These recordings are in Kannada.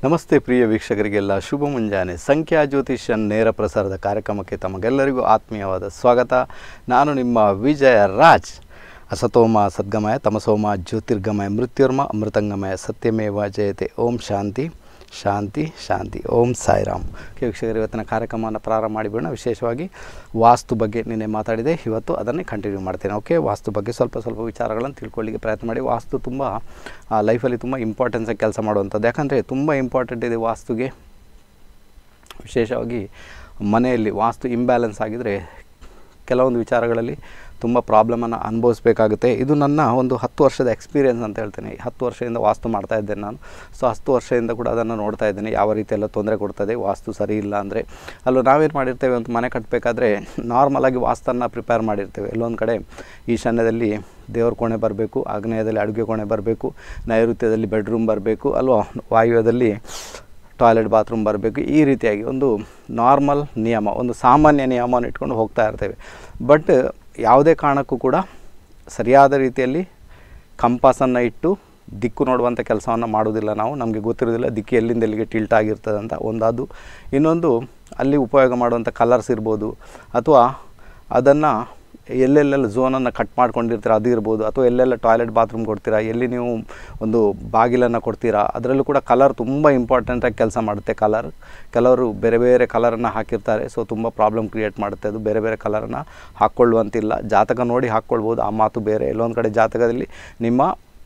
ನಮಸ್ತೆ ಪ್ರಿಯ ವೀಕ್ಷಕರಿಗೆಲ್ಲ ಶುಭ ಮುಂಜಾನೆ ಸಂಖ್ಯಾ ಜ್ಯೋತಿಷ್ಯ ನೇರ ಪ್ರಸಾರದ ಕಾರ್ಯಕ್ರಮಕ್ಕೆ ತಮಗೆಲ್ಲರಿಗೂ ಆತ್ಮೀಯವಾದ ಸ್ವಾಗತ ನಾನು ನಿಮ್ಮ ವಿಜಯ ರಾಜ್ ಅಸತೋಮ ಸದ್ಗಮಯ ತಮಸೋಮ ಜ್ಯೋತಿರ್ಗಮಯ ಮೃತ್ಯುರ್ಮ ಅಮೃತಂಗಮಯ ಸತ್ಯಮೇವ ಜಯತೆ ಓಂ ಶಾಂತಿ ಶಾಂತಿ ಶಾಂತಿ ಓಂ ಸಾಯಿರಾಮ್ ಓಕೆ ವೀಕ್ಷಕರು ಇವತ್ತಿನ ಕಾರ್ಯಕ್ರಮವನ್ನು ಪ್ರಾರಂಭ ಮಾಡಿಬಿಡೋಣ ವಿಶೇಷವಾಗಿ ವಾಸ್ತು ಬಗ್ಗೆ ನಿನ್ನೆ ಮಾತಾಡಿದೆ ಇವತ್ತು ಅದನ್ನೇ ಕಂಟಿನ್ಯೂ ಮಾಡ್ತೇನೆ ಓಕೆ ವಾಸ್ತು ಬಗ್ಗೆ ಸ್ವಲ್ಪ ಸ್ವಲ್ಪ ವಿಚಾರಗಳನ್ನು ತಿಳ್ಕೊಳ್ಳಿಕ್ಕೆ ಪ್ರಯತ್ನ ಮಾಡಿ ವಾಸ್ತು ತುಂಬ ಲೈಫಲ್ಲಿ ತುಂಬ ಇಂಪಾರ್ಟೆನ್ಸಾಗಿ ಕೆಲಸ ಮಾಡುವಂಥದ್ದು ಯಾಕಂದರೆ ತುಂಬ ಇಂಪಾರ್ಟೆಂಟ್ ಇದೆ ವಾಸ್ತುಗೆ ವಿಶೇಷವಾಗಿ ಮನೆಯಲ್ಲಿ ವಾಸ್ತು ಇಂಬ್ಯಾಲೆನ್ಸ್ ಆಗಿದರೆ ಕೆಲವೊಂದು ವಿಚಾರಗಳಲ್ಲಿ ತುಂಬ ಪ್ರಾಬ್ಲಮನ್ನು ಅನುಭವಿಸ್ಬೇಕಾಗುತ್ತೆ ಇದು ನನ್ನ ಒಂದು ಹತ್ತು ವರ್ಷದ ಎಕ್ಸ್ಪೀರಿಯೆನ್ಸ್ ಅಂತ ಹೇಳ್ತೇನೆ ಹತ್ತು ವರ್ಷದಿಂದ ವಾಸ್ತು ಮಾಡ್ತಾ ಇದ್ದೇನೆ ನಾನು ಸೊ ಹತ್ತು ವರ್ಷದಿಂದ ಕೂಡ ಅದನ್ನು ನೋಡ್ತಾ ಇದ್ದೇನೆ ಯಾವ ರೀತಿ ಎಲ್ಲ ತೊಂದರೆ ಕೊಡ್ತದೆ ವಾಸ್ತು ಸರಿ ಇಲ್ಲ ಅಂದರೆ ಅಲ್ಲೂ ನಾವೇನು ಮಾಡಿರ್ತೇವೆ ಒಂದು ಮನೆ ಕಟ್ಟಬೇಕಾದ್ರೆ ನಾರ್ಮಲಾಗಿ ವಾಸ್ತನ್ನು ಪ್ರಿಪೇರ್ ಮಾಡಿರ್ತೇವೆ ಎಲ್ಲೊಂದು ಕಡೆ ಈಶಾನ್ಯದಲ್ಲಿ ದೇವ್ರ ಕೋಣೆ ಬರಬೇಕು ಆಗ್ನೇಯದಲ್ಲಿ ಅಡುಗೆ ಕೋಣೆ ಬರಬೇಕು ನೈಋತ್ಯದಲ್ಲಿ ಬೆಡ್ರೂಮ್ ಬರಬೇಕು ಅಲ್ವಾ ವಾಯುವ್ಯದಲ್ಲಿ ಟಾಯ್ಲೆಟ್ ಬಾತ್ರೂಮ್ ಬರಬೇಕು ಈ ರೀತಿಯಾಗಿ ಒಂದು ನಾರ್ಮಲ್ ನಿಯಮ ಒಂದು ಸಾಮಾನ್ಯ ನಿಯಮವನ್ನು ಇಟ್ಕೊಂಡು ಹೋಗ್ತಾ ಇರ್ತೇವೆ ಬಟ್ ಯಾವುದೇ ಕಾರಣಕ್ಕೂ ಕೂಡ ಸರಿಯಾದ ರೀತಿಯಲ್ಲಿ ಕಂಪಾಸನ್ನು ಇಟ್ಟು ದಿಕ್ಕು ನೋಡುವಂಥ ಕೆಲಸವನ್ನು ಮಾಡೋದಿಲ್ಲ ನಾವು ನಮಗೆ ಗೊತ್ತಿರೋದಿಲ್ಲ ದಿಕ್ಕು ಎಲ್ಲಿಂದ ಎಲ್ಲಿಗೆ ಟಿಲ್ಟ್ ಆಗಿರ್ತದೆ ಅಂತ ಒಂದದು ಇನ್ನೊಂದು ಅಲ್ಲಿ ಉಪಯೋಗ ಮಾಡುವಂಥ ಕಲರ್ಸ್ ಇರ್ಬೋದು ಅಥವಾ ಅದನ್ನು ಎಲ್ಲೆಲ್ಲೆಲ್ಲ ಝೋನನ್ನು ಕಟ್ ಮಾಡ್ಕೊಂಡಿರ್ತೀರ ಅದು ಇರ್ಬೋದು ಅಥವಾ ಎಲ್ಲೆಲ್ಲ ಟಾಯ್ಲೆಟ್ ಬಾತ್ರೂಮ್ ಕೊಡ್ತೀರಾ ಎಲ್ಲಿ ನೀವು ಒಂದು ಬಾಗಿಲನ್ನು ಕೊಡ್ತೀರಾ ಅದರಲ್ಲೂ ಕೂಡ ಕಲರ್ ತುಂಬ ಇಂಪಾರ್ಟೆಂಟಾಗಿ ಕೆಲಸ ಮಾಡುತ್ತೆ ಕಲರ್ ಕೆಲವರು ಬೇರೆ ಬೇರೆ ಕಲರನ್ನು ಹಾಕಿರ್ತಾರೆ ಸೊ ತುಂಬ ಪ್ರಾಬ್ಲಮ್ ಕ್ರಿಯೇಟ್ ಮಾಡುತ್ತೆ ಅದು ಬೇರೆ ಬೇರೆ ಕಲರನ್ನು ಹಾಕ್ಕೊಳ್ಳುವಂತಿಲ್ಲ ಜಾತಕ ನೋಡಿ ಹಾಕ್ಕೊಳ್ಬೋದು ಆ ಮಾತು ಬೇರೆ ಎಲ್ಲೊಂದು ಕಡೆ ಜಾತಕದಲ್ಲಿ ನಿಮ್ಮ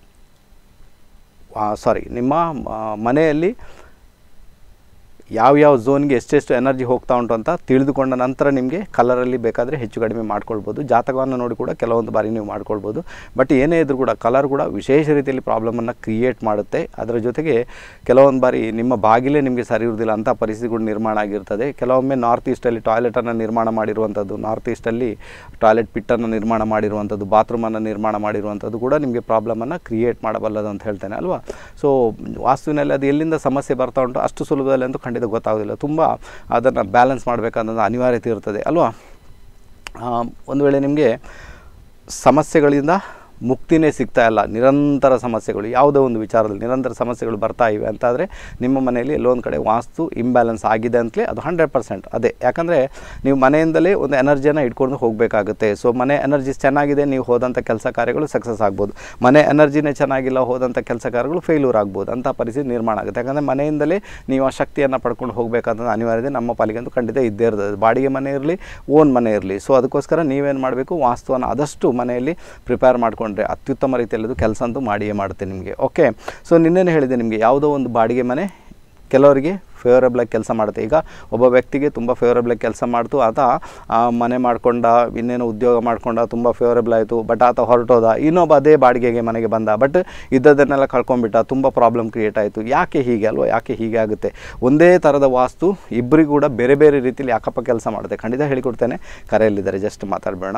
ಸಾರಿ ನಿಮ್ಮ ಆ, ಮನೆಯಲ್ಲಿ ಯಾವ್ಯಾವ ಝೋನ್ಗೆ ಎಷ್ಟೆಷ್ಟು ಎನರ್ಜಿ ಹೋಗ್ತಾ ಉಂಟು ಅಂತ ತಿಳಿದುಕೊಂಡ ನಂತರ ನಿಮಗೆ ಕಲರಲ್ಲಿ ಬೇಕಾದರೆ ಹೆಚ್ಚು ಕಡಿಮೆ ಮಾಡ್ಕೊಳ್ಬೋದು ಜಾತಕವನ್ನು ನೋಡಿ ಕೂಡ ಕೆಲವೊಂದು ಬಾರಿ ನೀವು ಮಾಡ್ಕೊಳ್ಬೋದು ಬಟ್ ಏನೇ ಇದ್ರೂ ಕೂಡ ಕಲರ್ ಕೂಡ ವಿಶೇಷ ರೀತಿಯಲ್ಲಿ ಪ್ರಾಬ್ಲಮನ್ನು ಕ್ರಿಯೇಟ್ ಮಾಡುತ್ತೆ ಅದರ ಜೊತೆಗೆ ಕೆಲವೊಂದು ಬಾರಿ ನಿಮ್ಮ ಬಾಗಿಲೇ ನಿಮಗೆ ಸರಿ ಇರುವುದಿಲ್ಲ ಅಂಥ ಪರಿಸ್ಥಿತಿಗಳು ನಿರ್ಮಾಣ ಆಗಿರ್ತದೆ ಕೆಲವೊಮ್ಮೆ ನಾರ್ತ್ ಈಸ್ಟಲ್ಲಿ ಟಾಯ್ಲೆಟನ್ನು ನಿರ್ಮಾಣ ಮಾಡಿರುವಂಥದ್ದು ನಾರ್ತ್ ಈಸ್ಟಲ್ಲಿ ಟಾಯ್ಲೆಟ್ ಪಿಟ್ಟನ್ನು ನಿರ್ಮಾಣ ಮಾಡಿರುವಂಥದ್ದು ಬಾತ್ರೂಮನ್ನು ನಿರ್ಮಾಣ ಮಾಡಿರುವಂಥದ್ದು ಕೂಡ ನಿಮಗೆ ಪ್ರಾಬ್ಲಮನ್ನು ಕ್ರಿಯೇಟ್ ಮಾಡಬಲ್ಲದು ಅಂತ ಹೇಳ್ತೇನೆ ಅಲ್ವಾ ಸೊ ವಾಸ್ತುವಿನಲ್ಲಿ ಅದು ಎಲ್ಲಿಂದ ಸಮಸ್ಯೆ ಬರ್ತಾ ಉಂಟು ಅಷ್ಟು ಸುಲಭದಲ್ಲಿ ಅಂತೂ ಖಂಡಿತ ಗೊತ್ತಾಗೋದಿಲ್ಲ ತುಂಬ ಅದನ್ನು ಬ್ಯಾಲೆನ್ಸ್ ಮಾಡಬೇಕಾದ ಅನಿವಾರ್ಯತೆ ಇರ್ತದೆ ಅಲ್ವಾ ಆ, ಒಂದು ವೇಳೆ ನಿಮಗೆ ಸಮಸ್ಯೆಗಳಿಂದ ಮುಕ್ತಿನೇ ಸಿಗ್ತಾ ಇಲ್ಲ ನಿರಂತರ ಸಮಸ್ಯೆಗಳು ಯಾವುದೋ ಒಂದು ವಿಚಾರದಲ್ಲಿ ನಿರಂತರ ಸಮಸ್ಯೆಗಳು ಬರ್ತಾ ಇವೆ ಅಂತಾದರೆ ನಿಮ್ಮ ಮನೆಯಲ್ಲಿ ಎಲ್ಲೋ ಒಂದು ಕಡೆ ವಾಸ್ತು ಇಂಬ್ಯಾಲೆನ್ಸ್ ಆಗಿದೆ ಅಂತಲೇ ಅದು ಹಂಡ್ರೆಡ್ ಪರ್ಸೆಂಟ್ ಅದೇ ಯಾಕಂದರೆ ನೀವು ಮನೆಯಿಂದಲೇ ಒಂದು ಎನರ್ಜಿಯನ್ನು ಇಟ್ಕೊಂಡು ಹೋಗಬೇಕಾಗುತ್ತೆ ಸೊ ಮನೆ ಎನರ್ಜಿ ಚೆನ್ನಾಗಿದೆ ನೀವು ಹೋದಂಥ ಕೆಲಸ ಕಾರ್ಯಗಳು ಸಕ್ಸಸ್ ಆಗ್ಬೋದು ಮನೆ ಎನರ್ಜಿನೇ ಚೆನ್ನಾಗಿಲ್ಲ ಹೋದಂಥ ಕೆಲಸ ಕಾರ್ಯಗಳು ಫೇಲ್ಯೂರ್ ಆಗ್ಬೋದು ಅಂಥ ಪರಿಸ್ಥಿತಿ ನಿರ್ಮಾಣ ಆಗುತ್ತೆ ಯಾಕಂದರೆ ಮನೆಯಿಂದಲೇ ನೀವು ಆ ಶಕ್ತಿಯನ್ನು ಪಡ್ಕೊಂಡು ಹೋಗಬೇಕಾದ ಅನಿವಾರ್ಯತೆ ನಮ್ಮ ಪಾಲಿಗಂತೂ ಖಂಡಿತ ಇದ್ದೇ ಇರ್ತದೆ ಬಾಡಿಗೆ ಮನೆ ಇರಲಿ ಓನ್ ಮನೆ ಇರಲಿ ಸೊ ಅದಕ್ಕೋಸ್ಕರ ನೀವೇನು ಮಾಡಬೇಕು ವಾಸ್ತುವನ್ನು ಆದಷ್ಟು ಮನೆಯಲ್ಲಿ ಪ್ರಿಪೇರ್ ಮಾಡಿಕೊಂಡ್ರೆ ಅತ್ಯುತ್ತಮ ರೀತಿಯಲ್ಲಿ ಅದು ಕೆಲಸ ಅಂತೂ ಮಾಡಿಯೇ ಮಾಡುತ್ತೆ ನಿಮಗೆ ಓಕೆ ಸೊ ನಿನ್ನೆನೇ ಹೇಳಿದೆ ನಿಮಗೆ ಯಾವುದೋ ಒಂದು ಬಾಡಿಗೆ ಮನೆ ಕೆಲವರಿಗೆ ಫೇವರಬಲಾಗಿ ಕೆಲಸ ಮಾಡುತ್ತೆ ಈಗ ಒಬ್ಬ ವ್ಯಕ್ತಿಗೆ ತುಂಬ ಫೇವರಬಲಾಗಿ ಕೆಲಸ ಮಾಡ್ತು ಆತ ಆ, ಮನೆ ಮಾಡ್ಕೊಂಡ ಇನ್ನೇನು ಉದ್ಯೋಗ ಮಾಡ್ಕೊಂಡ ತುಂಬ ಫೇವರಬಲ್ ಆಯಿತು ಬಟ್ ಆತ ಹೊರಟೋದ ಇನ್ನೊಬ್ಬ ಅದೇ ಬಾಡಿಗೆಗೆ ಮನೆಗೆ ಬಂದ ಬಟ್ ಇದ್ದದನ್ನೆಲ್ಲ ಕಳ್ಕೊಂಡ್ಬಿಟ್ಟ ತುಂಬ ಪ್ರಾಬ್ಲಮ್ ಕ್ರಿಯೇಟ್ ಆಯಿತು ಯಾಕೆ ಹೀಗೆ ಅಲ್ವಾ ಯಾಕೆ ಹೀಗೆ ಆಗುತ್ತೆ ಒಂದೇ ಥರದ ವಾಸ್ತು ಇಬ್ಬರಿಗೂ ಕೂಡ ಬೇರೆ ಬೇರೆ ರೀತಿಯಲ್ಲಿ ಯಾಕಪ್ಪ ಕೆಲಸ ಮಾಡುತ್ತೆ ಖಂಡಿತ ಹೇಳಿಕೊಡ್ತೇನೆ ಕರೆಯಲ್ಲಿದ್ದಾರೆ ಜಸ್ಟ್ ಮಾತಾಡಬೇಡ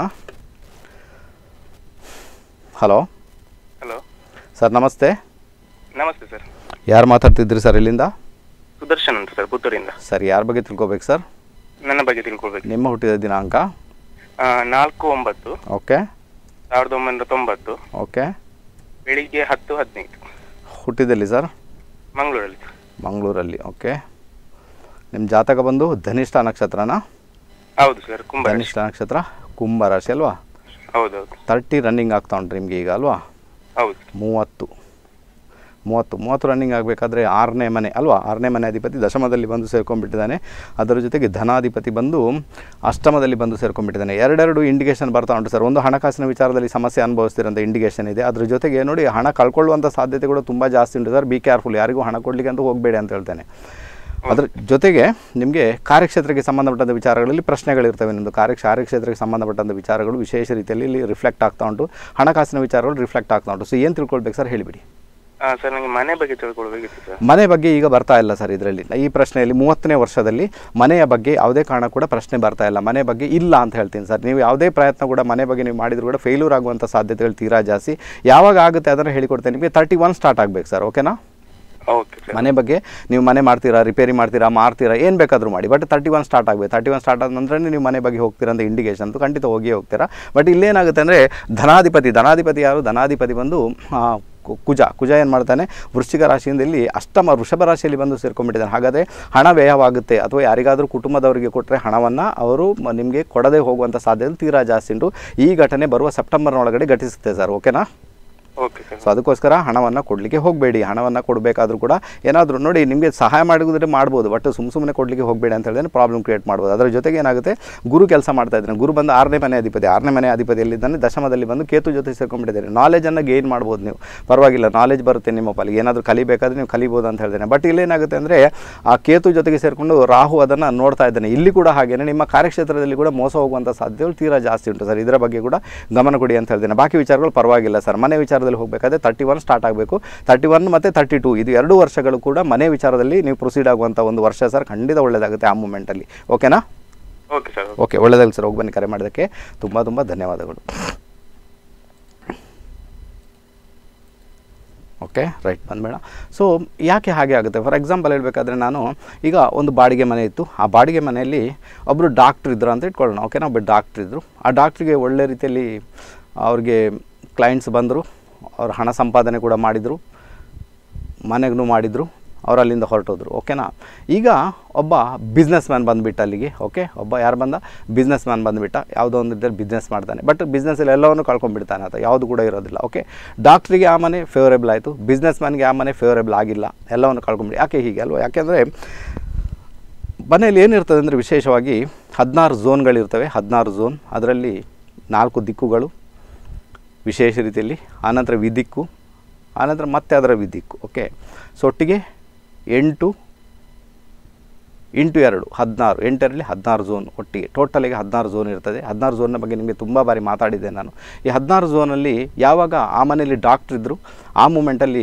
ಹಲೋ ಹಲೋ ಸರ್ ನಮಸ್ತೆ ನಮಸ್ತೆ ಸರ್ ಯಾರು ಮಾತಾಡ್ತಿದ್ರಿ ಸರ್ ಇಲ್ಲಿಂದ ಸುದರ್ಶನ್ ಅಂತ ಸರ್ ಪುತ್ತೂರಿಂದ ಸರ್ ಯಾರ ಬಗ್ಗೆ ತಿಳ್ಕೊಬೇಕು ಸರ್ ನನ್ನ ಬಗ್ಗೆ ತಿಳ್ಕೊಳ್ಬೇಕು ನಿಮ್ಮ ಹುಟ್ಟಿದ ದಿನಾಂಕ ಆ, ನಾಲ್ಕು ಒಂಬತ್ತು ಓಕೆ ಸಾವಿರದ ಒಂಬೈನೂರ ತೊಂಬತ್ತು ಓಕೆ ಬೆಳಿಗ್ಗೆ ಹತ್ತು ಹದಿನೈದು ಹುಟ್ಟಿದಲ್ಲಿ ಸರ್ ಮಂಗಳೂರಲ್ಲಿ ಸರ್. ಮಂಗಳೂರಲ್ಲಿ ಓಕೆ ನಿಮ್ಮ ಜಾತಕ ಬಂದು ಧನಿಷ್ಠ ನಕ್ಷತ್ರನಾ ಹೌದು ಸರ್ ಕುಂಭ ರಾಶಿ. ಧನಿಷ್ಠ ನಕ್ಷತ್ರ ಕುಂಭ ರಾಶಿ ಅಲ್ವಾ ಹೌದೌದು ತರ್ಟಿ ರನ್ನಿಂಗ್ ಆಗ್ತಾ ಉಂಟು ನಿಮಗೆ ಈಗ ಅಲ್ವಾ ಹೌದು ಮೂವತ್ತು ಮೂವತ್ತು ಮೂವತ್ತು ರನ್ನಿಂಗ್ ಆಗಬೇಕಾದ್ರೆ ಆರನೇ ಮನೆ ಅಲ್ವಾ ಆರನೇ ಮನೆ ಅಧಿಪತಿ ದಶಮದಲ್ಲಿ ಬಂದು ಸೇರ್ಕೊಂಡ್ಬಿಟ್ಟಿದ್ದಾನೆ ಅದರ ಜೊತೆಗೆ ಧನಾಧಿಪತಿ ಬಂದು ಅಷ್ಟಮದಲ್ಲಿ ಬಂದು ಸೇರ್ಕೊಂಡ್ಬಿಟ್ಟಿದ್ದಾನೆ ಎರಡೆರಡು ಇಂಡಿಕೇಶನ್ ಬರ್ತಾ ಉಂಟು ಸರ್ ಒಂದು ಹಣಕಾಸಿನ ವಿಚಾರದಲ್ಲಿ ಸಮಸ್ಯೆ ಅನುಭವಿಸ್ತಿರೋಂಥ ಇಂಡಿಕೇಶನ್ ಇದೆ ಅದ್ರ ಜೊತೆಗೆ ನೋಡಿ ಹಣ ಕಳ್ಕೊಳ್ಳುವಂಥ ಸಾಧ್ಯತೆ ಕೂಡ ತುಂಬ ಜಾಸ್ತಿ ಉಂಟು ಸರ್ ಬಿ ಕೇರ್ಫುಲ್ ಯಾರಿಗೂ ಹಣ ಕೊಡಲಿಕ್ಕೆ ಅಂತ ಹೋಗಬೇಡಿ ಅಂತ ಹೇಳ್ತೇನೆ ಅದ್ರ ಜೊತೆಗೆ ನಿಮಗೆ ಕಾರ್ಯಕ್ಷೇತ್ರಕ್ಕೆ ಸಂಬಂಧಪಟ್ಟಂಥ ವಿಚಾರಗಳಲ್ಲಿ ಪ್ರಶ್ನೆಗಳಿರ್ತವೆ ನಿಮ್ಮದು ಕಾರ್ಯ ಕಾರ್ಯಕ್ಷೇತ್ರಕ್ಕೆ ಸಂಬಂಧಪಟ್ಟಂಥ ವಿಚಾರಗಳು ವಿಶೇಷ ರೀತಿಯಲ್ಲಿ ಇಲ್ಲಿ ರಿಫ್ಲೆಕ್ಟ್ ಆಗ್ತಾ ಉಂಟು ಹಣಕಾಸಿನ ವಿಚಾರಗಳು ರಿಫ್ಲೆಕ್ಟ್ ಆಗ್ತಾ ಉಂಟು ಸೊ ಏನು ತಿಳ್ಕೊಳ್ಬೇಕು ಸರ್ ಹೇಳಿಬಿಡಿ ಆ, ಸರ್ ನನಗೆ ಮನೆ ಬಗ್ಗೆ ತಿಳ್ಕೊಳ್ಬೇಕಿತ್ತು ಸರ್ ಮನೆ ಬಗ್ಗೆ ಈಗ ಬರ್ತಾ ಇಲ್ಲ ಸರ್ ಇದರಲ್ಲಿ ಈ ಪ್ರಶ್ನೆಯಲ್ಲಿ ಮೂವತ್ತನೇ ವರ್ಷದಲ್ಲಿ ಮನೆಯ ಬಗ್ಗೆ ಯಾವುದೇ ಕಾರಣ ಕೂಡ ಪ್ರಶ್ನೆ ಬರ್ತಾ ಇಲ್ಲ ಮನೆ ಬಗ್ಗೆ ಇಲ್ಲ ಅಂತ ಹೇಳ್ತೀನಿ ಸರ್ ನೀವು ಯಾವುದೇ ಪ್ರಯತ್ನ ಕೂಡ ಮನೆ ಬಗ್ಗೆ ನೀವು ಮಾಡಿದ್ರು ಕೂಡ ಫೇಲ್ಯೂರ್ ಆಗುವಂಥ ಸಾಧ್ಯತೆಗಳು ತೀರಾ ಜಾಸ್ತಿ ಯಾವಾಗ ಆಗುತ್ತೆ ಅದನ್ನು ಹೇಳಿಕೊಡ್ತೇನೆ ನಿಮಗೆ ತರ್ಟಿ ಒನ್ ಸ್ಟಾರ್ಟ್ ಆಗಬೇಕು ಸರ್ ಓಕೆನಾ ಓಕೆ ಸರ್ ಮನೆ ಬಗ್ಗೆ ನೀವು ಮನೆ ಮಾಡ್ತೀರಾ ರಿಪೇರಿ ಮಾಡ್ತೀರಾ ಮಾರ್ತೀರಾ ಏನು ಬೇಕಾದರೂ ಮಾಡಿ ಬಟ್ ತರ್ಟಿ ಒನ್ ಸ್ಟಾರ್ಟ್ ಆಗಬೇಕು ತರ್ಟಿ ಒನ್ ಸ್ಟಾರ್ಟ್ ಆದ ನಂತರ ನೀವು ಮನೆ ಬಗ್ಗೆ ಹೋಗ್ತೀರಾ ಅಂತ ಇಂಡಿಕೇಶನ್ ಅಂತೂ ಖಂಡಿತ ಹೋಗಿಯೇ ಹೋಗ್ತೀರಾ ಬಟ್ ಇಲ್ಲೇನಾಗುತ್ತೆ ಅಂದರೆ ಧನಾಧಿಪತಿ ಧನಾಧಿಪತಿ ಯಾರು ಧನಾಧಿಪತಿ ಬಂದು ಆ, ಕು- ಕುಜ ಕುಜ ಏನು ಮಾಡ್ತಾನೆ ವೃಶ್ಚಿಕ ರಾಶಿಯಿಂದ ಇಲ್ಲಿ ಅಷ್ಟಮ ವೃಷಭ ರಾಶಿಯಲ್ಲಿ ಬಂದು ಸೇರ್ಕೊಂಡ್ಬಿಟ್ಟಿದ್ದಾನೆ ಹಾಗಾದರೆ ಹಣ ವ್ಯಯವಾಗುತ್ತೆ ಅಥವಾ ಯಾರಿಗಾದರೂ ಕುಟುಂಬದವರಿಗೆ ಕೊಟ್ಟರೆ ಹಣವನ್ನು ಅವರು ಮ- ನಿಮಗೆ ಕೊಡದೆ ಹೋಗುವಂಥ ಸಾಧ್ಯತೆ ತೀರಾ ಜಾಸ್ತಿ ಉಂಟು ಈ ಘಟನೆ ಬರುವ ಸೆಪ್ಟೆಂಬರ್ನೊಳಗಡೆ ಘಟಿಸುತ್ತೆ ಸರ್ ಓಕೆನಾ ಓಕೆ ಸರ್ ಸೊ ಅದಕ್ಕೋಸ್ಕರ ಹಣವನ್ನು ಕೊಡಲಿಕ್ಕೆ ಹೋಗಬೇಡಿ ಹಣವನ್ನು ಕೊಡಬೇಕಾದ್ರೂ ಕೂಡ ಏನಾದರೂ ನೋಡಿ ನಿಮಗೆ ಸಹಾಯ ಮಾಡಿದ್ರೆ ಮಾಡ್ಬೋದು ಬಟ್ ಸುಮ್ಮ ಸುಮ್ಮನೆ ಕೊಡಲಿಕ್ಕೆ ಹೋಗಬೇಡಿ ಅಂತ ಹೇಳಿದ್ರೆ ಪ್ರಾಬ್ಲಮ್ ಕ್ರಿಯೇಟ್ ಮಾಡ್ಬೋದು ಅದರ ಜೊತೆಗೆ ಏನಾಗುತ್ತೆ ಗುರು ಕೆಲಸ ಮಾಡ್ತಾ ಇದ್ದಾನೆ ಗುರು ಬಂದು ಆರನೇ ಮನೆ ಅಧಿಪತಿ ಆರನೇ ಮನೆ ಅಧಿಪತಿಯಲ್ಲಿದ್ದಾನೆ ದಶಮದಲ್ಲಿ ಬಂದು ಕೇತು ಜೊತೆ ಸೇರ್ಕೊಂಡ್ಬಿಟ್ಟಿದ್ದಾರೆ ನಾಲೆಜನ್ನು ಗೇನ್ ಮಾಡ್ಬೋದು ನೀವು ಪರವಾಗಿಲ್ಲ ನಾಲೆಜ್ ಬರುತ್ತೆ ನಿಮ್ಮ ಪಾಲಿಗೆ ಏನಾದರೂ ಕಲಿಬೇಕಾದ್ರೆ ನೀವು ಕಲಿಬೋದು ಅಂತ ಹೇಳ್ತೇನೆ ಬಟ್ ಇಲ್ಲೇನಾಗುತ್ತೆ ಅಂದರೆ ಆ ಕೇತು ಜೊತೆಗೆ ಸೇರಿಕೊಂಡು ರಾಹು ಅದನ್ನು ನೋಡ್ತಾ ಇದ್ದಾನೆ ಇಲ್ಲಿ ಕೂಡ ಹಾಗೇನೆ ನಿಮ್ಮ ಕಾರ್ಯಕ್ಷೇತ್ರದಲ್ಲಿ ಕೂಡ ಮೋಸ ಹೋಗುವಂಥ ಸಾಧ್ಯತೆಗಳು ತೀರಾ ಜಾಸ್ತಿ ಉಂಟು ಸರ್ ಇದರ ಬಗ್ಗೆ ಕೂಡ ಗಮನ ಕೊಡಿ ಅಂತ ಹೇಳ್ತೇನೆ ಬಾಕಿ ವಿಚಾರಗಳು ಪರವಾಗಿಲ್ಲ ಸರ್ ಮನೆ ವಿಚಾರದಲ್ಲಿ ಹೋಗಬೇಕಾದ್ರೆ ತರ್ಟಿ ಒನ್ ಸ್ಟಾರ್ಟ್ ಆಗಬೇಕು ತರ್ಟಿ ಒನ್ ಮತ್ತು ತರ್ಟಿ ಟು ಇದು ಎರಡು ವರ್ಷಗಳು ಕೂಡ ಮನೆ ವಿಚಾರದಲ್ಲಿ ನೀವು ಪ್ರೊಸೀಡ್ ಆಗುವಂಥ ಒಂದು ವರ್ಷ ಸರ್ ಖಂಡಿತ ಒಳ್ಳೆಯದಾಗುತ್ತೆ ಆ ಮೂಮೆಂಟಲ್ಲಿ ಓಕೆನಾ ಓಕೆ ಸರ್ ಓಕೆ ಒಳ್ಳೆದಾಗಲಿ ಸರ್ ಹೋಗಿ ಬನ್ನಿ ಕರೆ ಮಾಡೋದಕ್ಕೆ ತುಂಬ ತುಂಬ ಧನ್ಯವಾದಗಳು ಓಕೆ ರೈಟ್ ಬಂದ್ಬೇಡ ಸೊ ಯಾಕೆ ಹಾಗೆ ಆಗುತ್ತೆ ಫಾರ್ ಎಕ್ಸಾಂಪಲ್ ಹೇಳಬೇಕಾದ್ರೆ ನಾನು ಈಗ ಒಂದು ಬಾಡಿಗೆ ಮನೆ ಇತ್ತು ಆ ಬಾಡಿಗೆ ಮನೆಯಲ್ಲಿ ಒಬ್ಬರು ಡಾಕ್ಟ್ರ್ ಇದ್ರು ಅಂತ ಇಟ್ಕೊಳ್ಳೋಣ ಓಕೆನಾ ಒಬ್ಬರು ಡಾಕ್ಟ್ರ್ ಇದ್ದರು ಆ ಡಾಕ್ಟ್ರಿಗೆ ಒಳ್ಳೆ ರೀತಿಯಲ್ಲಿ ಅವ್ರಿಗೆ ಕ್ಲೈಂಟ್ಸ್ ಬಂದರು ಅವ್ರು ಹಣ ಸಂಪಾದನೆ ಕೂಡ ಮಾಡಿದರು ಮನೆಗೂ ಮಾಡಿದರು ಅವ್ರು ಅಲ್ಲಿಂದ ಹೊರಟೋದ್ರು ಓಕೆನಾ ಈಗ ಒಬ್ಬ ಬಿಸ್ನೆಸ್ ಮ್ಯಾನ್ ಬಂದುಬಿಟ್ಟ ಅಲ್ಲಿಗೆ ಓಕೆ ಒಬ್ಬ ಯಾರು ಬಂದ ಬಿಸ್ನೆಸ್ ಮ್ಯಾನ್ ಬಂದುಬಿಟ್ಟ ಯಾವುದೋ ಒಂದು ಇದ್ದಲ್ಲಿ ಬಿಸ್ನೆಸ್ ಮಾಡ್ತಾನೆ ಬಟ್ ಬಿಸ್ನೆಸ್ಸಲ್ಲಿ ಎಲ್ಲವನ್ನು ಕಳ್ಕೊಂಡ್ಬಿಡ್ತಾನೆ ಆತ ಯಾವುದು ಕೂಡ ಇರೋದಿಲ್ಲ ಓಕೆ ಡಾಕ್ಟ್ರಿಗೆ ಆ ಮನೆ ಫೇವರೇಬಲ್ ಆಯಿತು ಬಿಸ್ನೆಸ್ ಮ್ಯಾನ್ಗೆ ಆ ಮನೆ ಫೇವರೇಬಲ್ ಆಗಿಲ್ಲ ಎಲ್ಲವನ್ನು ಕಳ್ಕೊಂಡ್ಬಿಡಿ ಯಾಕೆ ಹೀಗೆ ಅಲ್ವಾ ಯಾಕೆಂದರೆ ಮನೆಯಲ್ಲಿ ಏನಿರ್ತದೆ ಅಂದರೆ ವಿಶೇಷವಾಗಿ ಹದಿನಾರು ಝೋನ್ಗಳಿರ್ತವೆ ಹದಿನಾರು ಝೋನ್ ಅದರಲ್ಲಿ ನಾಲ್ಕು ದಿಕ್ಕುಗಳು ವಿಶೇಷ ರೀತಿಯಲ್ಲಿ ಆನಂತರ ವಿದಿಕ್ಕು ಆನಂತರ ಮತ್ತೆ ಅದರ ವಿದಿಕ್ಕು ಓಕೆ ಸೊ ಒಟ್ಟಿಗೆ ಎಂಟು ಇಂಟು ಎರಡು ಹದಿನಾರು ಎಂಟರಲ್ಲಿ ಹದಿನಾರು ಝೋನ್ ಒಟ್ಟಿಗೆ ಟೋಟಲಿಗೆ ಹದಿನಾರು ಝೋನ್ ಇರ್ತದೆ ಹದಿನಾರು ಝೋನ್ನ ಬಗ್ಗೆ ನಿಮಗೆ ತುಂಬ ಬಾರಿ ಮಾತಾಡಿದ್ದೆ ನಾನು ಈ ಹದಿನಾರು ಝೋನಲ್ಲಿ ಯಾವಾಗ ಆ ಮನೆಯಲ್ಲಿ ಡಾಕ್ಟ್ರ್ ಇದ್ದರು ಆ ಮೂಮೆಂಟಲ್ಲಿ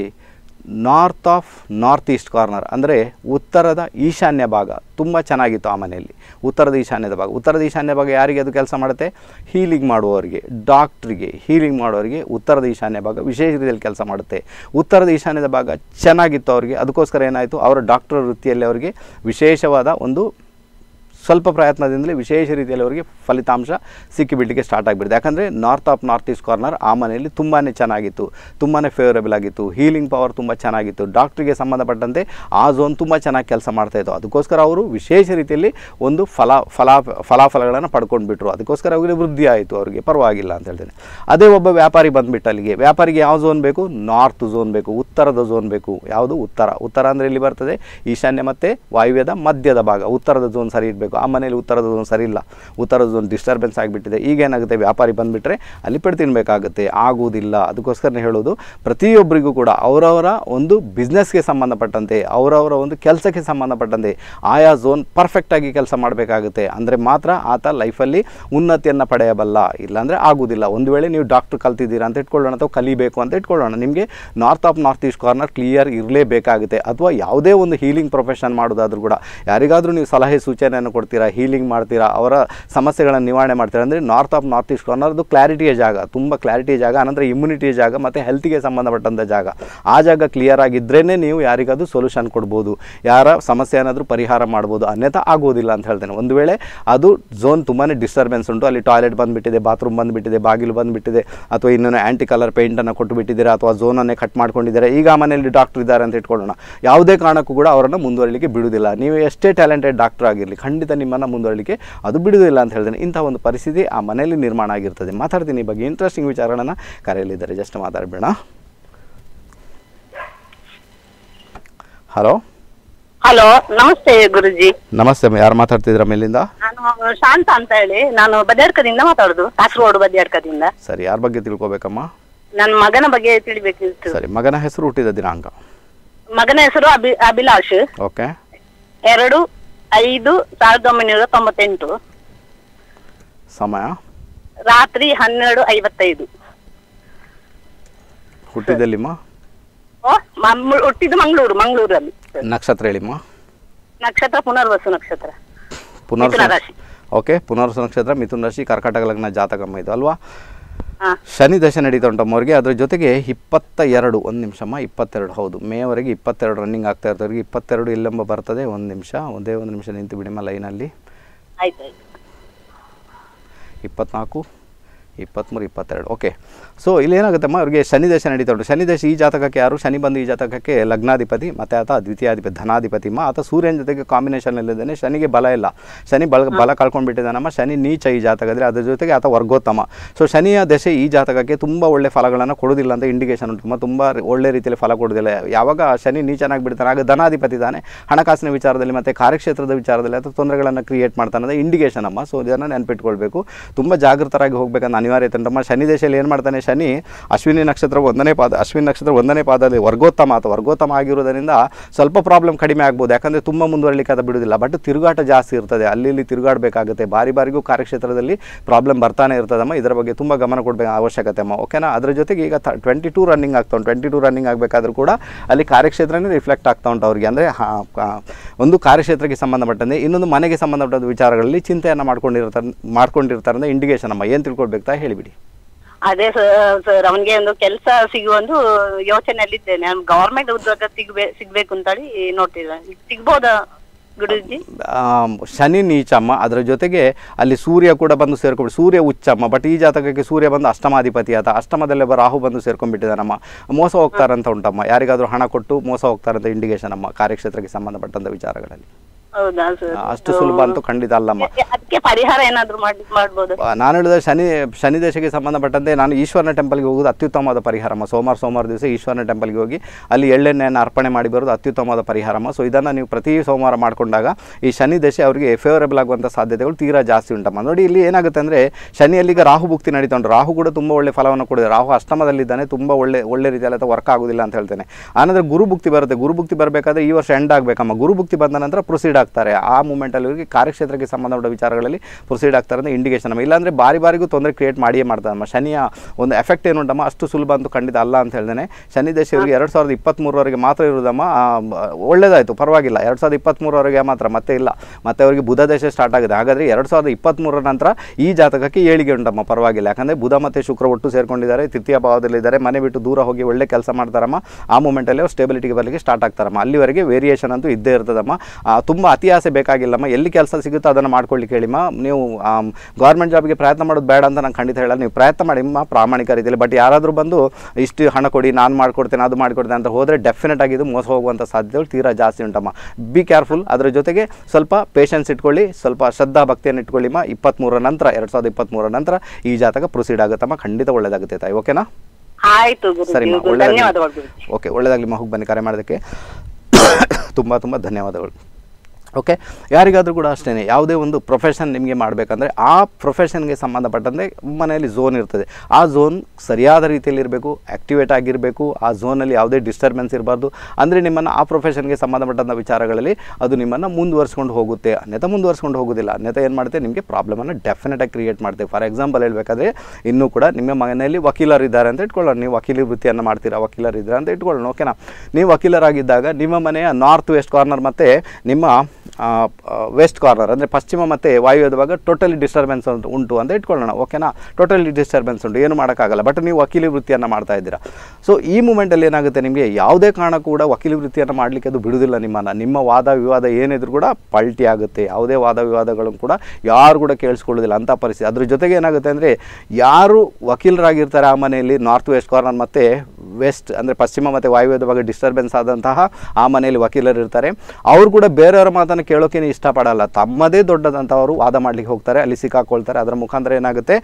north of north east corner ಅಂದರೆ ಉತ್ತರದ ಈಶಾನ್ಯ ಭಾಗ ತುಂಬ ಚೆನ್ನಾಗಿತ್ತು ಆ ಮನೆಯಲ್ಲಿ ಉತ್ತರದ ಈಶಾನ್ಯದ ಭಾಗ ಉತ್ತರದ ಈಶಾನ್ಯ ಭಾಗ ಯಾರಿಗೆ ಅದು ಕೆಲಸ ಮಾಡುತ್ತೆ ಹೀಲಿಂಗ್ ಮಾಡುವವರಿಗೆ ಡಾಕ್ಟ್ರಿಗೆ ಹೀಲಿಂಗ್ ಮಾಡುವವರಿಗೆ ಉತ್ತರದ ಈಶಾನ್ಯ ಭಾಗ ವಿಶೇಷ ರೀತಿಯಲ್ಲಿ ಕೆಲಸ ಮಾಡುತ್ತೆ ಉತ್ತರದ ಈಶಾನ್ಯದ ಭಾಗ ಚೆನ್ನಾಗಿತ್ತು ಅವರಿಗೆ ಅದಕ್ಕೋಸ್ಕರ ಏನಾಯಿತು ಅವರ ಡಾಕ್ಟರ್ ವೃತ್ತಿಯಲ್ಲಿ ಅವರಿಗೆ ವಿಶೇಷವಾದ ಒಂದು ಸ್ವಲ್ಪ ಪ್ರಯತ್ನದಿಂದಲೇ ವಿಶೇಷ ರೀತಿಯಲ್ಲಿ ಅವರಿಗೆ ಫಲಿತಾಂಶ ಸಿಕ್ಕಿಬಿಡ್ಲಿಕ್ಕೆ ಸ್ಟಾರ್ಟ್ ಆಗಿಬಿಡುತ್ತೆ ಯಾಕಂದರೆ north of north east corner ಆ ಮನೆಯಲ್ಲಿ ತುಂಬಾ ಚೆನ್ನಾಗಿತ್ತು ತುಂಬಾ ಫೇವರೇಬಲ್ ಆಗಿತ್ತು ಹೀಲಿಂಗ್ ಪವರ್ ತುಂಬ ಚೆನ್ನಾಗಿತ್ತು ಡಾಕ್ಟ್ರಿಗೆ ಸಂಬಂಧಪಟ್ಟಂತೆ ಆ ಝೋನ್ ತುಂಬ ಚೆನ್ನಾಗಿ ಕೆಲಸ ಮಾಡ್ತಾಯಿತ್ತು ಅದಕ್ಕೋಸ್ಕರ ಅವರು ವಿಶೇಷ ರೀತಿಯಲ್ಲಿ ಒಂದು ಫಲ ಫಲಾ ಫಲಾಫಲಗಳನ್ನು ಪಡ್ಕೊಂಡ್ಬಿಟ್ರು ಅದಕ್ಕೋಸ್ಕರ ಅವರಿಗೆ ವೃದ್ಧಿ ಆಯಿತು ಅವರಿಗೆ ಪರವಾಗಿಲ್ಲ ಅಂತ ಹೇಳ್ತೇನೆ ಅದೇ ಒಬ್ಬ ವ್ಯಾಪಾರಿ ಬಂದುಬಿಟ್ಟು ಅಲ್ಲಿಗೆ ವ್ಯಾಪಾರಿಗೆ ಯಾವ ಝೋನ್ ಬೇಕು ನಾರ್ತ್ ಝೋನ್ ಬೇಕು ಉತ್ತರದ ಝೋನ್ ಬೇಕು ಯಾವುದು ಉತ್ತರ ಉತ್ತರ ಅಂದರೆ ಇಲ್ಲಿ ಬರ್ತದೆ ಈಶಾನ್ಯ ಮತ್ತು ವಾಯುವ್ಯದ ಮಧ್ಯದ ಭಾಗ ಉತ್ತರದ ಝೋನ್ ಸರಿ ಇರಬೇಕು ಆ ಮನೇಲಿ ಉತ್ತರದ ಝೋನ್ ಸರಿ ಇಲ್ಲ ಉತ್ತರದ ಝೋನ್ ಡಿಸ್ಟರ್ಬೆನ್ಸ್ ಆಗಿಬಿಟ್ಟಿದೆ ಈಗ ಏನಾಗುತ್ತೆ ವ್ಯಾಪಾರಿ ಬಂದುಬಿಟ್ರೆ ಅಲ್ಲಿ ಪೆಟ್ಟು ತಿನ್ನಬೇಕಾಗುತ್ತೆ ಆಗುವುದಿಲ್ಲ ಅದಕ್ಕೋಸ್ಕರ ಹೇಳೋದು ಪ್ರತಿಯೊಬ್ಬರಿಗೂ ಕೂಡ ಅವರವರ ಒಂದು ಬಿಸ್ನೆಸ್ಗೆ ಸಂಬಂಧಪಟ್ಟಂತೆ ಅವರವರ ಒಂದು ಕೆಲಸಕ್ಕೆ ಸಂಬಂಧಪಟ್ಟಂತೆ ಆಯಾ ಝೋನ್ ಪರ್ಫೆಕ್ಟಾಗಿ ಕೆಲಸ ಮಾಡಬೇಕಾಗುತ್ತೆ ಅಂದರೆ ಮಾತ್ರ ಆತ ಲೈಫಲ್ಲಿ ಉನ್ನತಿಯನ್ನು ಪಡೆಯಬಲ್ಲ ಇಲ್ಲಾಂದರೆ ಆಗುವುದಿಲ್ಲ ಒಂದು ವೇಳೆ ನೀವು ಡಾಕ್ಟ್ರ್ ಕಲ್ತಿದ್ದೀರಾ ಅಂತ ಇಟ್ಕೊಳ್ಳೋಣ ಅಥವಾ ಕಲಿಬೇಕು ಅಂತ ಇಟ್ಕೊಳ್ಳೋಣ ನಿಮಗೆ north of north east corner clear ಇರಲೇಬೇಕಾಗುತ್ತೆ ಅಥವಾ ಯಾವುದೇ ಒಂದು ಹೀಲಿಂಗ್ ಪ್ರೊಫೆಷನ್ ಮಾಡೋದಾದ್ರೂ ಕೂಡ ಯಾರಿಗಾದರೂ ನೀವು ಸಲಹೆ ಸೂಚನೆಯನ್ನು ಕೊಡ್ತೀರಾ ಹೀಲಿಂಗ್ ಮಾಡ್ತೀರಾ ಅವರ ಸಮಸ್ಯೆಗಳನ್ನು ನಿವಾರಣೆ ಮಾಡ್ತೀರಾ ಅಂದರೆ north of north east corner ಅದು ಕ್ಲಾರಿಟಿಯ ಜಾಗ ತುಂಬ ಕ್ಲಾರಿಟಿಯ ಜಾಗ ಅನಂತರ ಇಮ್ಯುನಿಟಿಯ ಜಾಗ ಮತ್ತು ಹೆಲ್ತಿಗೆ ಸಂಬಂಧಪಟ್ಟಂಥ ಜಾಗ ಆ ಜಾಗ ಕ್ಲಿಯರ್ ಆಗಿದ್ರೇ ನೀವು ಯಾರಿಗಾದ್ರೂ ಸೊಲ್ಯೂಷನ್ ಕೊಡ್ಬೋದು ಯಾರ ಸಮಸ್ಯೆ ಏನಾದರೂ ಪರಿಹಾರ ಮಾಡ್ಬೋದು ಅನ್ಯथा ಆಗೋದಿಲ್ಲ ಅಂತ ಹೇಳ್ತೇನೆ ಒಂದು ವೇಳೆ ಅದು ಝೋನ್ ತುಂಬಾ ಡಿಸ್ಟರ್ಬೆನ್ಸ್ ಉಂಟು ಅಲ್ಲಿ ಟಾಯ್ಲೆಟ್ ಬಂದುಬಿಟ್ಟಿದೆ ಬಾತ್ರೂಮ್ ಬಂದುಬಿಟ್ಟಿದೆ ಬಾಗಿಲು ಬಂದುಬಿಟ್ಟಿದೆ ಅಥವಾ ಇನ್ನೊಂದು ಆ್ಯಂಟಿ ಕಲರ್ ಪೇಂಟನ್ನು ಕೊಟ್ಟು ಬಿಟ್ಟಿದ್ದೀರಾ ಅಥವಾ ಝೋನನ್ನೇ ಕಟ್ ಮಾಡ್ಕೊಂಡಿದ್ದಾರೆ ಈಗ ಆ ಮನೆಯಲ್ಲಿ ಡಾಕ್ಟರ್ ಇದ್ದಾರೆ ಅಂತ ಇಟ್ಕೊಳ್ಳೋಣ ಯಾವುದೇ ಕಾರಣಕ್ಕೂ ಕೂಡ ಅವರನ್ನು ಮುಂದುವರಲಿಕ್ಕೆ ಬಿಡುವುದಿಲ್ಲ ನೀವು ಎಷ್ಟೇ ಟ್ಯಾಲೆಂಟೆಡ್ ಡಾಕ್ಟರ್ ಆಗಿರಲಿ ಖಂಡಿತ ನಿಮ್ಮನ್ನು ಮುಂದುವರಲಿಕ್ಕೆ ಅದು ಬಿಡುವುದಿಲ್ಲ ಅಂತ ಹೇಳ್ತೇನೆ ಇಂಥ ಒಂದು ಪರಿಸ್ಥಿತಿ ಆ ಮನೆಯಲ್ಲಿ ನಿರ್ಮಾಣ ಆಗಿರ್ತದೆ ಮಾತಾಡ್ತೀನಿ ಈ ಬಗ್ಗೆ ಇಂಟ್ರೆಸ್ಟಿಂಗ್ ವಿಚಾರಗಳನ್ನು ಕರೆಯಲಿದ್ದಾರೆ ಜಸ್ಟ್ ಮಾತಾಡಬೇಡ ಹಲೋ ಹಲೋ ನಮಸ್ತೆ ಗುರುಜಿ ನಮಸ್ತೆ ಅಮ್ಮ. ಯಾರು ಮಾತಾಡ್ತಿದ್ರ ಮೇಲಿಂದ ನಾನು ಶಾಂತ ಅಂತ ಹೇಳಿ ನಾನು ಬದಿಯಡ್ಕದಿಂದ ಮಾತಾಡುದು ಕಾಸರಗೋಡು ಬದಿಯಡ್ಕದಿಂದ ಸರಿ ಯಾರ ಬಗ್ಗೆ ತಿಳ್ಕೊಬೇಕಮ್ಮ ನನ್ನ ಮಗನ ಬಗ್ಗೆ ತಿಳಿಬೇಕಿತ್ತು ಸರಿ ಮಗನ ಹೆಸರು ಹುಟ್ಟಿದ ದಿನಾಂಕ ಮಗನ ಹೆಸರು ಅಭಿ ಅಭಿಲಾಷ್ ಓಕೆ ಎರಡು ಐದು ಸಾವಿರದ ಒಂಬೈನೂರ ತೊಂಬತ್ತೆಂಟು ಸಮಯ ರಾತ್ರಿ ಹನ್ನೆರಡು ಐವತ್ತೈದು ಹುಟ್ಟಿದಲ್ಲಿಮ್ಮ ಓ ಮಮ್- ಹುಟ್ಟಿದ್ದು ಮಂಗಳೂರು ಮಂಗಳೂರಲ್ಲಿ ನಕ್ಷತ್ರ ಹೇಳಿಮ್ಮ ನಕ್ಷತ್ರ ಪುನರ್ವಸು ನಕ್ಷತ್ರ ಪುನರ್ ಮಿಥುನ ರಾಶಿ. ಓಕೆ ಪುನರ್ವಸು ನಕ್ಷತ್ರ ಮಿಥುನ ರಾಶಿ ಕರ್ಕಾಟಕ ಲಗ್ನ ಜಾತಕಮ್ಮ ಇದು ಅಲ್ವಾ ಹಾ ಶನಿ ದಶೆ ನಡೀತಾ ಉಂಟಮ್ಮವ್ರಿಗೆ ಅದ್ರ ಜೊತೆಗೆ ಇಪ್ಪತ್ತ ಎರಡು ಒಂದು ನಿಮಿಷಮ್ಮ ಇಪ್ಪತ್ತೆರಡು ಹೌದು ಮೇವರೆಗೆ ಇಪ್ಪತ್ತೆರಡು ರನ್ನಿಂಗ್ ಆಗ್ತಾ ಇರ್ತವ್ರಿಗೆ ಇಪ್ಪತ್ತೆರಡು ಇಲ್ಲೆಂಬ ಬರ್ತದೆ ಒಂದು ನಿಮಿಷ ಒಂದೇ ಒಂದು ನಿಮಿಷ ನಿಂತು ಬಿಡಿಮ್ಮ ಲೈನಲ್ಲಿ ಆಯ್ತಾಯ್ತು ಇಪ್ಪತ್ನಾಲ್ಕು ಇಪ್ಪತ್ತ್ಮೂರು ಇಪ್ಪತ್ತೆರಡು ಓಕೆ ಸೊ ಇಲ್ಲಿ ಏನಾಗುತ್ತಮ್ಮ ಅವ್ರಿಗೆ ಶನಿ ದೇಶ ನಡೀತಾ ಉಂಟು ಶನಿ ದೇಶ ಈ ಜಾತಕಕ್ಕೆ ಯಾರು ಶನಿ ಬಂದು ಈ ಜಾತಕಕ್ಕೆ ಲಗ್ನಾಧಿಪತಿ ಮತ್ತು ಆತ ದ್ವಿತೀಯಾಧಿಪತಿ ಧನಾಧಿಪತಿಮ್ಮ ಆತ ಸೂರ್ಯನ ಜೊತೆಗೆ ಕಾಂಬಿನೇಷನಲ್ಲಿದ್ದಾನೆ ಶನಿಗೆ ಬಲ ಇಲ್ಲ ಶನಿ ಬಲ ಬಲ ಕಳ್ಕೊಂಡ್ಬಿಟ್ಟಿದ್ದಾನಮ್ಮ ಶನಿ ನೀಚ ಈ ಜಾತಕದಲ್ಲಿ ಅದ್ರ ಜೊತೆಗೆ ಆತ ವರ್ಗೋತ್ತಮ ಸೊ ಶನಿಯ ದಶೆ ಈ ಜಾತಕಕ್ಕೆ ತುಂಬ ಒಳ್ಳೆ ಫಲಗಳನ್ನು ಕೊಡೋದಿಲ್ಲ ಅಂತ ಇಂಡಿಕೇಶನ್ ಉಂಟು ತುಂಬ ಒಳ್ಳೆ ರೀತಿಯಲ್ಲಿ ಫಲ ಕೊಡೋದಿಲ್ಲ ಯಾವಾಗ ಶನಿ ನೀಚನಾಗಿ ಬಿಡ್ತಾನೆ ಆಗ ಧನಾಧಿಪತಿ ಇದ್ದಾನೆ ಹಣಕಾಸಿನ ವಿಚಾರದಲ್ಲಿ ಮತ್ತು ಕಾರ್ಯಕ್ಷೇತ್ರದ ವಿಚಾರದಲ್ಲಿ ಅಥವಾ ತೊಂದರೆಗಳನ್ನು ಕ್ರಿಯೇಟ್ ಮಾಡ್ತಾನೆ ಅದು ಇಂಡಿಕೇಶನ್ ಅಮ್ಮ ಸೊ ಇದನ್ನು ನೆನ್ಪಿಟ್ಕೊಳ್ಬೇಕು ತುಂಬ ಜಾಗೃತರಾಗಿ ಹೋಗ್ಬೇಕಂತ ಅನಿವಾರ್ಯತೆ ಉಂಟಮ್ಮ ಶನಿ ದೇಶದಲ್ಲಿ ಏನು ಮಾಡ್ತಾನೆ ಶನಿ ಅಶ್ವಿನಿ ನಕ್ಷತ್ರ ಒಂದನೇ ಪಾದ ಅಶ್ವಿನಿ ನಕ್ಷತ್ರ ಒಂದನೇ ಪಾದದಲ್ಲಿ ವರ್ಗೋತ್ತಮ ಅಥವಾ ವರ್ಗೋತ್ತಮ ಆಗಿರೋದರಿಂದ ಸ್ವಲ್ಪ ಪ್ರಾಬ್ಲಮ್ ಕಡಿಮೆ ಆಗ್ಬೋದು ಯಾಕಂದರೆ ತುಂಬ ಮುಂದುವರಲಿಕ್ಕೆ ಅದು ಬಿಡೋದಿಲ್ಲ ಬಟ್ ತಿರುಗಾಟ ಜಾಸ್ತಿ ಇರ್ತದೆ ಅಲ್ಲಿ ಇಲ್ಲಿ ತಿರುಗಾಡಬೇಕಾಗುತ್ತೆ ಬಾರಿ ಬಾರಿಗೂ ಕಾರ್ಯಕ್ಷೇತ್ರದಲ್ಲಿ ಪ್ರಾಬ್ಲಮ್ ಬರ್ತಾನೆ ಇರ್ತದಮ್ಮ ಇದರ ಬಗ್ಗೆ ತುಂಬ ಗಮನ ಕೊಡಬೇಕು ಅವಶ್ಯಕತೆ ಅಮ್ಮ ಓಕೆನಾ ಅದರ ಜೊತೆಗೆ ಈಗ ಟ್ವೆಂಟಿ ಟೂ ರನ್ನಿಂಗ್ ಆಗ್ತಾ ಉಂಟು ಟ್ವೆಂಟಿ ಟೂ ರನ್ನಿಂಗ್ ಆಗಬೇಕಾದ್ರೂ ಕೂಡ ಅಲ್ಲಿ ಕಾರ್ಯಕ್ಷೇತ್ರನೇ ರಿಫ್ಲೆಕ್ಟ್ ಆಗ್ತಾ ಉಂಟು ಅವ್ರಿಗೆ ಅಂದರೆ ಒಂದು ಕಾರ್ಯಕ್ಷೇತ್ರಕ್ಕೆ ಸಂಬಂಧಪಟ್ಟಂತೆ ಇನ್ನೊಂದು ಮನೆಗೆ ಸಂಬಂಧಪಟ್ಟ ವಿಚಾರಗಳಲ್ಲಿ ಚಿಂತೆಯನ್ನು ಮಾಡ್ಕೊಂಡಿರ್ತಾರೆ ಮಾಡ್ಕೊಂಡಿರ್ತಾರೆ ಅಂದರೆ ಇಂಡಿಕೇಶನ್ ಅಮ್ಮ ಏನು ತಿಳ್ಕೊಳ್ಬೇಕು ತಾ ಹೇಳಿಬಿಡಿ ಅದೇ ಸರ್ ಅವನಿಗೆ ಒಂದು ಕೆಲಸ ಸಿಗುವ ಒಂದು ಯೋಚನೆಯಲ್ಲಿದ್ದೇನೆ ನಾನು ಗವರ್ಮೆಂಟ್ ಉದ್ಯೋಗ ಸಿಗ್ಬೇ ಸಿಗ್ಬೇಕು ಅಂತೇಳಿ ನೋಡ್ತಿದ್ದೆ ಸಿಗ್ಬೋದಾ ಗುರುಜಿ ಆಮ್, ಶನಿ ನೀಚಮ್ಮ ಅದರ ಜೊತೆಗೆ ಅಲ್ಲಿ ಸೂರ್ಯ ಕೂಡ ಬಂದು ಸೇರ್ಕೊಂಡು ಸೂರ್ಯ ಉಚ್ಚಮ್ಮ ಬಟ್ ಈ ಜಾತಕಕ್ಕೆ ಸೂರ್ಯ ಬಂದು ಅಷ್ಟಮಾಧಿಪತಿ ಆತ ಅಷ್ಟಮದಲ್ಲೇ ಬ ರಾಹು ಬಂದು ಸೇರ್ಕೊಂಡ್ಬಿಟ್ಟಿದ್ದಾನಮ್ಮ ಮೋಸ ಹೋಗ್ತಾರಂತ ಉಂಟಮ್ಮ ಯಾರಿಗಾದರೂ ಹಣ ಕೊಟ್ಟು ಮೋಸ ಹೋಗ್ತಾರಂತ ಇಂಡಿಕೇಶನ್ ಅಮ್ಮ ಕಾರ್ಯಕ್ಷೇತ್ರಕ್ಕೆ ಸಂಬಂಧಪಟ್ಟಂಥ ವಿಚಾರಗಳಲ್ಲಿ ಹೌದಾ ಸರ್ ಅಷ್ಟು ಸುಲಭ ಅಂತೂ ಖಂಡಿತ ಅಲ್ಲಮ್ಮ ಅದಕ್ಕೆ ಪರಿಹಾರ ಏನಾದ್ರು ಮಾಡಿ ಮಾಡ್ಬೋದು ಆ, ನಾನು ಹೇಳಿದ ಶನಿ ಶನಿ ದೇಶಕ್ಕೆ ಸಂಬಂಧಪಟ್ಟಂತೆ ನಾನು ಈಶ್ವರನ ಟೆಂಪಲ್ಗೆ ಹೋಗೋದು ಅತ್ಯುತ್ತಮವಾದ ಪರಿಹಾರಮ್ಮ ಸೋಮವಾರ ಸೋಮವಾರ ದಿವಸ ಈಶ್ವರನ ಟೆಂಪಲ್ಗೆ ಹೋಗಿ ಅಲ್ಲಿ ಎಳ್ಳೆಣ್ಣೆಯನ್ನು ಅರ್ಪಣೆ ಮಾಡಿ ಬರೋದು ಅತ್ಯುತ್ತಮವಾದ ಪರಿಹಾರಮ್ಮ ಸೊ ಇದನ್ನು ನೀವು ಪ್ರತಿ ಸೋಮವಾರ ಮಾಡಿಕೊಂಡಾಗ ಈ ಶನಿ ದೇಶ ಅವರಿಗೆ ಫೇವರೇಬಲ್ ಆಗುವಂಥ ಸಾಧ್ಯತೆಗಳು ತೀರಾ ಜಾಸ್ತಿ ಉಂಟಮ್ಮ ನೋಡಿ ಇಲ್ಲಿ ಏನಾಗುತ್ತೆ ಅಂದರೆ ಶನಿಯಲ್ಲಿ ಈಗ ರಾಹು ಭುಕ್ತಿ ನಡೀತಾ ಉಂಟು ರಾಹು ಕೂಡ ತುಂಬ ಒಳ್ಳೆ ಫಲವನ್ನು ಕೊಡಿದೆ ರಾಹು ಅಷ್ಟಮದಲ್ಲಿದ್ದಾನೆ ತುಂಬ ಒಳ್ಳೆ ಒಳ್ಳೆ ರೀತಿಯಲ್ಲಿ ಅಥವಾ ವರ್ಕ್ ಆಗೋದಿಲ್ಲ ಅಂತ ಹೇಳ್ತೇನೆ ಆನಂತರ ಗುರು ಭುಕ್ತಿ ಬರುತ್ತೆ ಗುರು ಭುಕ್ತಿ ಬರಬೇಕಾದ್ರೆ ಈ ವರ್ಷ ಎಂಡ್ ಆಗಬೇಕಮ್ಮ ಗುರು ಭುಕ್ತಿ ಬಂದ ನಂತರ ಪ್ರೊಸೀಡ್ ಆಗ್ತಾರೆ ಆ ಮೂಮೆಂಟಲ್ಲಿ ಇವರಿಗೆ ಕಾರ್ಯಕ್ಷೇತ್ರಕ್ಕೆ ಸಂಬಂಧಪಟ್ಟ ವಿಚಾರಗಳಲ್ಲಿ ಪ್ರೊಸೀಡ್ ಆಗ್ತಾರೆ ಅಂತ ಇಂಡಿಕೇಶನ್ ಅಮ್ಮ ಇಲ್ಲಾಂದರೆ ಬಾರಿ ಬಾರಿಗೂ ತೊಂದರೆ ಕ್ರಿಯೇಟ್ ಮಾಡಿಯೇ ಮಾಡ್ತಾರಮ್ಮ ಶನಿಯ ಒಂದು ಎಫೆಕ್ಟ್ ಏನುಂಟಮ್ಮ ಅಷ್ಟು ಸುಲಭ ಅಂತೂ ಖಂಡಿತ ಅಲ್ಲ ಅಂತ ಹೇಳ್ದೇನೆ ಶನಿ ದೇಶ ಇವರಿಗೆ ಎರಡು ಸಾವಿರದ ಇಪ್ಪತ್ತ್ಮೂರವರೆಗೆ ಮಾತ್ರ ಇರೋದಮ್ಮ ಆ, ಬ- ಒಳ್ಳೇದಾಯಿತು ಪರವಾಗಿಲ್ಲ ಎರಡು ಸಾವಿರದ ಇಪ್ಪತ್ತ್ಮೂರವರೆಗೆ ಮಾತ್ರ ಮತ್ತೆ ಇಲ್ಲ ಮತ್ತೆ ಅವರಿಗೆ ಬುಧ ದೇಶ ಸ್ಟಾರ್ಟ್ ಆಗಿದೆ ಹಾಗಾದರೆ ಎರಡು ಸಾವಿರದ ಇಪ್ಪತ್ತ್ಮೂರರ ನಂತರ ಈ ಜಾತಕಕ್ಕೆ ಏಳಿಗೆ ಉಂಟಮ್ಮ ಪರವಾಗಿಲ್ಲ ಯಾಕಂದರೆ ಬುಧ ಮತ್ತು ಶುಕ್ರ ಒಟ್ಟು ಸೇರ್ಕೊಂಡಿದ್ದಾರೆ ತೃತೀಯ ಭಾವದಲ್ಲಿದ್ದಾರೆ ಮನೆ ಬಿಟ್ಟು ದೂರ ಹೋಗಿ ಒಳ್ಳೆ ಕೆಲಸ ಮಾಡ್ತಾರಮ್ಮ ಆ ಮೂಮೆಂಟಲ್ಲಿ ಅವ್ರು ಸ್ಟೇಬಿಲಿಟಿಗೆ ಬರಲಿಕ್ಕೆ ಸ್ಟಾರ್ಟ್ ಆಗ್ತಾರಮ್ಮ ಅಲ್ಲಿವರೆಗೆ ವೇರಿಯೇಷನ್ ಅಂತೂ ಇದ್ದೇ ಇರ್ತದಮ್ಮ ಆ, ತುಂಬ ಅತಿ ಆಸೆ ಬೇಕಾಗಿಲ್ಲಮ್ಮ ಎಲ್ಲಿ ಕೆಲಸ ಸಿಗುತ್ತೋ ಅದನ್ನು ಮಾಡ್ಕೊಳ್ಳಿಕ್ಕೆ ಹೇಳಿಮ್ಮ ನೀವು ಗೌರ್ಮೆಂಟ್ ಜಾಬ್ಗೆ ಪ್ರಯತ್ನ ಮಾಡೋದು ಬೇಡ ಅಂತ ನಾನು ಖಂಡಿತ ಹೇಳಲ್ಲ ನೀವು ಪ್ರಯತ್ನ ಮಾಡಿಮ್ಮ ಪ್ರಾಮಾಣಿಕ ರೀತಿಯಲ್ಲಿ ಬಟ್ ಯಾರಾದರೂ ಬಂದು ಇಷ್ಟು ಹಣ ಕೊಡಿ ನಾನು ಮಾಡ್ಕೊಡ್ತೇನೆ ಅದು ಮಾಡ್ಕೊಡ್ತೇನೆ ಅಂತ ಹೋದರೆ ಡೆಫಿನೆಟ್ ಆಗಿ ಇದು ಮೋಸ ಹೋಗುವಂಥ ಸಾಧ್ಯತೆಗಳು ತೀರಾ ಜಾಸ್ತಿ ಉಂಟಮ್ಮ ಬಿ ಕೇರ್ಫುಲ್ ಅದರ ಜೊತೆಗೆ ಸ್ವಲ್ಪ ಪೇಷನ್ಸ್ ಇಟ್ಕೊಳ್ಳಿ ಸ್ವಲ್ಪ ಶ್ರದ್ಧಾ ಭಕ್ತಿಯನ್ನು ಇಟ್ಕೊಳ್ಳಿಮ್ಮ ಇಪ್ಪತ್ತ್ಮೂರರ ನಂತರ ಎರಡು ಸಾವಿರದ ಇಪ್ಪತ್ತ್ಮೂರರ ನಂತರ ಈ ಜಾತಕ ಪ್ರೊಸೀಡ್ ಆಗುತ್ತಮ್ಮ ಖಂಡಿತ ಒಳ್ಳೆಯದಾಗುತ್ತೆ ತಾಯಿ ಓಕೆನಾ ಆಯ್ತು ಗುರುಜಿ ಸರಿಮ್ಮ ಧನ್ಯವಾದಗಳು ಒಳ್ಳೆಯದಾಗಲಿ ಗುರುಜಿ ಓಕೆ ಒಳ್ಳೆಯದಾಗಲಿ ಮಹುಗ್ ಬನ್ನಿ ಕರೆ ಮಾಡೋದಕ್ಕೆ ತುಂಬ ತುಂಬ ಧನ್ಯವಾದಗಳು ಓಕೆ ಯಾರಿಗಾದರೂ ಕೂಡ ಅಷ್ಟೇ ಯಾವುದೇ ಒಂದು ಪ್ರೊಫೆಷನ್ ನಿಮಗೆ ಮಾಡಬೇಕಂದ್ರೆ ಆ ಪ್ರೊಫೆಷನ್ಗೆ ಸಂಬಂಧಪಟ್ಟಂತೆ ಮನೆಯಲ್ಲಿ ಝೋನ್ ಇರ್ತದೆ ಆ ಝೋನ್ ಸರಿಯಾದ ರೀತಿಯಲ್ಲಿ ಇರಬೇಕು ಆ್ಯಕ್ಟಿವೇಟ್ ಆಗಿರಬೇಕು ಆ ಝೋನಲ್ಲಿ ಯಾವುದೇ ಡಿಸ್ಟರ್ಬೆನ್ಸ್ ಇರಬಾರ್ದು ಅಂದರೆ ನಿಮ್ಮನ್ನು ಆ ಪ್ರೊಫೆಷನ್ಗೆ ಸಂಬಂಧಪಟ್ಟಂಥ ವಿಚಾರಗಳಲ್ಲಿ ಅದು ನಿಮ್ಮನ್ನು ಮುಂದುವರ್ಸ್ಕೊಂಡು ಹೋಗುತ್ತೆ ಅನ್ಯಥ ಮುಂದುವರ್ಸ್ಕೊಂಡು ಹೋಗೋದಿಲ್ಲ ಅನ್ಯಥ ಏನು ಮಾಡುತ್ತೆ ನಿಮಗೆ ಪ್ರಾಬ್ಲಮನ್ನು ಡೆಫಿನೆಟಾಗಿ ಕ್ರಿಯೇಟ್ ಮಾಡುತ್ತೆ ಫಾರ್ ಎಕ್ಸಾಂಪಲ್ ಹೇಳಬೇಕಾದ್ರೆ ಇನ್ನೂ ಕೂಡ ನಿಮ್ಮ ಮನೆಯಲ್ಲಿ ವಕೀಲರು ಇದ್ದಾರೆ ಅಂತ ಇಟ್ಕೊಳ್ಳೋಣ ನೀವು ವಕೀಲಿ ವೃತ್ತಿಯನ್ನು ಮಾಡ್ತೀರಾ ವಕೀಲರು ಇದ್ದಾರೆ ಅಂತ ಇಟ್ಕೊಳ್ಳೋಣ ಓಕೆನಾ ನೀವು ವಕೀಲರಾಗಿದ್ದಾಗ ನಿಮ್ಮ ಮನೆಯ ನಾರ್ತ್ ವೆಸ್ಟ್ ಕಾರ್ನರ್ ಮತ್ತು ನಿಮ್ಮ ವೆಸ್ಟ್ ಕಾರ್ನರ್ ಅಂದರೆ ಪಶ್ಚಿಮ ಮತ್ತು ವಾಯುವ್ಯದ ಭಾಗ ಟೋಟಲಿ ಡಿಸ್ಟರ್ಬೆನ್ಸ್ ಉಂಟು ಅಂತ ಇಟ್ಕೊಳ್ಳೋಣ ಓಕೆನಾ ಟೋಟಲಿ ಡಿಸ್ಟರ್ಬೆನ್ಸ್ ಉಂಟು ಏನು ಮಾಡೋಕ್ಕಾಗಲ್ಲ ಬಟ್ ನೀವು ವಕೀಲಿ ವೃತ್ತಿಯನ್ನು ಮಾಡ್ತಾ ಇದ್ದೀರಾ ಸೊ ಈ ಮೂಮೆಂಟಲ್ಲಿ ಏನಾಗುತ್ತೆ ನಿಮಗೆ ಯಾವುದೇ ಕಾರಣಕ್ಕೂ ಕೂಡ ವಕೀಲಿ ವೃತ್ತಿಯನ್ನು ಮಾಡಲಿಕ್ಕೆ ಅದು ಬಿಡುವುದಿಲ್ಲ ನಿಮ್ಮನ್ನು ನಿಮ್ಮ ವಾದ ವಿವಾದ ಏನಿದ್ರು ಕೂಡ ಪಲ್ಟಿ ಆಗುತ್ತೆ ಯಾವುದೇ ವಾದ ವಿವಾದಗಳನ್ನು ಕೂಡ ಯಾರು ಕೂಡ ಕೇಳಿಸ್ಕೊಳ್ಳೋದಿಲ್ಲ ಅಂಥ ಪರಿಸ್ಥಿತಿ ಅದ್ರ ಜೊತೆಗೆ ಏನಾಗುತ್ತೆ ಅಂದರೆ ಯಾರು ವಕೀಲರಾಗಿರ್ತಾರೆ ಆ ಮನೆಯಲ್ಲಿ ನಾರ್ತ್ ವೆಸ್ಟ್ ಕಾರ್ನರ್ ಮತ್ತು ವೆಸ್ಟ್ ಅಂದರೆ ಪಶ್ಚಿಮ ಮತ್ತು ವಾಯುವ್ಯದ ಬಗ್ಗೆ ಡಿಸ್ಟರ್ಬೆನ್ಸ್ ಆದಂತಹ ಆ ಮನೆಯಲ್ಲಿ ವಕೀಲರು ಇರ್ತಾರೆ ಅವರು ಕೂಡ ಬೇರೆಯವರ ಮಾತನ್ನು ಕೇಳೋಕ್ಕೇನೆ ಇಷ್ಟಪಡಲ್ಲ ತಮ್ಮದೇ ದೊಡ್ಡದಂಥವರು ವಾದ ಮಾಡಲಿಕ್ಕೆ ಹೋಗ್ತಾರೆ ಅಲ್ಲಿ ಸಿಕ್ಕಾಕೊಳ್ತಾರೆ ಅದರ ಮುಖಾಂತರ ಏನಾಗುತ್ತೆ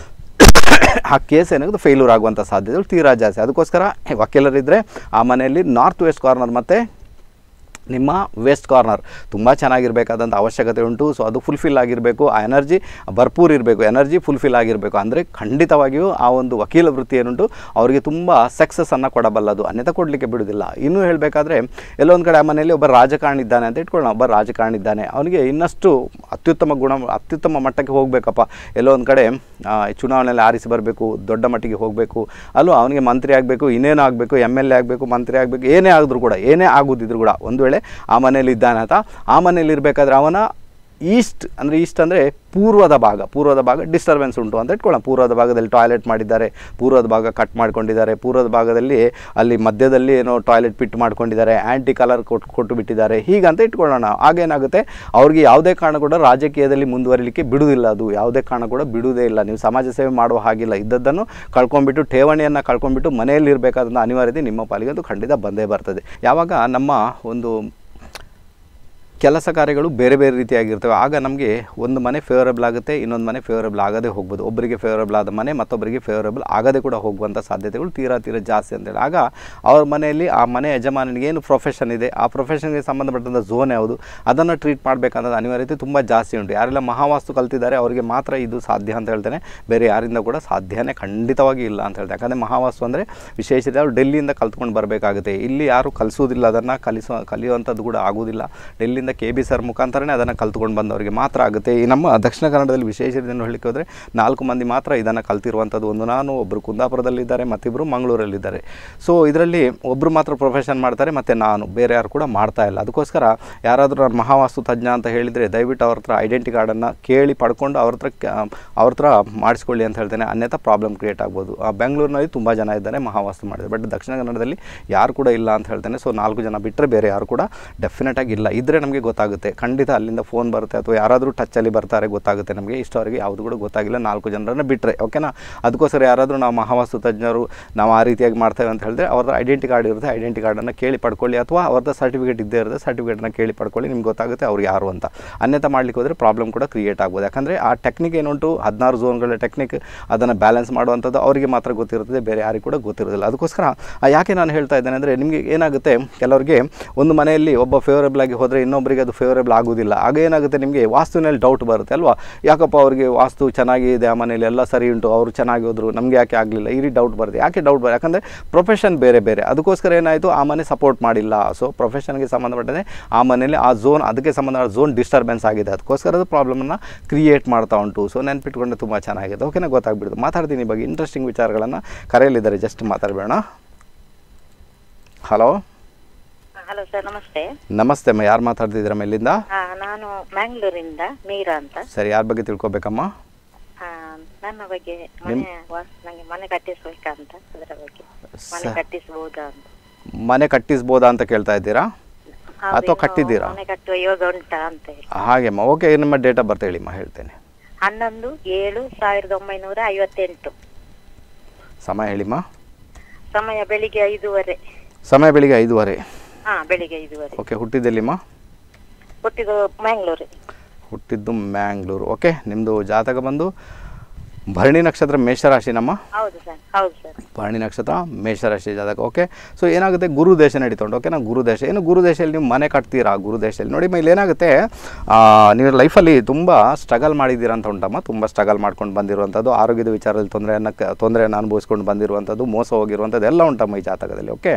ಆ ಕೇಸ್ ಏನಾಗುತ್ತೆ ಫೇಲ್ಯೂರ್ ಆಗುವಂಥ ಸಾಧ್ಯತೆಗಳು ತೀರಾ ಜಾಸ್ತಿ ಅದಕ್ಕೋಸ್ಕರ ವಕೀಲರಿದ್ದರೆ ಆ ಮನೆಯಲ್ಲಿ ನಾರ್ತ್ ವೆಸ್ಟ್ ಕಾರ್ನರ್ ಮತ್ತು ನಿಮ್ಮ ವೆಸ್ಟ್ ಕಾರ್ನರ್ ತುಂಬ ಚೆನ್ನಾಗಿರಬೇಕಾದಂಥ ಅವಶ್ಯಕತೆ ಉಂಟು ಸೊ ಅದು ಫುಲ್ಫಿಲ್ ಆಗಿರಬೇಕು ಆ ಎನರ್ಜಿ ಭರ್ಪೂರ್ ಇರಬೇಕು ಎನರ್ಜಿ ಫುಲ್ಫಿಲ್ ಆಗಿರಬೇಕು ಅಂದರೆ ಖಂಡಿತವಾಗಿಯೂ ಆ ಒಂದು ವಕೀಲ ವೃತ್ತಿ ಏನುಂಟು ಅವರಿಗೆ ತುಂಬ ಸಕ್ಸಸ್ಸನ್ನು ಕೊಡಬಲ್ಲದು ಅನ್ಯಥ ಕೊಡಲಿಕ್ಕೆ ಬಿಡುವುದಿಲ್ಲ ಇನ್ನೂ ಹೇಳಬೇಕಾದ್ರೆ ಎಲ್ಲೊಂದು ಕಡೆ ಆ ಮನೆಯಲ್ಲಿ ಒಬ್ಬ ರಾಜಕಾರಣಿ ಇದ್ದಾನೆ ಅಂತ ಇಟ್ಕೊಳ್ಳೋಣ ಒಬ್ಬ ರಾಜಕಾರಣಿ ಇದ್ದಾನೆ ಅವನಿಗೆ ಇನ್ನಷ್ಟು ಅತ್ಯುತ್ತಮ ಗುಣ ಅತ್ಯುತ್ತಮ ಮಟ್ಟಕ್ಕೆ ಹೋಗಬೇಕಪ್ಪ ಎಲ್ಲೋ ಒಂದು ಕಡೆ ಆ, ಚುನಾವಣೆಯಲ್ಲಿ ಆರಿಸಿ ಬರಬೇಕು ದೊಡ್ಡ ಮಟ್ಟಿಗೆ ಹೋಗಬೇಕು ಅಲ್ಲೂ ಅವನಿಗೆ ಮಂತ್ರಿ ಆಗಬೇಕು ಇನ್ನೇನು ಆಗಬೇಕು ಎಮ್ ಎಲ್ ಎ ಆಗಬೇಕು ಮಂತ್ರಿ ಆಗಬೇಕು ಏನೇ ಆಗಿದ್ರು ಕೂಡ ಏನೇ ಆಗೋದಿದ್ರು ಕೂಡ ಒಂದು ವೇಳೆ ಆ ಮನೇಲಿ ಇದ್ದಾನೆ ಆತ ಆ ಮನೇಲಿ ಇರಬೇಕಾದ್ರೆ ಅವನ ಈಸ್ಟ್ ಅಂದರೆ ಈಸ್ಟ್ ಅಂದರೆ ಪೂರ್ವದ ಭಾಗ ಪೂರ್ವದ ಭಾಗ ಡಿಸ್ಟರ್ಬೆನ್ಸ್ ಉಂಟು ಅಂತ ಇಟ್ಕೊಳ್ಳೋಣ ಪೂರ್ವದ ಭಾಗದಲ್ಲಿ ಟಾಯ್ಲೆಟ್ ಮಾಡಿದ್ದಾರೆ ಪೂರ್ವದ ಭಾಗ ಕಟ್ ಮಾಡ್ಕೊಂಡಿದ್ದಾರೆ ಪೂರ್ವದ ಭಾಗದಲ್ಲಿ ಅಲ್ಲಿ ಮಧ್ಯದಲ್ಲಿ ಏನೋ ಟಾಯ್ಲೆಟ್ ಪಿಟ್ ಮಾಡ್ಕೊಂಡಿದ್ದಾರೆ ಆ್ಯಂಟಿ ಕಲರ್ ಕೊಟ್ಟು ಕೊಟ್ಟು ಬಿಟ್ಟಿದ್ದಾರೆ ಹೀಗಂತ ಇಟ್ಕೊಳ್ಳೋಣ ಆಗೇನಾಗುತ್ತೆ ಅವ್ರಿಗೆ ಯಾವುದೇ ಕಾರಣ ಕೂಡ ರಾಜಕೀಯದಲ್ಲಿ ಮುಂದುವರಿಲಿಕ್ಕೆ ಬಿಡುವುದಿಲ್ಲ ಅದು ಯಾವುದೇ ಕಾರಣ ಕೂಡ ಬಿಡುವುದೇ ಇಲ್ಲ ನೀವು ಸಮಾಜ ಸೇವೆ ಮಾಡುವ ಹಾಗಿಲ್ಲ ಇದ್ದದ್ದನ್ನು ಕಳ್ಕೊಂಡ್ಬಿಟ್ಟು ಠೇವಣಿಯನ್ನು ಕಳ್ಕೊಂಡ್ಬಿಟ್ಟು ಮನೆಯಲ್ಲಿ ಇರಬೇಕಾದಂಥ ಅನಿವಾರ್ಯತೆ ನಿಮ್ಮ ಪಾಲಿಗೆ ಅದು ಖಂಡಿತ ಬಂದೇ ಬರ್ತದೆ ಯಾವಾಗ ನಮ್ಮ ಒಂದು ಕೆಲಸ ಕಾರ್ಯಗಳು ಬೇರೆ ಬೇರೆ ರೀತಿಯಾಗಿರ್ತವೆ ಆಗ ನಮಗೆ ಒಂದು ಮನೆ ಫೇವರಬಲ್ ಆಗುತ್ತೆ ಇನ್ನೊಂದು ಮನೆ ಫೇವರಬಲ್ ಆಗದೆ ಹೋಗ್ಬೋದು ಒಬ್ಬರಿಗೆ ಫೇವರಬಲ್ ಆದ ಮನೆ ಮತ್ತೊಬ್ಬರಿಗೆ ಫೇವರಬಲ್ ಆಗದೆ ಕೂಡ ಹೋಗುವಂಥ ಸಾಧ್ಯತೆಗಳು ತೀರಾ ತೀರಾ ಜಾಸ್ತಿ ಅಂತೇಳಿ ಆಗ ಅವ್ರ ಮನೆಯಲ್ಲಿ ಆ ಮನೆ ಯಜಮಾನನಿಗೆ ಏನು ಪ್ರೊಫೆಷನ್ ಇದೆ ಆ ಪ್ರೊಫೆಷನ್ಗೆ ಸಂಬಂಧಪಟ್ಟಂಥ ಝೋನ್ ಯಾವುದು ಅದನ್ನು ಟ್ರೀಟ್ ಮಾಡಬೇಕನ್ನೋದು ಅನಿವಾರ್ಯತೆ ತುಂಬ ಜಾಸ್ತಿ ಉಂಟು ಯಾರೆಲ್ಲ ಮಹಾವಾಸ್ತು ಕಲ್ತಿದ್ದಾರೆ ಅವರಿಗೆ ಮಾತ್ರ ಇದು ಸಾಧ್ಯ ಅಂತ ಹೇಳ್ತೇನೆ ಬೇರೆ ಯಾರಿಂದ ಕೂಡ ಸಾಧ್ಯನೇ ಖಂಡಿತವಾಗಿ ಇಲ್ಲ ಅಂತ ಹೇಳ್ತೇನೆ ಯಾಕಂದರೆ ಮಹಾವಾಸ್ತು ಅಂದರೆ ವಿಶೇಷತೆ ಅವರು ಡೆಲ್ಲಿಯಿಂದ ಕಲ್ತ್ಕೊಂಡು ಬರಬೇಕಾಗುತ್ತೆ ಇಲ್ಲಿ ಯಾರು ಕಲಿಸೋದಿಲ್ಲ ಅದನ್ನು ಕಲಿಸೋ ಕಲಿಯುವಂಥದ್ದು ಕೂಡ ಆಗೋದಿಲ್ಲ ಡೆಲ್ಲಿಯಿಂದ ಕೆ ಬಿ ಸರ್ ಮುಖಾಂತರನೇ ಅದನ್ನು ಕಲ್ತ್ಕೊಂಡು ಬಂದವರಿಗೆ ಮಾತ್ರ ಆಗುತ್ತೆ ಈ ನಮ್ಮ ದಕ್ಷಿಣ ಕನ್ನಡದಲ್ಲಿ ವಿಶೇಷತೆಯನ್ನು ಹೇಳಲಿಕ್ಕೆ ಹೋದರೆ ನಾಲ್ಕು ಮಂದಿ ಮಾತ್ರ ಇದನ್ನು ಕಲ್ತಿರುವಂಥದ್ದು ಒಂದು ನಾನು ಒಬ್ಬರು ಕುಂದಾಪುರದಲ್ಲಿದ್ದಾರೆ ಮತ್ತಿಬ್ಬರು ಮಂಗಳೂರಲ್ಲಿದ್ದಾರೆ ಸೊ ಇದರಲ್ಲಿ ಒಬ್ಬರು ಮಾತ್ರ ಪ್ರೊಫೆಷನ್ ಮಾಡ್ತಾರೆ ಮತ್ತು ನಾನು ಬೇರೆ ಯಾರು ಕೂಡ ಮಾಡ್ತಾ ಇಲ್ಲ ಅದಕ್ಕೋಸ್ಕರ ಯಾರಾದರೂ ನಾನು ಮಹಾವಾಸ್ತು ತಜ್ಞ ಅಂತ ಹೇಳಿದರೆ ದಯವಿಟ್ಟು ಅವ್ರ ಹತ್ರ ಐಡೆಂಟಿ ಕಾರ್ಡನ್ನು ಕೇಳಿ ಪಡ್ಕೊಂಡು ಅವ್ರ ಹತ್ರ ಕ- ಅವ್ರ ಹತ್ರ ಮಾಡಿಸ್ಕೊಳ್ಳಿ ಅಂತ ಹೇಳ್ತೇನೆ ಅನ್ಯಥ ಪ್ರಾಬ್ಲಮ್ ಕ್ರಿಯೇಟ್ ಆಗ್ಬೋದು ಆ ಬೆಂಗಳೂರಿನಲ್ಲಿ ತುಂಬ ಜನ ಇದ್ದಾರೆ ಮಹಾವಾಸ್ತು ಮಾಡಿದ್ದಾರೆ ಬಟ್ ದಕ್ಷಿಣ ಕನ್ನಡದಲ್ಲಿ ಯಾರು ಕೂಡ ಇಲ್ಲ ಅಂತ ಹೇಳ್ತೇನೆ ಸೊ ನಾಲ್ಕು ಜನ ಬಿಟ್ಟರೆ ಬೇರೆ ಯಾರು ಕೂಡ ಡೆಫಿನೆಟಾಗಿ ಇಲ್ಲ ಇದ್ದರೆ ನಮಗೆ ಗೊತ್ತಾಗುತ್ತೆ ಖಂಡಿತ ಅಲ್ಲಿಂದ ಫೋನ್ ಬರುತ್ತೆ ಅಥವಾ ಯಾರಾದರೂ ಟಚ್ಚಲ್ಲಿ ಬರ್ತಾರೆ ಗೊತ್ತಾಗುತ್ತೆ ನಮಗೆ ಇಷ್ಟವರೆಗೆ ಯಾವುದು ಕೂಡ ಗೊತ್ತಾಗಿಲ್ಲ ನಾಲ್ಕು ಜನರನ್ನು ಬಿಟ್ಟರೆ ಓಕೆನಾ ಅದಕ್ಕೋಸ್ಕರ ಯಾರಾದರೂ ನಾವು ಮಹಾವಾಸ್ತು ತಜ್ಞರು ನಾವು ಆ ರೀತಿಯಾಗಿ ಮಾಡ್ತೇವೆ ಅಂತ ಹೇಳಿದ್ರೆ ಅವ್ರದ್ದು ಐಡೆಂಟಿ ಕಾರ್ಡ್ ಇರುತ್ತೆ ಐಡೆಂಟಿ ಕಾರ್ಡನ್ನು ಕೇಳಿ ಪಡ್ಕೊಳ್ಳಿ ಅಥವಾ ಅವ್ರದ್ದು ಸರ್ಟಿಫಿಕೇಟ್ ಇದ್ದೇ ಇರುತ್ತೆ ಸರ್ಟಿಫಿಕೇಟ್ನ ಕೇಳಿ ಪಡ್ಕೊಳ್ಳಿ ನಿಮ್ಗೆ ಗೊತ್ತಾಗುತ್ತೆ ಅವ್ರು ಯಾರು ಅಂತ ಅನ್ಯಥ ಮಾಡ್ಲಿಕ್ಕೆ ಹೋದರೆ ಪ್ರಾಬ್ಲಮ್ ಕೂಡ ಕ್ರಿಯೇಟ್ ಆಗ್ಬೋದು ಯಾಕಂದರೆ ಆ ಟೆಕ್ನಿಕ್ ಏನುಂಟು ಹದಿನಾರು ಝೋನ್ಗಳ ಟೆಕ್ನಿಕ್ ಅದನ್ನು ಬ್ಯಾಲೆನ್ಸ್ ಮಾಡುವಂಥದ್ದು ಅವರಿಗೆ ಮಾತ್ರ ಗೊತ್ತಿರುತ್ತದೆ ಬೇರೆ ಯಾರಿಗೂ ಕೂಡ ಗೊತ್ತಿರೋದಿಲ್ಲ ಅದಕ್ಕೋಸ್ಕರ ಆ ಯಾಕೆ ನಾನು ಹೇಳ್ತಾ ಇದ್ದೇನೆ ಅಂದರೆ ನಿಮಗೆ ಏನಾಗುತ್ತೆ ಕೆಲವರಿಗೆ ಒಂದು ಮನೆಯಲ್ಲಿ ಒಬ್ಬ ಫೇವರೇಬಲ್ ಆಗಿ ಹೋದರೆ ಇನ್ನೊಬ್ಬರಿಗೆ ಅದು ಫೇವರೇಬಲ್ ಆಗೋದಿಲ್ಲ ಆಗ ಏನಾಗುತ್ತೆ ನಿಮಗೆ ವಾಸ್ತುವಿನಲ್ಲಿ ಡೌಟ್ ಬರುತ್ತೆ ಅಲ್ವಾ ಯಾಕಪ್ಪ ಅವರಿಗೆ ವಾಸ್ತು ಚೆನ್ನಾಗಿದೆ ಆ ಮನೆಯಲ್ಲಿ ಎಲ್ಲ ಸರಿ ಉಂಟು ಅವರು ಚೆನ್ನಾಗಿ ಹೋದರು ನಮಗೆ ಯಾಕೆ ಆಗಲಿಲ್ಲ ಈ ರೀತಿ ಡೌಟ್ ಬರುತ್ತೆ ಯಾಕೆ ಡೌಟ್ ಬರುತ್ತೆ ಯಾಕಂದರೆ ಪ್ರೊಫೆಷನ್ ಬೇರೆ ಬೇರೆ ಅದಕ್ಕೋಸ್ಕರ ಏನಾಯಿತು ಆ ಮನೆ ಸಪೋರ್ಟ್ ಮಾಡಿಲ್ಲ ಸೊ ಪ್ರೊಫೆಷನ್ಗೆ ಸಂಬಂಧಪಟ್ಟಂತೆ ಆ ಮನೆಯಲ್ಲಿ ಆ ಝೋನ್ ಅದಕ್ಕೆ ಸಂಬಂಧ ಝೋನ್ ಡಿಸ್ಟರ್ಬೆನ್ಸ್ ಆಗಿದೆ ಅದಕ್ಕೋಸ್ಕರ ಅದು ಪ್ರಾಬ್ಲಮನ್ನು ಕ್ರಿಯೇಟ್ ಮಾಡ್ತಾ ಉಂಟು ಸೊ ನೆನ್ಪಿಟ್ಕೊಂಡ್ರೆ ತುಂಬ ಚೆನ್ನಾಗಿದೆ ಓಕೆನಾ ಗೊತ್ತಾಗ್ಬಿಡ್ತು ಮಾತಾಡ್ತೀನಿ ಈ ಬಗ್ಗೆ ಇಂಟ್ರೆಸ್ಟಿಂಗ್ ವಿಚಾರಗಳನ್ನು ಕರೆಯಲಿದ್ದಾರೆ ಜಸ್ಟ್ ಮಾತಾಡಬೇಡ ಹಲೋ ಹಲೋ ಸರ್ ನಮಸ್ತೆ ನಮಸ್ತೆ ಅಮ್ಮ ಯಾರು ಮಾತಾಡ್ತಿದ್ದೀರಮ್ಮ ಇಲ್ಲಿಂದ ಆ, ನಾನು ಮ್ಯಾಂಗ್ಳೂರಿಂದ ಮೀರಾ ಅಂತ ಸರಿ ಯಾರ ಬಗ್ಗೆ ತಿಳ್ಕೊಬೇಕಮ್ಮ ಆ, ನನ್ನ ಬಗ್ಗೆ ಮನೆ ವಾಸ್- ನಂಗೆ ಮನೆ ಕಟ್ಟಿಸ್ಬೇಕಂತ ಅದರ ಬಗ್ಗೆ ಮನೆ ಸ- ಕಟ್ಟಿಸಬಹುದಾ ಅಂತ ಮನೆ ಕಟ್ಟಿಸ್ಬೋದಾ ಅಂತ ಕೇಳ್ತಾ ಇದ್ದೀರಾ ಹೌದು, ಅಥವಾ ಇನ್ನು ಕಟ್ಟಿದ್ದೀರಾ? ಮನೆ ಕಟ್ಟುವ ಯೋಗ ಉಂಟಾ ಅಂತ ಹೇಳಿ ಹಾಗೆಮ್ಮ ಓಕೆ ನಿಮ್ಮ ಡೇಟ್ ಆಫ್ ಬರ್ತ್ ಹೇಳಿಮ್ಮ ಹೇಳ್ತೇನೆ ಹನ್ನೊಂದು ಏಳು ಸಾವಿರದ ಒಂಬೈನೂರ ಐವತ್ತೆಂಟು ಸಮಯ ಹೇಳಿಮ್ಮ ಸಮಯ ಬೆಳಿಗ್ಗೆ ಐದೂವರೆ ಸಮಯ ಬೆಳಿಗ್ಗೆ ಐದೂವರೆ ಹಾ ಬೆಳಿಗ್ಗೆ ಐದೂವರೆ ಓಕೆ ಹುಟ್ಟಿದ್ದೆಲ್ಲಿಮ್ಮ ಹುಟ್ಟಿದ್ದು ಮ್ಯಾಂಗ್ಳೂರು ಹುಟ್ಟಿದ್ದು ಮ್ಯಾಂಗ್ಳೂರು ಓಕೆ ನಿಮ್ಮದು ಜಾತಕ ಬಂದು ಭರಣಿ ನಕ್ಷತ್ರ ಮೇಷರಾಶಿನಮ್ಮ ಹೌದು ಸರ್ ಹೌದು ಸರ್ ಭರಣಿ ನಕ್ಷತ್ರ ಮೇಷರಾಶಿ ಜಾತಕ ಓಕೆ ಸೊ ಏನಾಗುತ್ತೆ ಗುರು ದೇಶ ನಡೀತುಂಟು ಓಕೆನಾ ಗುರು ದೇಶ ಏನು ಗುರು ದೇಶದಲ್ಲಿ ನೀವು ಮನೆ ಕಟ್ತೀರಾ ಗುರು ದೇಶದಲ್ಲಿ ನೋಡಿ ಇಲ್ಲಿ ಏನಾಗುತ್ತೆ ಆ, ನೀವು ಲೈಫಲ್ಲಿ ತುಂಬ ಸ್ಟ್ರಗಲ್ ಮಾಡಿದ್ದೀರಾ ಅಂತ ಉಂಟಮ್ಮ ತುಂಬ ಸ್ಟ್ರಗಲ್ ಮಾಡ್ಕೊಂಡು ಬಂದಿರುವಂಥದ್ದು ಆರೋಗ್ಯದ ವಿಚಾರದಲ್ಲಿ ತೊಂದರೆಯನ್ನು ತೊಂದರೆಯನ್ನು ಅನುಭವಿಸ್ಕೊಂಡು ಬಂದಿರುವಂಥದ್ದು ಮೋಸ ಹೋಗಿರುವಂಥದ್ದು ಎಲ್ಲ ಉಂಟಮ್ಮ ಈ ಜಾತಕದಲ್ಲಿ ಓಕೆ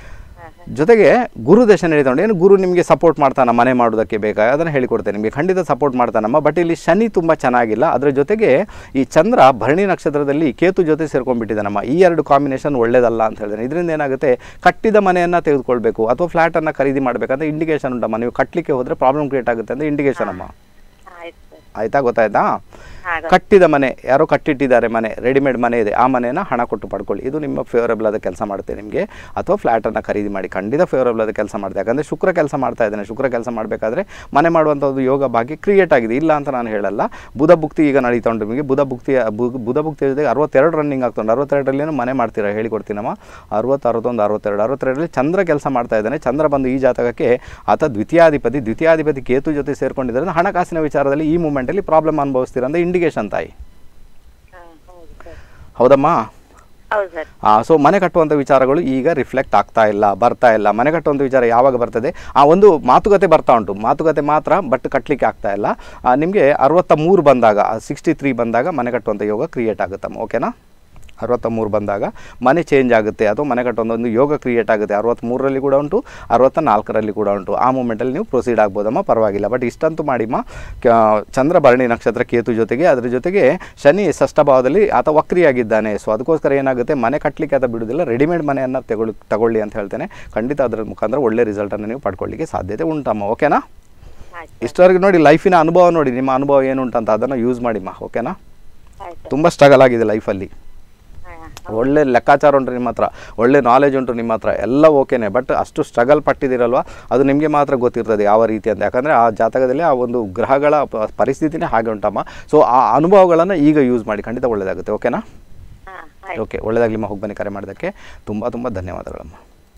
ಜೊತೆಗೆ ಗುರು ದೇಶ ನಡೀತುಂಟು ಏನು ಗುರು ನಿಮಗೆ ಸಪೋರ್ಟ್ ಮಾಡ್ತಾನ ಮನೆ ಮಾಡೋದಕ್ಕೆ ಬೇಕಾ ಅದನ್ನು ಹೇಳಿಕೊಡ್ತೇನೆ ನಿಮಗೆ ಖಂಡಿತ ಸಪೋರ್ಟ್ ಮಾಡ್ತಾನಮ್ಮ ಬಟ್ ಇಲ್ಲಿ ಶನಿ ತುಂಬ ಚೆನ್ನಾಗಿಲ್ಲ ಅದರ ಜೊತೆಗೆ ಈ ಚಂದ್ರ ಭರಣಿ ನಕ್ಷತ್ರದಲ್ಲಿ ಕೇತು ಜೊತೆ ಸೇರ್ಕೊಂಡ್ಬಿಟ್ಟಿದ್ದಾನಮ್ಮ ಈ ಎರಡು ಕಾಂಬಿನೇಷನ್ ಒಳ್ಳೇದಲ್ಲ ಅಂತ ಹೇಳಿದ್ರೆ ಇದರಿಂದ ಏನಾಗುತ್ತೆ ಕಟ್ಟಿದ ಮನೆಯನ್ನು ತೆಗೆದುಕೊಳ್ಬೇಕು ಅಥವಾ ಫ್ಲ್ಯಾಟನ್ನು ಖರೀದಿ ಮಾಡಬೇಕಂತ ಇಂಡಿಕೇಶನ್ ಉಂಟಮ್ಮ ನೀವು ಕಟ್ಟಲಿಕ್ಕೆ ಹೋದರೆ ಪ್ರಾಬ್ಲಮ್ ಕ್ರಿಯೇಟ್ ಆಗುತ್ತೆ ಅಂತ ಇಂಡಿಕೇಶನ್ ಅಮ್ಮ ಆಯ್ತು ಸರ್ ಆಯಿತಾ ಗೊತ್ತಾಯ್ತಾ ಹಾಗೆ ಕಟ್ಟಿದ ಮನೆ ಯಾರೋ ಕಟ್ಟಿಟ್ಟಿದ್ದಾರೆ ಮನೆ ರೆಡಿಮೇಡ್ ಮನೆ ಇದೆ ಆ ಮನೆಯನ್ನು ಹಣ ಕೊಟ್ಟು ಪಡ್ಕೊಳ್ಳಿ ಇದು ನಿಮ್ಮ ಫೇವರಬಲ್ ಆದ ಕೆಲಸ ಮಾಡುತ್ತೆ ನಿಮಗೆ ಅಥವಾ ಫ್ಲ್ಯಾಟನ್ನು ಖರೀದಿ ಮಾಡಿ ಖಂಡಿತ ಫೇವರಬಲ್ ಆದ ಕೆಲಸ ಮಾಡುತ್ತೆ ಯಾಕಂದರೆ ಶುಕ್ರ ಕೆಲಸ ಮಾಡ್ತಾ ಇದ್ದಾನೆ ಶುಕ್ರ ಕೆಲಸ ಮಾಡಬೇಕಾದ್ರೆ ಮನೆ ಮಾಡುವಂಥದ್ದು ಯೋಗ ಭಾಗ್ಯ ಕ್ರಿಯೇಟ್ ಆಗಿದೆ ಇಲ್ಲ ಅಂತ ನಾನು ಹೇಳಲ್ಲ ಬುಧ ಭುಕ್ತಿ ಈಗ ನಡೀತಾ ಉಂಟು ನಿಮಗೆ ಬುಧ ಭುಕ್ತಿ ಬು- ಬುಧ ಭುಕ್ತಿ ಜೊತೆಗೆ ಅರವತ್ತೆರಡು ರನ್ನಿಂಗ್ ಆಗ್ತುಂಟು ಅರವತ್ತೆರಡರಲ್ಲಿ ಮನೆ ಮಾಡ್ತೀರಾ ಹೇಳಿಕೊಡ್ತೀನಮ್ಮ ಅರವತ್ತು ಅರವತ್ತೊಂದು ಅರವತ್ತೆರಡು ಅರವತ್ತೆರಡರಲ್ಲಿ ಚಂದ್ರ ಕೆಲಸ ಮಾಡ್ತಾ ಇದ್ದಾನೆ ಚಂದ್ರ ಬಂದು ಈ ಜಾತಕಕ್ಕೆ ಆತ ದ್ವಿತೀಯಾಧಿಪತಿ ದ್ವಿತೀಯಾಧಿಪತಿ ಕೇತು ಜೊತೆ ಸೇರ್ಕೊಂಡಿದ್ದರಿಂದ ಹಣಕಾಸಿನ ವಿಚಾರದಲ್ಲಿ ಈ ಮೂಮೆಂಟಲ್ಲಿ ಪ್ರಾಬ್ಲಮ್ ಅನುಭವಿಸ್ತೀರಾ ಅಂತ ಇಂಡಿಕೇಶನ್ ತಾಯಿ ಹಾ ಹೌದು ಸರ್ ಹೌದಮ್ಮ ಹೌದು ಸರ್ ಸೊ ಮನೆ ಕಟ್ಟುವಂಥ ವಿಚಾರಗಳು ಈಗ ರಿಫ್ಲೆಕ್ಟ್ ಆಗ್ತಾ ಇಲ್ಲ ಬರ್ತಾ ಇಲ್ಲ ಮನೆ ಕಟ್ಟುವಂಥ ವಿಚಾರ ಯಾವಾಗ ಬರ್ತದೆ ಆ ಒಂದು ಮಾತುಕತೆ ಬರ್ತಾ ಉಂಟು ಮಾತುಕತೆ ಮಾತ್ರ ಬಟ್ ಕಟ್ಟಲಿಕ್ಕೆ ಆಗ್ತಾ ಇಲ್ಲ ನಿಮಗೆ ಅರವತ್ತ ಮೂರು ಬಂದಾಗ ಸಿಕ್ಸ್ಟಿ ತ್ರೀ ಬಂದಾಗ ಮನೆ ಕಟ್ಟುವಂಥ ಯೋಗ ಕ್ರಿಯೇಟ್ ಆಗುತ್ತಮ್ಮ ಓಕೆನಾ ಅರವತ್ತ ಮೂರು ಬಂದಾಗ ಮನೆ ಚೇಂಜ್ ಆಗುತ್ತೆ ಅಥವಾ ಮನೆ ಕಟ್ಟುವಂಥ ಒಂದು ಯೋಗ ಕ್ರಿಯೇಟ್ ಆಗುತ್ತೆ ಅರವತ್ತ್ಮೂರರಲ್ಲಿ ಕೂಡ ಉಂಟು ಅರವತ್ತ ನಾಲ್ಕರಲ್ಲಿ ಕೂಡ ಉಂಟು ಆ ಮೂಮೆಂಟಲ್ಲಿ ನೀವು ಪ್ರೊಸೀಡ್ ಆಗ್ಬೋದಮ್ಮ ಪರವಾಗಿಲ್ಲ ಬಟ್ ಇಷ್ಟಂತೂ ಮಾಡಿಮ್ಮ ಕ- ಚಂದ್ರ ಭರಣಿ ನಕ್ಷತ್ರ ಕೇತು ಜೊತೆಗೆ ಅದ್ರ ಜೊತೆಗೆ ಶನಿ ಷಷ್ಠ ಭಾವದಲ್ಲಿ ಆತ ವಕ್ರಿಯಾಗಿದ್ದಾನೆ ಸೊ ಅದಕ್ಕೋಸ್ಕರ ಏನಾಗುತ್ತೆ ಮನೆ ಕಟ್ಟಲಿಕ್ಕೆ ಆತ ಬಿಡುವುದಿಲ್ಲ ರೆಡಿಮೇಡ್ ಮನೆಯನ್ನು ತಗೊಳ್ಳಿ ತಗೊಳ್ಳಿ ಅಂತ ಹೇಳ್ತೇನೆ ಖಂಡಿತ ಅದರ ಮುಖಾಂತರ ಒಳ್ಳೆ ರಿಸಲ್ಟನ್ನು ನೀವು ಪಡ್ಕೊಳ್ಳಿಕ್ಕೆ ಸಾಧ್ಯತೆ ಉಂಟಮ್ಮ ಓಕೆನಾ ಆಯ್ತು ಇಷ್ಟವರೆಗೆ ನೋಡಿ ಲೈಫಿನ ಅನುಭವ ನೋಡಿ ನಿಮ್ಮ ಅನುಭವ ಏನು ಉಂಟಂತ ಅದನ್ನು ಯೂಸ್ ಮಾಡಿಮ್ಮ ಓಕೆನಾ ಆಯ್ತು ತುಂಬ ಸ್ಟ್ರಗಲ್ ಆಗಿದೆ ಲೈಫಲ್ಲಿ ಹಾ ಒಳ್ಳೆ ಲೆಕ್ಕಾಚಾರ ಉಂಟು ನಿಮ್ಮ ಹತ್ರ ಒಳ್ಳೆ ನಾಲೆಜ್ ಉಂಟು ನಿಮ್ಮ ಹತ್ರ ಎಲ್ಲ ಓಕೆನೆ ಬಟ್ ಅಷ್ಟು ಸ್ಟ್ರಗಲ್ ಪಟ್ಟಿದ್ದೀರಲ್ವ ಅದು ನಿಮಗೆ ಮಾತ್ರ ಗೊತ್ತಿರ್ತದೆ ಯಾವ ರೀತಿ ಅಂತ ಯಾಕಂದರೆ ಆ ಜಾತಕದಲ್ಲಿ ಆ ಒಂದು ಗ್ರಹಗಳ ಪ- ಪರಿಸ್ಥಿತಿನೇ ಹಾಗೆ ಉಂಟಮ್ಮ ಸೊ ಆ ಅನುಭವಗಳನ್ನು ಈಗ ಯೂಸ್ ಮಾಡಿ ಖಂಡಿತ ಒಳ್ಳೆಯದಾಗುತ್ತೆ ಓಕೆನಾ ಹಾ ಆಯ್ತು ಓಕೆ ಒಳ್ಳೆಯದಾಗಲಿ ಹೋಗಿ ಬನ್ನಿ ಕರೆ ಮಾಡೋದಕ್ಕೆ ತುಂಬ ತುಂಬ ಧನ್ಯವಾದಗಳಮ್ಮ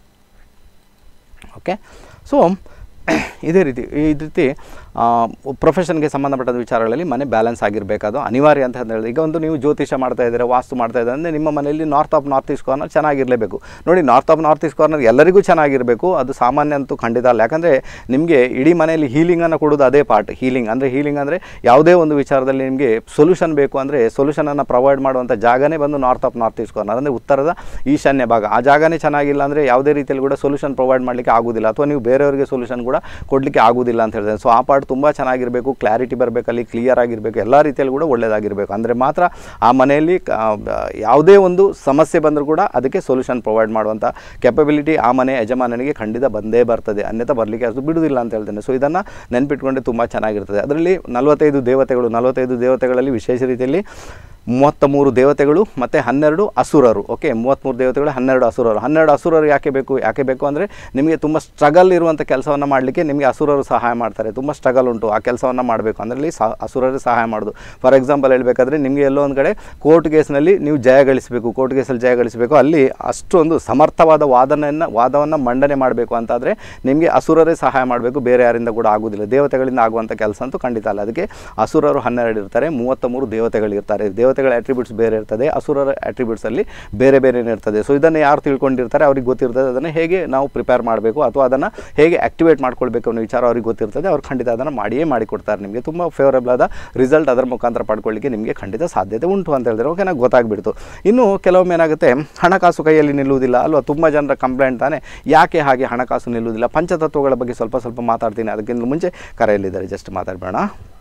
ಓಕೆ ಸೊ ಇದೇ ರೀತಿ ಈ ರೀತಿ ಪ್ರೊಫೆಷನ್ಗೆ ಸಂಬಂಧಪಟ್ಟ ವಿಚಾರಗಳಲ್ಲಿ ಮನೆ ಬ್ಯಾಲೆನ್ಸ್ ಆಗಿರಬೇಕಾದು ಅನಿವಾರ್ಯ ಅಂತ ಹೇಳಿದ್ರೆ ಈಗ ಒಂದು ನೀವು ಜ್ಯೋತಿಷ ಮಾಡ್ತಾ ಇದ್ದೀರಾ ವಾಸ್ತು ಮಾಡ್ತಾ ಇದ್ದಾರೆ ಅಂದರೆ ನಿಮ್ಮ ಮನೆಯಲ್ಲಿ north of north east corner ಚೆನ್ನಾಗಿರಲೇಬೇಕು ನೋಡಿ north of north east corner ಎಲ್ಲರಿಗೂ ಚೆನ್ನಾಗಿರಬೇಕು ಅದು ಸಾಮಾನ್ಯ ಅಂತೂ ಖಂಡಿತ ಅಲ್ಲ ಯಾಕಂದರೆ ನಿಮಗೆ ಇಡೀ ಮನೆಯಲ್ಲಿ ಹೀಲಿಂಗನ್ನು ಕೊಡೋದು ಅದೇ ಪಾರ್ಟ್ ಹೀಲಿಂಗ್ ಅಂದರೆ ಹೀಲಿಂಗ್ ಅಂದರೆ ಯಾವುದೇ ಒಂದು ವಿಚಾರದಲ್ಲಿ ನಿಮಗೆ ಸೊಲ್ಯೂಷನ್ ಬೇಕು ಅಂದರೆ ಸೊಲ್ಯೂಷನನ್ನು ಪ್ರೊವೈಡ್ ಮಾಡುವಂಥ ಜಾಗನೇ ಬಂದು north of north east corner ಅಂದರೆ ಉತ್ತರದ ಈಶಾನ್ಯ ಭಾಗ ಆ ಜಾಗನೇ ಚೆನ್ನಾಗಿಲ್ಲ ಅಂದರೆ ಯಾವುದೇ ರೀತಿಯಲ್ಲಿ ಕೂಡ ಸೊಲ್ಯೂಷನ್ ಪ್ರೊವೈಡ್ ಮಾಡಲಿಕ್ಕೆ ಆಗೋದಿಲ್ಲ ಅಥವಾ ನೀವು ಬೇರೆಯವರಿಗೆ ಸೊಲ್ಯೂಷನ್ ಕೂಡ ಕೊಡಲಿಕ್ಕೆ ಆಗೋದಿಲ್ಲ ಅಂತ ಹೇಳಿದ್ರೆ ಸೊ ಆ ಪಾರ್ಟ್ ತುಂಬ ಚೆನ್ನಾಗಿರಬೇಕು ಕ್ಲಾರಿಟಿ ಬರಬೇಕಲ್ಲಿ ಕ್ಲಿಯರ್ ಆಗಿರಬೇಕು ಎಲ್ಲ ರೀತಿಯಲ್ಲಿ ಕೂಡ ಒಳ್ಳೆಯದಾಗಿರಬೇಕು ಅಂದರೆ ಮಾತ್ರ ಆ ಮನೆಯಲ್ಲಿ ಕ- ಆ, ಯಾವುದೇ ಒಂದು ಸಮಸ್ಯೆ ಬಂದರೂ ಕೂಡ ಅದಕ್ಕೆ ಸೊಲ್ಯೂಷನ್ ಪ್ರೊವೈಡ್ ಮಾಡುವಂಥ ಕೆಪಬಿಲಿಟಿ ಆ ಮನೆ ಯಜಮಾನನಿಗೆ ಖಂಡಿತ ಬಂದೇ ಬರ್ತದೆ ಅನ್ಯಥ ಬರಲಿಕ್ಕೆ ಅದು ಬಿಡುವುದಿಲ್ಲ ಅಂತ ಹೇಳ್ತೇನೆ ಸೊ ಇದನ್ನು ನೆನ್ಪಿಟ್ಕೊಂಡ್ರೆ ತುಂಬ ಚೆನ್ನಾಗಿರ್ತದೆ ಅದರಲ್ಲಿ ನಲವತ್ತೈದು ದೇವತೆಗಳು ನಲವತ್ತೈದು ದೇವತೆಗಳಲ್ಲಿ ವಿಶೇಷ ರೀತಿಯಲ್ಲಿ ಮೂವತ್ತ ಮೂರು ದೇವತೆಗಳು ಮತ್ತು ಹನ್ನೆರಡು ಅಸುರರು ಓಕೆ ಮೂವತ್ತ್ಮೂರು ದೇವತೆಗಳು ಹನ್ನೆರಡು ಅಸುರರು ಹನ್ನೆರಡು ಅಸುರರು ಯಾಕೆ ಬೇಕು ಯಾಕೆ ಬೇಕು ಅಂದರೆ ನಿಮಗೆ ತುಂಬ ಸ್ಟ್ರಗಲ್ ಇರುವಂಥ ಕೆಲಸವನ್ನು ಮಾಡಲಿಕ್ಕೆ ನಿಮಗೆ ಅಸುರರು ಸಹಾಯ ಮಾಡ್ತಾರೆ ತುಂಬ ಸ್ಟ್ರಗಲ್ ಉಂಟು ಆ ಕೆಲಸವನ್ನು ಮಾಡಬೇಕು ಅದರಲ್ಲಿ ಸಹ ಅಸುರರೇ ಸಹಾಯ ಮಾಡೋದು ಫಾರ್ ಎಕ್ಸಾಂಪಲ್ ಹೇಳಬೇಕಾದ್ರೆ ನಿಮಗೆ ಎಲ್ಲೋ ಒಂದು ಕಡೆ ಕೋರ್ಟ್ ಕೇಸ್ನಲ್ಲಿ ನೀವು ಜಯ ಗಳಿಸಬೇಕು ಕೋರ್ಟ್ ಕೇಸಲ್ಲಿ ಜಯ ಗಳಿಸಬೇಕು ಅಲ್ಲಿ ಅಷ್ಟೊಂದು ಸಮರ್ಥವಾದ ವಾದನೆಯನ್ನು ವಾದವನ್ನು ಮಂಡನೆ ಮಾಡಬೇಕು ಅಂತಾದರೆ ನಿಮಗೆ ಅಸುರರೇ ಸಹಾಯ ಮಾಡಬೇಕು ಬೇರೆ ಯಾರಿಂದ ಕೂಡ ಆಗೋದಿಲ್ಲ ದೇವತೆಗಳಿಂದ ಆಗುವಂಥ ಕೆಲಸ ಅಂತೂ ಖಂಡಿತ ಅಲ್ಲ ಅದಕ್ಕೆ ಅಸುರರು ಹನ್ನೆರಡು ಇರ್ತಾರೆ ಮೂವತ್ತ ಮೂರು ದೇವತೆಗಳಿರ್ತಾರೆ ದೇವತೆಗಳ ಅಟ್ರಿಬ್ಯೂಟ್ಸ್ ಬೇರೆ ಇರ್ತದೆ ಅಸುರರ ಅಟ್ರಿಬ್ಯೂಟ್ಸಲ್ಲಿ ಬೇರೆ ಬೇರೆನೇ ಇರ್ತದೆ ಸೊ ಇದನ್ನು ಯಾರು ತಿಳ್ಕೊಂಡಿರ್ತಾರೆ ಅವ್ರಿಗೆ ಗೊತ್ತಿರ್ತದೆ ಅದನ್ನು ಹೇಗೆ ನಾವು ಪ್ರಿಪೇರ್ ಮಾಡಬೇಕು ಅಥವಾ ಅದನ್ನು ಹೇಗೆ ಆಕ್ಟಿವೇಟ್ ಮಾಡ್ಕೊಳ್ಬೇಕು ಅನ್ನೋ ವಿಚಾರ ಅವ್ರಿಗೆ ಗೊತ್ತಿರ್ತದೆ ಅವ್ರು ಖಂಡಿತ ಅದನ್ನು ಮಾಡಿಯೇ ಮಾಡಿಕೊಡ್ತಾರೆ ನಿಮಗೆ ತುಂಬ ಫೇವರಬಲ್ ಆದ ರಿಸಲ್ಟ್ ಅದರ ಮುಖಾಂತರ ಪಡ್ಕೊಳ್ಳಿಕ್ಕೆ ನಿಮಗೆ ಖಂಡಿತ ಸಾಧ್ಯತೆ ಉಂಟು ಅಂತ ಹೇಳಿದ್ರೆ ಓಕೆ ನನಗೆ ಗೊತ್ತಾಗ್ಬಿಡ್ತು ಇನ್ನು ಕೆಲವೊಮ್ಮೆ ಏನಾಗುತ್ತೆ ಹಣಕಾಸು ಕೈಯಲ್ಲಿ ನಿಲ್ಲುವುದಿಲ್ಲ ಅಲ್ವಾ ತುಂಬ ಜನರ ಕಂಪ್ಲೇಂಟ್ ತಾನೆ ಯಾಕೆ ಹಾಗೆ ಹಣಕಾಸು ನಿಲ್ಲುವುದಿಲ್ಲ ಪಂಚತತ್ವಗಳ ಬಗ್ಗೆ ಸ್ವಲ್ಪ ಸ್ವಲ್ಪ ಮಾತಾಡ್ತೀನಿ ಅದಕ್ಕಿಂತ ಮುಂಚೆ ಕರೆಯಲ್ಲಿದ್ದಾರೆ ಜಸ್ಟ್ ಮಾತಾಡಬೇಡ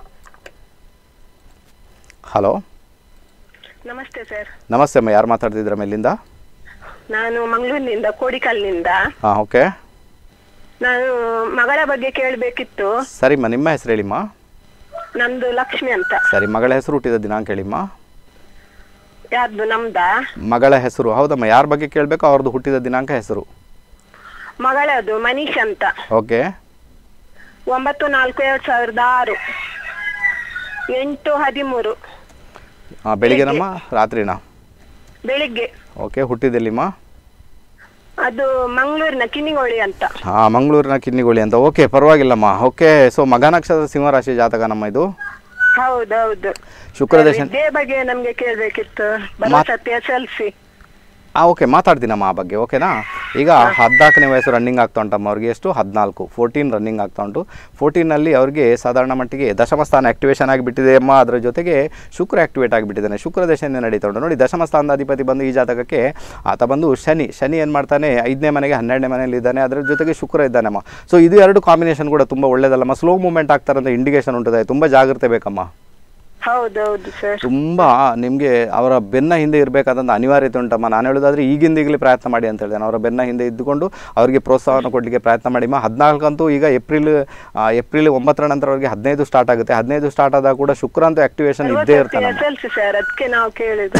ಹಲೋ ನಮಸ್ತೆ ಸರ್ ನಮಸ್ತೆ ಅಮ್ಮ ಯಾರು ಮಾತಾಡ್ತಿದ್ರ ಮೇಲಿಂದ ನಾನು ಮಂಗಳೂರಿನಿಂದ ಕೋಡಿಕಲ್ನಿಂದ ಹಾಂ ಓಕೆ ನಾನು ಮಗಳ ಬಗ್ಗೆ ಕೇಳಬೇಕಿತ್ತು ಸರಿಮ್ಮ ನಿಮ್ಮ ಹೆಸರು ಹೇಳಿಮ್ಮ ನಮ್ದು ಲಕ್ಷ್ಮಿ ಅಂತ ಸರಿ ಮಗಳ ಹೆಸರು ಹುಟ್ಟಿದ ದಿನಾಂಕ ಹೇಳಿಮ್ಮ ಯಾರ್ದು ನಮ್ದ ಮಗಳ ಹೆಸರು ಹೌದಮ್ಮ ಯಾರ ಬಗ್ಗೆ ಕೇಳಬೇಕು ಅವ್ರದ್ದು ಹುಟ್ಟಿದ ದಿನಾಂಕ ಹೆಸರು ಮಗಳದು ಮನೀಶ್ ಅಂತ ಓಕೆ ಒಂಬತ್ತು ನಾಲ್ಕು ಎರಡ್ ಸಾವಿರದ ಆರು ಎಂಟು ಹದಿಮೂರು ಹಾಂ ಬೆಳಿಗ್ಗೆನಮ್ಮ ರಾತ್ರಿನಾ ಬೆಳಿಗ್ಗೆ ಓಕೆ ಹುಟ್ಟಿದೆಲ್ಲಿಮ್ಮ ಅದು ಮಂಗಳೂರಿನ ಕಿನ್ನಿಗೋಳಿ ಅಂತ ಹಾಂ ಮಂಗಳೂರಿನ ಕಿನ್ನಿಗೋಳಿ ಅಂತ ಓಕೆ ಪರವಾಗಿಲ್ಲಮ್ಮ ಓಕೆ ಸೊ ಮಗ ನಕ್ಷತ್ರ ಸಿಂಹರಾಶಿ ಜಾತಕ ನಮ್ಮ ಇದು ಹೌದೌದು ಶುಕ್ರದೇಶ ವಿದ್ಯೆ ಬಗ್ಗೆ ನಮ್ಗೆ ಕೇಳ್ಬೇಕಿತ್ತು ಬರೋ ಸತ್ಯ ಸೆಲ್ಫಿ ಹಾಂ ಓಕೆ ಮಾತಾಡ್ತೀನಮ್ಮ ಆ ಬಗ್ಗೆ ಓಕೆನಾ ಈಗ ಹದಿನಾಲ್ಕನೇ ವಯಸ್ಸು ರನ್ನಿಂಗ್ ಆಗ್ತಾ ಉಂಟಮ್ಮ ಅವ್ರಿಗೆ ಎಷ್ಟು ಹದಿನಾಲ್ಕು ಫೋರ್ಟೀನ್ ರನ್ನಿಂಗ್ ಆಗ್ತಾ ಉಂಟು ಫೋರ್ಟೀನಲ್ಲಿ ಅವ್ರಿಗೆ ಸಾಧಾರಣ ಮಟ್ಟಿಗೆ ದಶಮ ಸ್ಥಾನ ಆಕ್ಟಿವೇಶನ್ ಆಗಿಬಿಟ್ಟಿದೆ ಅಮ್ಮ ಅದರ ಜೊತೆಗೆ ಶುಕ್ರ ಆಕ್ಟಿವೇಟ್ ಆಗಿಬಿಟ್ಟಿದ್ದಾನೆ ಶುಕ್ರ ದಶನೇ ನಡೀತಾ ಉಂಟು ನೋಡಿ ದಶಮ ಸ್ಥಾನದ ಅಧಿಪತಿ ಬಂದು ಈ ಜಾತಕಕ್ಕೆ ಆತ ಬಂದು ಶನಿ ಶನಿ ಏನು ಮಾಡ್ತಾನೆ ಐದನೇ ಮನೆಗೆ ಹನ್ನೆರಡನೇ ಮನೆಯಲ್ಲಿ ಇದ್ದಾನೆ ಅದರ ಜೊತೆಗೆ ಶುಕ್ರ ಇದ್ದಾನಮ್ಮ ಸೊ ಇದು ಎರಡು ಕಾಂಬಿನೇಷನ್ ಕೂಡ ತುಂಬ ಒಳ್ಳೇದಲ್ಲಮ್ಮ ಸ್ಲೋ ಮೂವ್ಮೆಂಟ್ ಆಗ್ತಾರಂತ ಇಂಡಿಕೇಶನ್ ಉಂಟದೆ ತುಂಬ ಜಾಗ್ರತೆ ಬೇಕಮ್ಮ ಹೌದೌದು ಸರ್ ತುಂಬ ನಿಮಗೆ ಅವರ ಬೆನ್ನ ಹಿಂದೆ ಇರಬೇಕಾದಂಥ ಅನಿವಾರ್ಯತೆ ಉಂಟಮ್ಮ ನಾನು ಹೇಳೋದಾದ್ರೆ ಈಗಿಂದೀಗಲೇ ಪ್ರಯತ್ನ ಮಾಡಿ ಅಂತ ಹೇಳಿದೆ ಅವರ ಬೆನ್ನ ಹಿಂದೆ ಇದ್ದುಕೊಂಡು ಅವರಿಗೆ ಪ್ರೋತ್ಸಾಹವನ್ನು ಕೊಡಲಿಕ್ಕೆ ಪ್ರಯತ್ನ ಮಾಡಿಮ್ಮ ಹದಿನಾಲ್ಕಂತೂ ಈಗ ಏಪ್ರಿಲ್ ಆ, ಏಪ್ರಿಲ್ ಒಂಬತ್ತರ ನಂತರ ಅವರಿಗೆ ಹದಿನೈದು ಸ್ಟಾರ್ಟ್ ಆಗುತ್ತೆ ಹದಿನೈದು ಸ್ಟಾರ್ಟ್ ಆದಾಗ ಕೂಡ ಶುಕ್ರ ಅಂತೂ ಆಕ್ಟಿವೇಶನ್ ಇದ್ದೇ ಇರ್ತಾನೆ ಸೆಲ್ಫಿ ಸರ್ ಅದಕ್ಕೆ ನಾವು ಕೇಳಿದ್ದು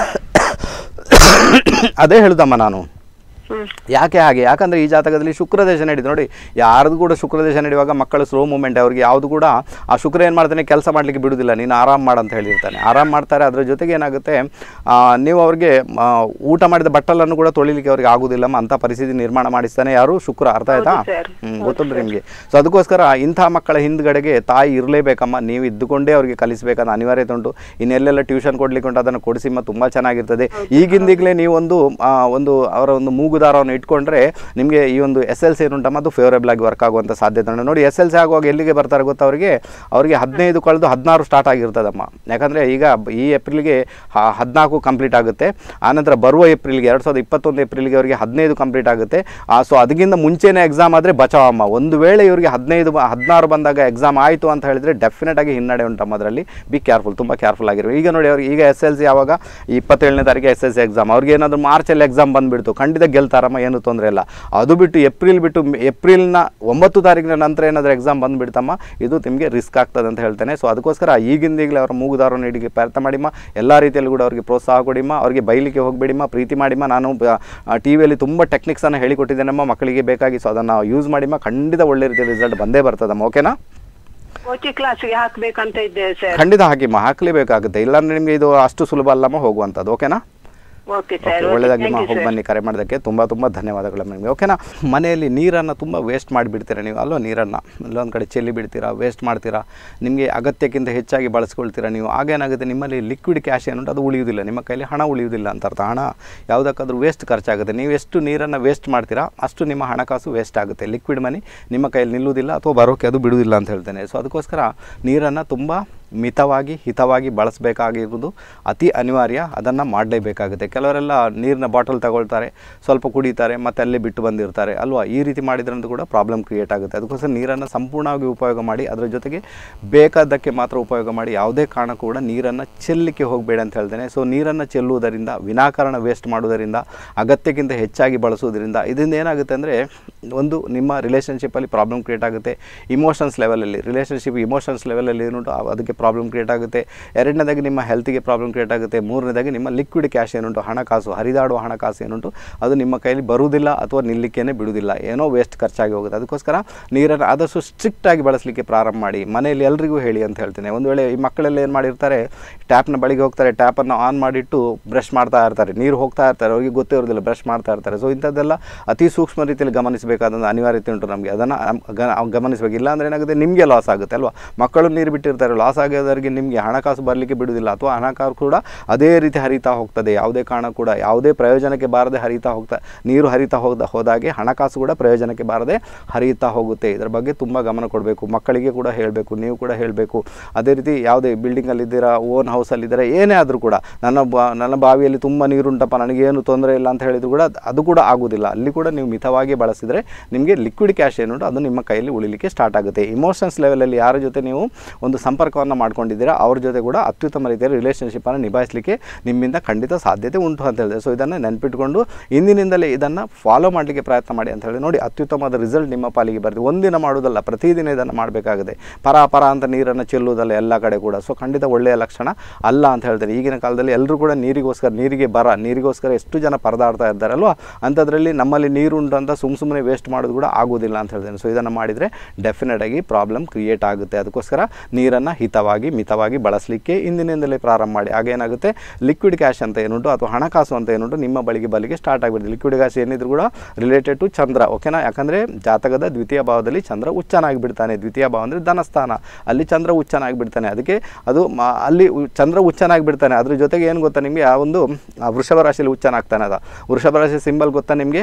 ಅದೇ ಹೇಳುದಮ್ಮ ನಾನು ಹ್ಮ್ ಯಾಕೆ ಹಾಗೆ ಯಾಕಂದರೆ ಈ ಜಾತಕದಲ್ಲಿ ಶುಕ್ರ ದೇಶ ನಡೀತು ನೋಡಿ ಯಾರ್ದು ಕೂಡ ಶುಕ್ರ ದೇಶ ನಡೆಯುವಾಗ ಮಕ್ಕಳು ಸ್ಲೋ ಮೂಮೆಂಟ್ ಅವ್ರಿಗೆ ಯಾವುದು ಕೂಡ ಆ ಶುಕ್ರ ಏನು ಮಾಡ್ತಾನೆ ಕೆಲಸ ಮಾಡಲಿಕ್ಕೆ ಬಿಡುವುದಿಲ್ಲ ನೀನು ಆರಾಮ್ ಮಾಡಂತ ಹೇಳಿರ್ತಾನೆ ಆರಾಮ್ ಮಾಡ್ತಾರೆ ಅದರ ಜೊತೆಗೆ ಏನಾಗುತ್ತೆ ಆ, ನೀವು ಅವ್ರಿಗೆ ಆ, ಊಟ ಮಾಡಿದ ಬಟ್ಟಲನ್ನು ಕೂಡ ತೊಳಿಲಿಕ್ಕೆ ಅವ್ರಿಗೆ ಆಗುದಿಲ್ಲಮ್ಮ ಅಂಥ ಪರಿಸ್ಥಿತಿ ನಿರ್ಮಾಣ ಮಾಡಿಸ್ತಾನೆ ಯಾರು ಶುಕ್ರ ಅರ್ಥ ಆಯ್ತಾ ಹೌದು ಸರ್. ಹ್ಮ್, ಗೊತ್ತುಂಟು ನಿಮಗೆ ಸೊ ಅದಕ್ಕೋಸ್ಕರ ಇಂಥ ಮಕ್ಕಳ ಹಿಂದ್ಗಡೆಗೆ ತಾಯಿ ಇರಲೇಬೇಕಮ್ಮ ನೀವು ಇದ್ದುಕೊಂಡೇ ಅವ್ರಿಗೆ ಕಲಿಸಬೇಕನ್ನೋ ಅನಿವಾರ್ಯತೆ ಉಂಟು ಇನ್ನೆಲ್ಲೆಲ್ಲ ಟ್ಯೂಷನ್ ಕೊಡ್ಲಿಕ್ಕೆ ಉಂಟು ಅದನ್ನು ಕೊಡಿಸಿಮ್ಮ ತುಂಬ ಚೆನ್ನಾಗಿರ್ತದೆ ಈಗಿಂದೀಗಲೇ ನೀವು ಒಂದು ಆ, ಒಂದು ಅವರ ಒಂದು ಮೂಗುದಾರವನ್ನು ಇಟ್ಕೊಂಡ್ರೆ ನಿಮಗೆ ಈ ಒಂದು ಎಸ್ ಎಲ್ ಸಿ ಏನುಂಟಮ್ಮ ಅದು ಫೇವರೇಬಲ್ ಆಗಿ ವರ್ಕ್ ಆಗುವಂಥ ಸಾಧ್ಯತೆ ಉಂಟು ನೋಡಿ ಎಸ್ ಎಲ್ ಸಿ ಆಗುವಾಗ ಎಲ್ಲಿಗೆ ಬರ್ತಾರೆ ಗೊತ್ತಾ ಅವರಿಗೆ ಅವರಿಗೆ ಹದಿನೈದು ಕಳೆದು ಹದಿನಾರು ಸ್ಟಾರ್ಟ್ ಆಗಿರ್ತದಮ್ಮ ಯಾಕಂದರೆ ಈಗ ಈ ಏಪ್ರಿಲ್ಗೆ ಹದಿನಾಲ್ಕು ಕಂಪ್ಲೀಟ್ ಆಗುತ್ತೆ ಆನಂತರ ಬರುವ ಏಪ್ರಿಲ್ಗೆ ಎರಡು ಸಾವಿರದ ಇಪ್ಪತ್ತೊಂದು ಏಪ್ರಿಲ್ಗೆ ಅವರಿಗೆ ಹದಿನೈದು ಕಂಪ್ಲೀಟ್ ಆಗುತ್ತೆ ಸೊ ಅದಕ್ಕಿಂತ ಮುಂಚೆನೇ ಎಕ್ಸಾಮ್ ಆದರೆ ಬಚಾವಮ್ಮ ಒಂದು ವೇಳೆ ಇವರಿಗೆ ಹದಿನೈದು ಬ- ಹದಿನಾರು ಬಂದಾಗ ಎಕ್ಸಾಮ್ ಆಯಿತು ಅಂತ ಹೇಳಿದರೆ ಡೆಫಿನೆಟ್ ಆಗಿ ಹಿನ್ನಡೆ ಉಂಟಮ್ಮ ಅದರಲ್ಲಿ ಬಿ ಕೇರ್ಫುಲ್ ತುಂಬ ಕೇರ್ಫುಲ್ ಆಗಿರೋ ಈಗ ನೋಡಿ ಅವ್ರಿಗೆ ಈಗ ಎಸ್ ಎಲ್ ಸಿ ಯಾವಾಗ ಇಪ್ಪತ್ತೇಳನೇ ತಾರೀಕು ಎಸ್ ಎಲ್ ಸಿ ಎಕ್ಸಾಮ್ ಅವ್ರಿಗೆ ಏನಾದರೂ ಮಾರ್ಚಲ್ಲಿ ಎಕ್ಸಾಮ್ ಬಂದುಬಿಡ್ತು ಖಂಡಿತ ಗೆಲ್ ಹೇಳ್ತಾರಮ್ಮ ಏನು ತೊಂದರೆ ಇಲ್ಲ ಅದು ಬಿಟ್ಟು ಏಪ್ರಿಲ್ ಬಿಟ್ಟು ಮೇ- ಏಪ್ರಿಲ್ನ ಒಂಬತ್ತು ತಾರೀಕಿನ ನಂತರ ಏನಾದರೂ ಎಕ್ಸಾಮ್ ಬಂದುಬಿಡ್ತಮ್ಮ ಇದು ನಿಮಗೆ ರಿಸ್ಕ್ ಆಗ್ತದೆ ಅಂತ ಹೇಳ್ತೇನೆ ಸೊ ಅದಕ್ಕೋಸ್ಕರ ಈಗಿಂದೀಗಲೇ ಅವರ ಮೂಗುದಾರ ನೀಡಿಗೆ ಪ್ರಯತ್ನ ಮಾಡಿಮ್ಮ ಎಲ್ಲ ರೀತಿಯಲ್ಲಿ ಕೂಡ ಅವರಿಗೆ ಪ್ರೋತ್ಸಾಹ ಕೊಡಿಮ್ಮ ಅವರಿಗೆ ಬೈಲಿಕ್ಕೆ ಹೋಗಬೇಡಿಮ್ಮ ಪ್ರೀತಿ ಮಾಡಿಮ್ಮ ನಾನು ಟಿ ವಿಯಲ್ಲಿ ತುಂಬ ಟೆಕ್ನಿಕ್ಸನ್ನು ಹೇಳಿಕೊಟ್ಟಿದ್ದೇನಮ್ಮ ಮಕ್ಕಳಿಗೆ ಬೇಕಾಗಿ ಸೊ ಅದನ್ನು ಯೂಸ್ ಮಾಡಿಮ್ಮ ಖಂಡಿತ ಒಳ್ಳೆ ರೀತಿಯ ರಿಸಲ್ಟ್ ಬಂದೇ ಬರ್ತದಮ್ಮ ಓಕೆನಾ ಕೋಚಿಂಗ್ ಕ್ಲಾಸ್ಗೆ ಹಾಕ್ಬೇಕಂತ ಇದ್ದೇವೆ ಸರ್ ಖಂಡಿತ ಹಾಕಿಮ್ಮ ಹಾಕಲೇಬೇಕಾಗುತ್ತೆ ಇಲ್ಲಾಂದ್ರೆ ನಿಮಗೆ ಇದು ಅಷ್ಟು ಸುಲಭ ಅಲ್ಲಮ್ಮ ಹೋಗುವಂಥದ್ದು ಓಕೆನಾ ಓಕೆ ಓಕೆ ಸರ್ ಒಳ್ಳೆದಾಗಿಮ್ಮ ಹೋಗಿ ಬನ್ನಿ ಕರೆ ಮಾಡೋದಕ್ಕೆ ತುಂಬ ತುಂಬ ಧನ್ಯವಾದಗಳು ನಿಮಗೆ ಓಕೆನಾ ಮನೆಯಲ್ಲಿ ನೀರನ್ನು ತುಂಬ ವೇಸ್ಟ್ ಮಾಡಿಬಿಡ್ತೀರಾ ನೀವು ಅಲ್ವಾ ನೀರನ್ನು ಇಲ್ಲೊಂದು ಕಡೆ ಚೆಲ್ಲಿ ಬಿಡ್ತೀರಾ ವೇಸ್ಟ್ ಮಾಡ್ತೀರಾ ನಿಮಗೆ ಅಗತ್ಯಕ್ಕಿಂತ ಹೆಚ್ಚಾಗಿ ಬಳಸ್ಕೊಳ್ತೀರಾ ನೀವು ಆಗೇನಾಗುತ್ತೆ ನಿಮ್ಮಲ್ಲಿ ಲಿಕ್ವಿಡ್ ಕ್ಯಾಶ್ ಏನುಂಟು ಅದು ಉಳಿಯುವುದಿಲ್ಲ ನಿಮ್ಮ ಕೈಲಿ ಹಣ ಉಳಿಯುವುದಿಲ್ಲ ಅಂತ ಅರ್ಥ ಹಣ ಯಾವುದಕ್ಕಾದ್ರೂ ವೇಸ್ಟ್ ಖರ್ಚಾಗುತ್ತೆ ನೀವು ಎಷ್ಟು ನೀರನ್ನು ವೇಸ್ಟ್ ಮಾಡ್ತೀರಾ ಅಷ್ಟು ನಿಮ್ಮ ಹಣಕಾಸು ವೇಸ್ಟ್ ಆಗುತ್ತೆ ಲಿಕ್ವಿಡ್ ಮನಿ ನಿಮ್ಮ ಕೈಯಲ್ಲಿ ನಿಲ್ಲುವುದಿಲ್ಲ ಅಥವಾ ಬರೋಕ್ಕೆ ಅದು ಬಿಡುವುದಿಲ್ಲ ಅಂತ ಹೇಳ್ತೇನೆ ಸೊ ಅದಕ್ಕೋಸ್ಕರ ನೀರನ್ನು ತುಂಬ ಮಿತವಾಗಿ ಹಿತವಾಗಿ ಬಳಸಬೇಕಾಗಿರುವುದು ಅತಿ ಅನಿವಾರ್ಯ ಅದನ್ನು ಮಾಡಲೇಬೇಕಾಗುತ್ತೆ ಕೆಲವರೆಲ್ಲ ನೀರಿನ ಬಾಟಲ್ ತಗೊಳ್ತಾರೆ ಸ್ವಲ್ಪ ಕುಡಿತಾರೆ ಮತ್ತೆ ಅಲ್ಲೇ ಬಿಟ್ಟು ಬಂದಿರ್ತಾರೆ ಅಲ್ವಾ ಈ ರೀತಿ ಮಾಡಿದ್ರಂತೂ ಕೂಡ ಪ್ರಾಬ್ಲಮ್ ಕ್ರಿಯೇಟ್ ಆಗುತ್ತೆ ಅದಕ್ಕೋಸ್ಕರ ನೀರನ್ನು ಸಂಪೂರ್ಣವಾಗಿ ಉಪಯೋಗ ಮಾಡಿ ಅದರ ಜೊತೆಗೆ ಬೇಕಾದ್ದಕ್ಕೆ ಮಾತ್ರ ಉಪಯೋಗ ಮಾಡಿ ಯಾವುದೇ ಕಾರಣಕ್ಕೂ ಕೂಡ ನೀರನ್ನು ಚೆಲ್ಲಲಿಕ್ಕೆ ಹೋಗಬೇಡ ಅಂತ ಹೇಳ್ತೇನೆ ಸೊ ನೀರನ್ನು ಚೆಲ್ಲುವುದರಿಂದ ವಿನಾಕಾರಣ ವೇಸ್ಟ್ ಮಾಡುವುದರಿಂದ ಅಗತ್ಯಕ್ಕಿಂತ ಹೆಚ್ಚಾಗಿ ಬಳಸುವುದರಿಂದ ಇದರಿಂದ ಏನಾಗುತ್ತೆ ಅಂದರೆ ಒಂದು ನಿಮ್ಮ ರಿಲೇಷನ್ಶಿಪ್ಪಲ್ಲಿ ಪ್ರಾಬ್ಲಮ್ ಕ್ರಿಯೇಟ್ ಆಗುತ್ತೆ ಇಮೋಷನ್ಸ್ ಲೆವೆಲಲ್ಲಿ ರಿಲೇಷನ್ಶಿಪ್ ಇಮೋಷನ್ಸ್ ಲೆವೆಲಲ್ಲಿ ಏನುಂಟು ಆ- ಅದಕ್ಕೆ ಪ್ರಾಬ್ಲಮ್ ಕ್ರಿಯೇಟ್ ಆಗುತ್ತೆ ಎರಡನೇದಾಗಿ ನಿಮ್ಮ ಹೆಲ್ತಿಗೆ ಪ್ರಾಬ್ಲಮ್ ಕ್ರಿಯೇಟ್ ಆಗುತ್ತೆ ಮೂರನೇದಾಗಿ ನಿಮ್ಮ ಲಿಕ್ವಿಡ್ ಕ್ಯಾಶ್ ಏನುಂಟು ಹಣಕಾಸು ಹರಿದಾಡುವ ಹಣಕಾಸು ಏನುಂಟು ಅದು ನಿಮ್ಮ ಕೈಯಲ್ಲಿ ಬರುವುದಿಲ್ಲ ಅಥವಾ ನಿಲ್ಲಕ್ಕೇನೆ ಬಿಡುವುದಿಲ್ಲ ಏನೋ ವೇಸ್ಟ್ ಖರ್ಚಾಗಿ ಹೋಗುತ್ತೆ ಅದಕ್ಕೋಸ್ಕರ ನೀರನ್ನು ಆದಷ್ಟು ಸ್ಟ್ರಿಕ್ಟಾಗಿ ಬಳಸಲಿಕ್ಕೆ ಪ್ರಾರಂಭ ಮಾಡಿ ಮನೆಯಲ್ಲಿ ಎಲ್ರಿಗೂ ಹೇಳಿ ಅಂತ ಹೇಳ್ತೇನೆ ಒಂದು ವೇಳೆ ಈ ಮಕ್ಕಳೆಲ್ಲ ಏನು ಮಾಡಿರ್ತಾರೆ ಟ್ಯಾಪ್ನ ಬಳಿಗೆ ಹೋಗ್ತಾರೆ ಟ್ಯಾಪನ್ನು ಆನ್ ಮಾಡಿಟ್ಟು ಬ್ರಷ್ ಮಾಡ್ತಾ ಇರ್ತಾರೆ ನೀರು ಹೋಗ್ತಾ ಇರ್ತಾರೆ ಅವ್ರಿಗೆ ಗೊತ್ತೇ ಇರೋದಿಲ್ಲ ಬ್ರಷ್ ಮಾಡ್ತಾ ಇರ್ತಾರೆ ಸೊ ಇಂಥದ್ದೆಲ್ಲ ಅತಿ ಸೂಕ್ಷ್ಮ ರೀತಿಯಲ್ಲಿ ಗಮನಿಸಬೇಕಾದಂಥ ಅನಿವಾರ್ಯತೆ ಉಂಟು ನಮಗೆ ಅದನ್ನು ಗಮನಿಸಬೇಕು ಇಲ್ಲಾಂದ್ರೆ ಏನಾಗುತ್ತೆ ನಿಮಗೆ ಲಾಸ್ ಆಗುತ್ತೆ ಅಲ್ವಾ ಮಕ್ಕಳು ನೀರು ಬಿಟ್ಟಿರ್ತಾರೆ ಲಾಸ್ ಆಗೋದವರಿಗೆ ನಿಮಗೆ ಹಣಕಾಸು ಬರಲಿಕ್ಕೆ ಬಿಡುವುದಿಲ್ಲ ಅಥವಾ ಹಣಕಾಸು ಕೂಡ ಅದೇ ರೀತಿ ಹರಿತಾ ಹೋಗ್ತದೆ ಯಾವುದೇ ಕಾರಣ ಕೂಡ ಯಾವುದೇ ಪ್ರಯೋಜನಕ್ಕೆ ಬಾರದೆ ಹರಿತಾ ಹೋಗ್ತಾ ನೀರು ಹರಿತಾ ಹೋದ ಹೋದಾಗೆ ಹಣಕಾಸು ಕೂಡ ಪ್ರಯೋಜನಕ್ಕೆ ಬಾರದೆ ಹರಿಯುತ್ತಾ ಹೋಗುತ್ತೆ ಇದರ ಬಗ್ಗೆ ತುಂಬ ಗಮನ ಕೊಡಬೇಕು ಮಕ್ಕಳಿಗೆ ಕೂಡ ಹೇಳಬೇಕು ನೀವು ಕೂಡ ಹೇಳಬೇಕು ಅದೇ ರೀತಿ ಯಾವುದೇ ಬಿಲ್ಡಿಂಗಲ್ಲಿದ್ದೀರಾ ಓನ್ ಹೌಸಲ್ಲಿದ್ದೀರಾ ಏನೇ ಆದರೂ ಕೂಡ ನನ್ನ ಬಾ ನನ್ನ ಬಾವಿಯಲ್ಲಿ ತುಂಬ ನೀರುಂಟಪ್ಪ ನನಗೇನು ತೊಂದರೆ ಇಲ್ಲ ಅಂತ ಹೇಳಿದ್ರು ಕೂಡ ಅದ್- ಅದು ಕೂಡ ಆಗೋದಿಲ್ಲ ಅಲ್ಲಿ ಕೂಡ ನೀವು ಮಿತವಾಗಿ ಬಳಸಿದರೆ ನಿಮಗೆ ಲಿಕ್ವಿಡ್ ಕ್ಯಾಶ್ ಏನುಂಟು ಅದು ನಿಮ್ಮ ಕೈಯಲ್ಲಿ ಉಳಿಲಿಕ್ಕೆ ಸ್ಟಾರ್ಟ್ ಆಗುತ್ತೆ ಇಮೋಷನ್ಸ್ ಲೆವೆಲಲ್ಲಿ ಯಾರ ಜೊತೆ ನೀವು ಒಂದು ಸಂಪರ್ಕವನ್ನು ಮಾಡ್ಕೊಂಡಿದ್ದೀರಾ ಅವ್ರ ಜೊತೆ ಕೂಡ ಅತ್ಯುತ್ತಮ ರೀತಿಯಲ್ಲಿ ರಿಲೇಷನ್ಶಿಪ್ಪನ್ನು ನಿಭಾಯಿಸಲಿಕ್ಕೆ ನಿಮ್ಮಿಂದ ಖಂಡಿತ ಸಾಧ್ಯತೆ ಉಂಟು ಅಂತ ಹೇಳಿದೆ ಸೊ ಇದನ್ನು ನೆನಪಿಟ್ಕೊಂಡು ಇಂದಿನಿಂದಲೇ ಇದನ್ನು ಫಾಲೋ ಮಾಡಲಿಕ್ಕೆ ಪ್ರಯತ್ನ ಮಾಡಿ ಅಂತ ಹೇಳಿ ನೋಡಿ ಅತ್ಯುತ್ತಮವಾದ ರಿಸಲ್ಟ್ ನಿಮ್ಮ ಪಾಲಿಗೆ ಬರ್ತದೆ ಒಂದಿನ ಮಾಡೋದಲ್ಲ ಪ್ರತಿದಿನ ಇದನ್ನು ಮಾಡಬೇಕಾಗುತ್ತೆ ಪರ ಪರ ಅಂತ ನೀರನ್ನು ಚೆಲ್ಲುವುದಲ್ಲ ಎಲ್ಲ ಕಡೆ ಕೂಡ ಸೊ ಖಂಡಿತ ಒಳ್ಳೆಯ ಲಕ್ಷಣ ಅಲ್ಲ ಅಂತ ಹೇಳ್ತಾರೆ ಈಗಿನ ಕಾಲದಲ್ಲಿ ಎಲ್ಲರೂ ಕೂಡ ನೀರಿಗೋಸ್ಕರ ನೀರಿಗೆ ಬರ ನೀರಿಗೋಸ್ಕರ ಎಷ್ಟು ಜನ ಪರದಾಡ್ತಾ ಇದ್ದಾರೆ ಅಲ್ವಾ ಅಂಥದ್ರಲ್ಲಿ ನಮ್ಮಲ್ಲಿ ನೀರುಂಟು ಅಂತ ಸುಮ್ಮ ಸುಮ್ಮನೆ ವೇಸ್ಟ್ ಮಾಡೋದು ಕೂಡ ಆಗೋದಿಲ್ಲ ಅಂತ ಹೇಳ್ತೇನೆ ಸೊ ಇದನ್ನು ಮಾಡಿದರೆ ಡೆಫಿನೆಟಾಗಿ ಪ್ರಾಬ್ಲಮ್ ಕ್ರಿಯೇಟ್ ಆಗುತ್ತೆ ಅದಕ್ಕೋಸ್ಕರ ನೀರನ್ನು ಹಿತವಾಗಿ ಮಿತವಾಗಿ ಬಳಸಲಿಕ್ಕೆ ಇಂದಿನಿಂದಲೇ ಪ್ರಾರಂಭ ಮಾಡಿ ಆಗೇನಾಗುತ್ತೆ ಲಿಕ್ವಿಡ್ ಕ್ಯಾಶ್ ಅಂತ ಏನುಂಟು ಅಥವಾ ಹಣಕಾಸು ಅಂತ ಏನುಂಟು ನಿಮ್ಮ ಬಳಿಗೆ ಬಲಿಗೆ ಸ್ಟಾರ್ಟ್ ಆಗಿಬಿಡುತ್ತೆ ಲಿಕ್ವಿಡ್ ಕ್ಯಾಶ್ ಏನಿದ್ರು ಕೂಡ ರಿಲೇಟೆಡ್ ಟು ಚಂದ್ರ ಓಕೆನಾ ಯಾಕಂದರೆ ಜಾತಕದ ದ್ವಿತೀಯ ಭಾವದಲ್ಲಿ ಚಂದ್ರ ಉಚ್ಚನಾಗಿ ಬಿಡ್ತಾನೆ ದ್ವಿತೀಯ ಭಾವ ಅಂದರೆ ಧನಸ್ಥಾನ ಅಲ್ಲಿ ಚಂದ್ರ ಉಚ್ಚನಾಗಿ ಬಿಡ್ತಾನೆ ಅದಕ್ಕೆ ಅದು ಮ- ಅಲ್ಲಿ ಉ- ಚಂದ್ರ ಉಚ್ಚನಾಗಿ ಬಿಡ್ತಾನೆ ಅದ್ರ ಜೊತೆಗೆ ಏನು ಗೊತ್ತಾ ನಿಮಗೆ ಆ ಒಂದು ಆ ವೃಷಭ ರಾಶಿಯಲ್ಲಿ ಉಚ್ಚನಾಗ್ತಾನೆ ಅದ ವೃಷಭ ರಾಶಿ ಸಿಂಬಲ್ ಗೊತ್ತಾ ನಿಮಗೆ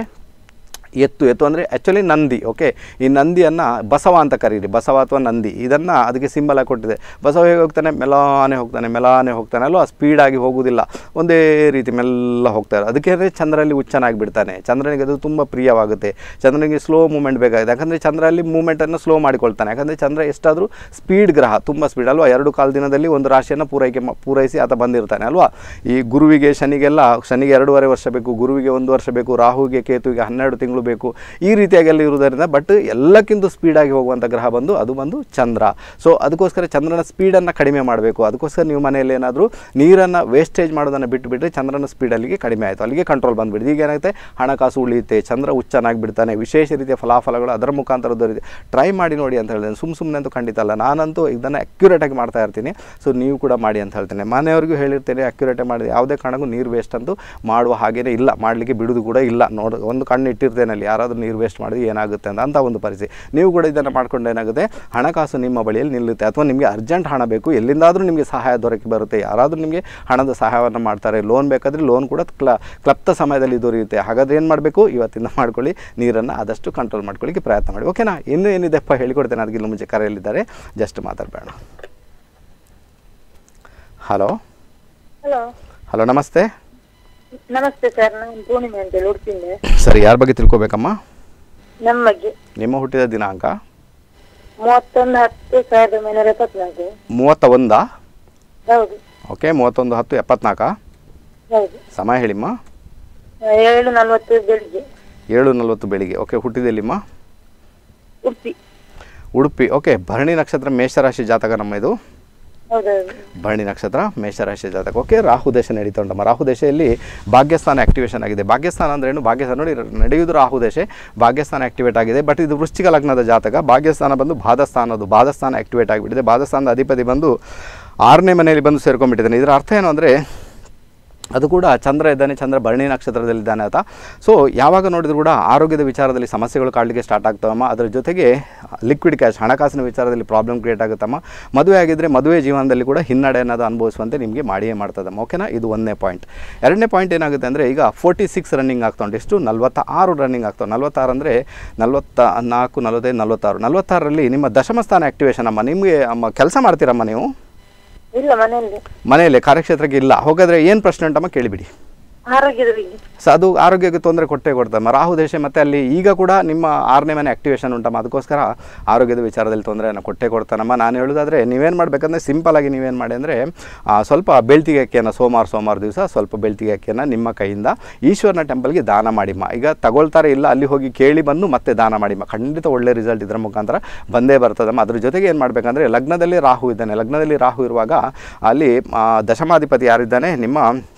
ಎತ್ತು ಎತ್ತು ಅಂದರೆ ಆ್ಯಕ್ಚುಲಿ ನಂದಿ ಓಕೆ ಈ ನಂದಿಯನ್ನು ಬಸವ ಅಂತ ಕರೀರಿ ಬಸವ ಅಥವಾ ನಂದಿ ಇದನ್ನು ಅದಕ್ಕೆ ಸಿಂಬಲ್ ಆಗಿ ಕೊಟ್ಟಿದೆ ಬಸವ ಹೇಗೆ ಹೋಗ್ತಾನೆ ಮೆಲಾನೆ ಹೋಗ್ತಾನೆ ಮೆಲಾನೆ ಹೋಗ್ತಾನೆ ಅಲ್ವಾ ಸ್ಪೀಡಾಗಿ ಹೋಗುವುದಿಲ್ಲ ಒಂದೇ ರೀತಿ ಮೆಲ್ಲ ಹೋಗ್ತಾರೆ ಅದಕ್ಕೆ ಅಂದರೆ ಚಂದ್ರಲ್ಲಿ ಉಚ್ಚನಾಗಿ ಬಿಡ್ತಾನೆ ಚಂದ್ರನಿಗೆ ಅದು ತುಂಬ ಪ್ರಿಯವಾಗುತ್ತೆ ಚಂದ್ರನಿಗೆ ಸ್ಲೋ ಮೂಮೆಂಟ್ ಬೇಕಾಗಿದೆ ಯಾಕಂದರೆ ಚಂದ್ರಲ್ಲಿ ಮೂಮೆಂಟನ್ನು ಸ್ಲೋ ಮಾಡಿಕೊಳ್ತಾನೆ ಯಾಕಂದರೆ ಚಂದ್ರ ಎಷ್ಟಾದರೂ ಸ್ಪೀಡ್ ಗ್ರಹ ತುಂಬ ಸ್ಪೀಡ್ ಅಲ್ವಾ ಎರಡು ಕಾಲ ದಿನದಲ್ಲಿ ಒಂದು ರಾಶಿಯನ್ನು ಪೂರೈಕೆ ಮಾ- ಪೂರೈಸಿ ಆತ ಬಂದಿರ್ತಾನೆ ಅಲ್ವಾ ಈ ಗುರುವಿಗೆ ಶನಿಗೆಲ್ಲ ಶನಿಗೆ ಎರಡೂವರೆ ವರ್ಷ ಬೇಕು ಗುರುವಿಗೆ ಒಂದು ವರ್ಷ ಬೇಕು ರಾಹುವಿಗೆ ಕೇತುವಿಗೆ ಹನ್ನೆರಡು ತಿಂಗಳು ಬೇಕು ಈ ರೀತಿಯಾಗೆಲ್ಲ ಇರುವುದರಿಂದ ಬಟ್ ಎಲ್ಲಕ್ಕಿಂತ ಸ್ಪೀಡಾಗಿ ಹೋಗುವಂಥ ಗ್ರಹ ಬಂದು ಅದು ಬಂದು ಚಂದ್ರ ಸೊ ಅದಕ್ಕೋಸ್ಕರ ಚಂದ್ರನ ಸ್ಪೀಡನ್ನು ಕಡಿಮೆ ಮಾಡಬೇಕು ಅದಕ್ಕೋಸ್ಕರ ನೀವು ಮನೆಯಲ್ಲಿ ಏನಾದರೂ ನೀರನ್ನು ವೇಸ್ಟೇಜ್ ಮಾಡೋದನ್ನು ಬಿಟ್ಟು ಬಿಟ್ಟರೆ ಚಂದ್ರನ ಸ್ಪೀಡ್ ಅಲ್ಲಿಗೆ ಕಡಿಮೆ ಆಯಿತು ಅಲ್ಲಿಗೆ ಕಂಟ್ರೋಲ್ ಬಂದುಬಿಡಿದೆ ಈಗ ಏನಾಗುತ್ತೆ ಹಣಕಾಸು ಉಳಿಯುತ್ತೆ ಚಂದ್ರ ಉಚ್ಚನಾಗಿ ಬಿಡ್ತಾನೆ ವಿಶೇಷ ರೀತಿಯ ಫಲಾಫಲಗಳು ಅದರ ಮುಖಾಂತರ ದೊರೆಯುತ್ತೆ ಟ್ರೈ ಮಾಡಿ ನೋಡಿ ಅಂತ ಹೇಳಿದೆ ಸುಮ್ಮ ಸುಮ್ಮನೆ ಅಂತೂ ಖಂಡಿತ ಅಲ್ಲ ನಾನಂತೂ ಇದನ್ನು ಅಕ್ಯುರೇಟಾಗಿ ಮಾಡ್ತಾ ಇರ್ತೀನಿ ಸೊ ನೀವು ಕೂಡ ಮಾಡಿ ಅಂತ ಹೇಳ್ತೇನೆ ಮನೆಯವ್ರಿಗೂ ಹೇಳಿರ್ತೇನೆ ಅಕ್ಯುರೇಟಾಗಿ ಮಾಡಿ ಯಾವುದೇ ಕಾರಣಕ್ಕೂ ನೀರು ವೇಸ್ಟ್ ಅಂತೂ ಮಾಡುವ ಹಾಗೇನೇ ಇಲ್ಲ ಮಾಡಲಿಕ್ಕೆ ಬಿಡೋದು ಕೂಡ ಇಲ್ಲ ನೋಡು ಒಂದು ಕಣ್ಣು ಇಟ್ಟಿರ್ತೇನೆ ಅಲ್ಲಿ ಯಾರಾದರೂ ನೀರು ವೇಸ್ಟ್ ಮಾಡಿದ್ರೆ ಏನಾಗುತ್ತೆ ಅಂತ ಅಂಥ ಒಂದು ಪರಿಸ್ಥಿತಿ ನೀವು ಕೂಡ ಇದನ್ನು ಮಾಡ್ಕೊಂಡು ಏನಾಗುತ್ತೆ ಹಣಕಾಸು ನಿಮ್ಮ ಬಳಿಯಲ್ಲಿ ನಿಲ್ಲುತ್ತೆ ಅಥವಾ ನಿಮಗೆ ಅರ್ಜೆಂಟ್ ಹಣ ಬೇಕು ಎಲ್ಲಿಂದಾದರೂ ನಿಮಗೆ ಸಹಾಯ ದೊರಕಿ ಬರುತ್ತೆ ಯಾರಾದರೂ ನಿಮಗೆ ಹಣದ ಸಹಾಯವನ್ನು ಮಾಡ್ತಾರೆ ಲೋನ್ ಬೇಕಾದರೆ ಲೋನ್ ಕೂಡ ಕ್ಲ ಕ್ಲಪ್ತ ಸಮಯದಲ್ಲಿ ದೊರೆಯುತ್ತೆ ಹಾಗಾದ್ರೆ ಏನು ಮಾಡಬೇಕು ಇವತ್ತಿಂದ ಮಾಡ್ಕೊಳ್ಳಿ ನೀರನ್ನು ಆದಷ್ಟು ಕಂಟ್ರೋಲ್ ಮಾಡ್ಕೊಳ್ಳಿಕ್ಕೆ ಪ್ರಯತ್ನ ಮಾಡಿ ಓಕೆನಾ ಇನ್ನೂ ಏನಿದೆಪ್ಪ ಹೇಳಿಕೊಡ್ತೇನೆ ಅದಕ್ಕಿಂತ ಮುಂಚೆ ಕರೆಯಲ್ಲಿದ್ದಾರೆ ಜಸ್ಟ್ ಮಾತಾಡಬೇಡ ಹಲೋ ಹಲೋ ಹಲೋ ನಮಸ್ತೆ ನಮಸ್ತೆ ಸರ್ ನಾನು ಪೂರ್ಣಿಮೆ ಅಂತೇಳಿ ಹುಡ್ತಿದ್ದೆ ಸರಿ ಯಾರ ಬಗ್ಗೆ ತಿಳ್ಕೊಬೇಕಮ್ಮ ನಮ್ಮ ಬಗ್ಗೆ ನಿಮ್ಮ ಹುಟ್ಟಿದ ದಿನಾಂಕ ಮೂವತ್ತೊಂದು ಹತ್ತು ಸಾವಿರದ ಒಂಬೈನೂರ ಎಪ್ಪತ್ನಾಲ್ಕು ಮೂವತ್ತ ಒಂದಾ ಹೌದು ಓಕೆ ಮೂವತ್ತೊಂದು ಹತ್ತು ಎಪ್ಪತ್ನಾಲ್ಕಾ ಹೌದು ಸಮಯ ಹೇಳಿಮ್ಮ ಏಳು ನಲ್ವತ್ತು ಬೆಳಿಗ್ಗೆ ಏಳು ನಲ್ವತ್ತು ಬೆಳಿಗ್ಗೆ ಓಕೆ ಹುಟ್ಟಿದೆಲ್ಲಿಮ್ಮ ಉಡುಪಿ ಉಡುಪಿ ಓಕೆ ಭರಣಿ ನಕ್ಷತ್ರ ಮೇಷರಾಶಿ ಜಾತಕ ನಮ್ಮ ಇದು ಹೌದೌದು ಭರಣಿ ನಕ್ಷತ್ರ ಮೇಷರಾಶಿ ಜಾತಕ ಓಕೆ ರಾಹು ದೇಶ ನಡೀತಾ ಉಂಟಮ್ಮ ರಾಹು ದೇಶದಲ್ಲಿ ಭಾಗ್ಯಸ್ಥಾನ ಆಕ್ಟಿವೇಶನ್ ಆಗಿದೆ ಭಾಗ್ಯಸ್ಥಾನ ಅಂದ್ರೆ ಏನು ಭಾಗ್ಯಸ್ಥಾನ ನೋಡಿ ನಡೆಯುವುದು ರಾಹು ದೇಶ ಭಾಗ್ಯಸ್ಥಾನ ಆಕ್ಟಿವೇಟ್ ಆಗಿದೆ ಬಟ್ ಇದು ವೃಶ್ಚಿಕ ಲಗ್ನದ ಜಾತಕ ಭಾಗ್ಯಸ್ಥಾನ ಬಂದು ಬಾಧಸ್ಥಾನದ್ದು ಬಾಧಸ್ಥಾನ ಆಕ್ಟಿವೇಟ್ ಆಗಿಬಿಟ್ಟಿದೆ ಬಾಧಸ್ಥಾನದ ಅಧಿಪತಿ ಬಂದು ಆರನೇ ಮನೆಯಲ್ಲಿ ಬಂದು ಸೇರ್ಕೊಂಡ್ಬಿಟ್ಟಿದ್ದಾನೆ ಇದರ ಅರ್ಥ ಏನು ಅಂದರೆ ಅದು ಕೂಡ ಚಂದ್ರ ಇದ್ದಾನೆ ಚಂದ್ರ ಭರಣಿ ನಕ್ಷತ್ರದಲ್ಲಿದ್ದಾನೆ ಆತ ಸೊ ಯಾವಾಗ ನೋಡಿದ್ರು ಕೂಡ ಆರೋಗ್ಯದ ವಿಚಾರದಲ್ಲಿ ಸಮಸ್ಯೆಗಳು ಕಾಡಲಿಕ್ಕೆ ಸ್ಟಾರ್ಟ್ ಆಗ್ತಾವಮ್ಮ ಅದರ ಜೊತೆಗೆ ಲಿಕ್ವಿಡ್ ಕ್ಯಾಶ್ ಹಣಕಾಸಿನ ವಿಚಾರದಲ್ಲಿ ಪ್ರಾಬ್ಲಮ್ ಕ್ರಿಯೇಟ್ ಆಗುತ್ತಮ್ಮ ಮದುವೆ ಆಗಿದ್ದರೆ ಮದುವೆ ಜೀವನದಲ್ಲಿ ಕೂಡ ಹಿನ್ನಡೆ ಅನ್ನೋದು ಅನುಭವಿಸುವಂತೆ ನಿಮಗೆ ಮಾಡಿಯೇ ಮಾಡ್ತದಮ್ಮ ಓಕೆನಾ ಇದು ಒಂದನೇ ಪಾಯಿಂಟ್ ಎರಡನೇ ಪಾಯಿಂಟ್ ಏನಾಗುತ್ತೆ ಅಂದರೆ ಈಗ ಫೋರ್ಟಿ ಸಿಕ್ಸ್ ರನ್ನಿಂಗ್ ಆಗ್ತಾ ಉಂಟು ಎಷ್ಟು ನಲ್ವತ್ತ ಆರು ರನ್ನಿಂಗ್ ಆಗ್ತಾವೆ ನಲ್ವತ್ತಾರು ಅಂದರೆ ನಲ್ವತ್ತ ನಾಲ್ಕು ನಲವತ್ತೈದು ನಲ್ವತ್ತಾರು ನಲ್ವತ್ತಾರರಲ್ಲಿ ನಿಮ್ಮ ದಶಮ ಸ್ಥಾನ ಆ್ಯಕ್ಟಿವೇಶನ್ ಅಮ್ಮ ನಿಮಗೆ ಅಮ್ಮ ಕೆಲಸ ಮಾಡ್ತೀರಮ್ಮ ನೀವು ಇಲ್ಲ ಮನೆಯಲ್ಲಿ ಮನೆಯಲ್ಲಿ ಕಾರ್ಯಕ್ಷೇತ್ರಕ್ಕೆ ಇಲ್ಲ ಹೋಗಾದ್ರೆ ಏನು ಪ್ರಶ್ನೆ ಉಂಟಮ್ಮ ಕೇಳಿಬಿಡಿ ಆರೋಗ್ಯದ ಬಗ್ಗೆ ಸೊ ಅದು ಆರೋಗ್ಯಕ್ಕೆ ತೊಂದರೆ ಕೊಟ್ಟೇ ಕೊಡ್ತಮ್ಮ ರಾಹು ದೇಶ ಮತ್ತು ಅಲ್ಲಿ ಈಗ ಕೂಡ ನಿಮ್ಮ ಆರನೇ ಮನೆ ಆಕ್ಟಿವೇಶನ್ ಉಂಟಮ್ಮ ಅದಕ್ಕೋಸ್ಕರ ಆರೋಗ್ಯದ ವಿಚಾರದಲ್ಲಿ ತೊಂದರೆಯನ್ನು ಕೊಟ್ಟೇ ಕೊಡ್ತಾನಮ್ಮ ನಾನು ಹೇಳೋದಾದರೆ ನೀವೇನು ಮಾಡಬೇಕಂದ್ರೆ ಸಿಂಪಲ್ ಆಗಿ ನೀವೇನು ಮಾಡಿ ಅಂದರೆ ಸ್ವಲ್ಪ ಬೆಳ್ತಿಗೆ ಅಕ್ಕಿಯನ್ನು ಸೋಮವಾರ ಸೋಮವಾರ ದಿವಸ ಸ್ವಲ್ಪ ಬೆಳ್ತಿಗೆ ಅಕ್ಕಿಯನ್ನು ನಿಮ್ಮ ಕೈಯಿಂದ ಈಶ್ವರನ ಟೆಂಪಲ್ಗೆ ದಾನ ಮಾಡಿಮ್ಮ ಈಗ ತಗೊಳ್ತಾರೆ ಇಲ್ಲ ಅಲ್ಲಿ ಹೋಗಿ ಕೇಳಿ ಬಂದು ಮತ್ತೆ ದಾನ ಮಾಡಿಮ್ಮ ಖಂಡಿತ ಒಳ್ಳೆ ರಿಸಲ್ಟ್ ಇದರ ಮುಖಾಂತರ ಬಂದೇ ಬರ್ತದಮ್ಮ ಅದ್ರ ಜೊತೆಗೆ ಏನು ಮಾಡಬೇಕಂದ್ರೆ ಲಗ್ನದಲ್ಲಿ ರಾಹು ಇದ್ದಾನೆ ಲಗ್ನದಲ್ಲಿ ರಾಹು ಇರುವಾಗ ಅಲ್ಲಿ ಆ, ದಶಮಾಧಿಪತಿ ಯಾರಿದ್ದಾನೆ ನಿಮ್ಮ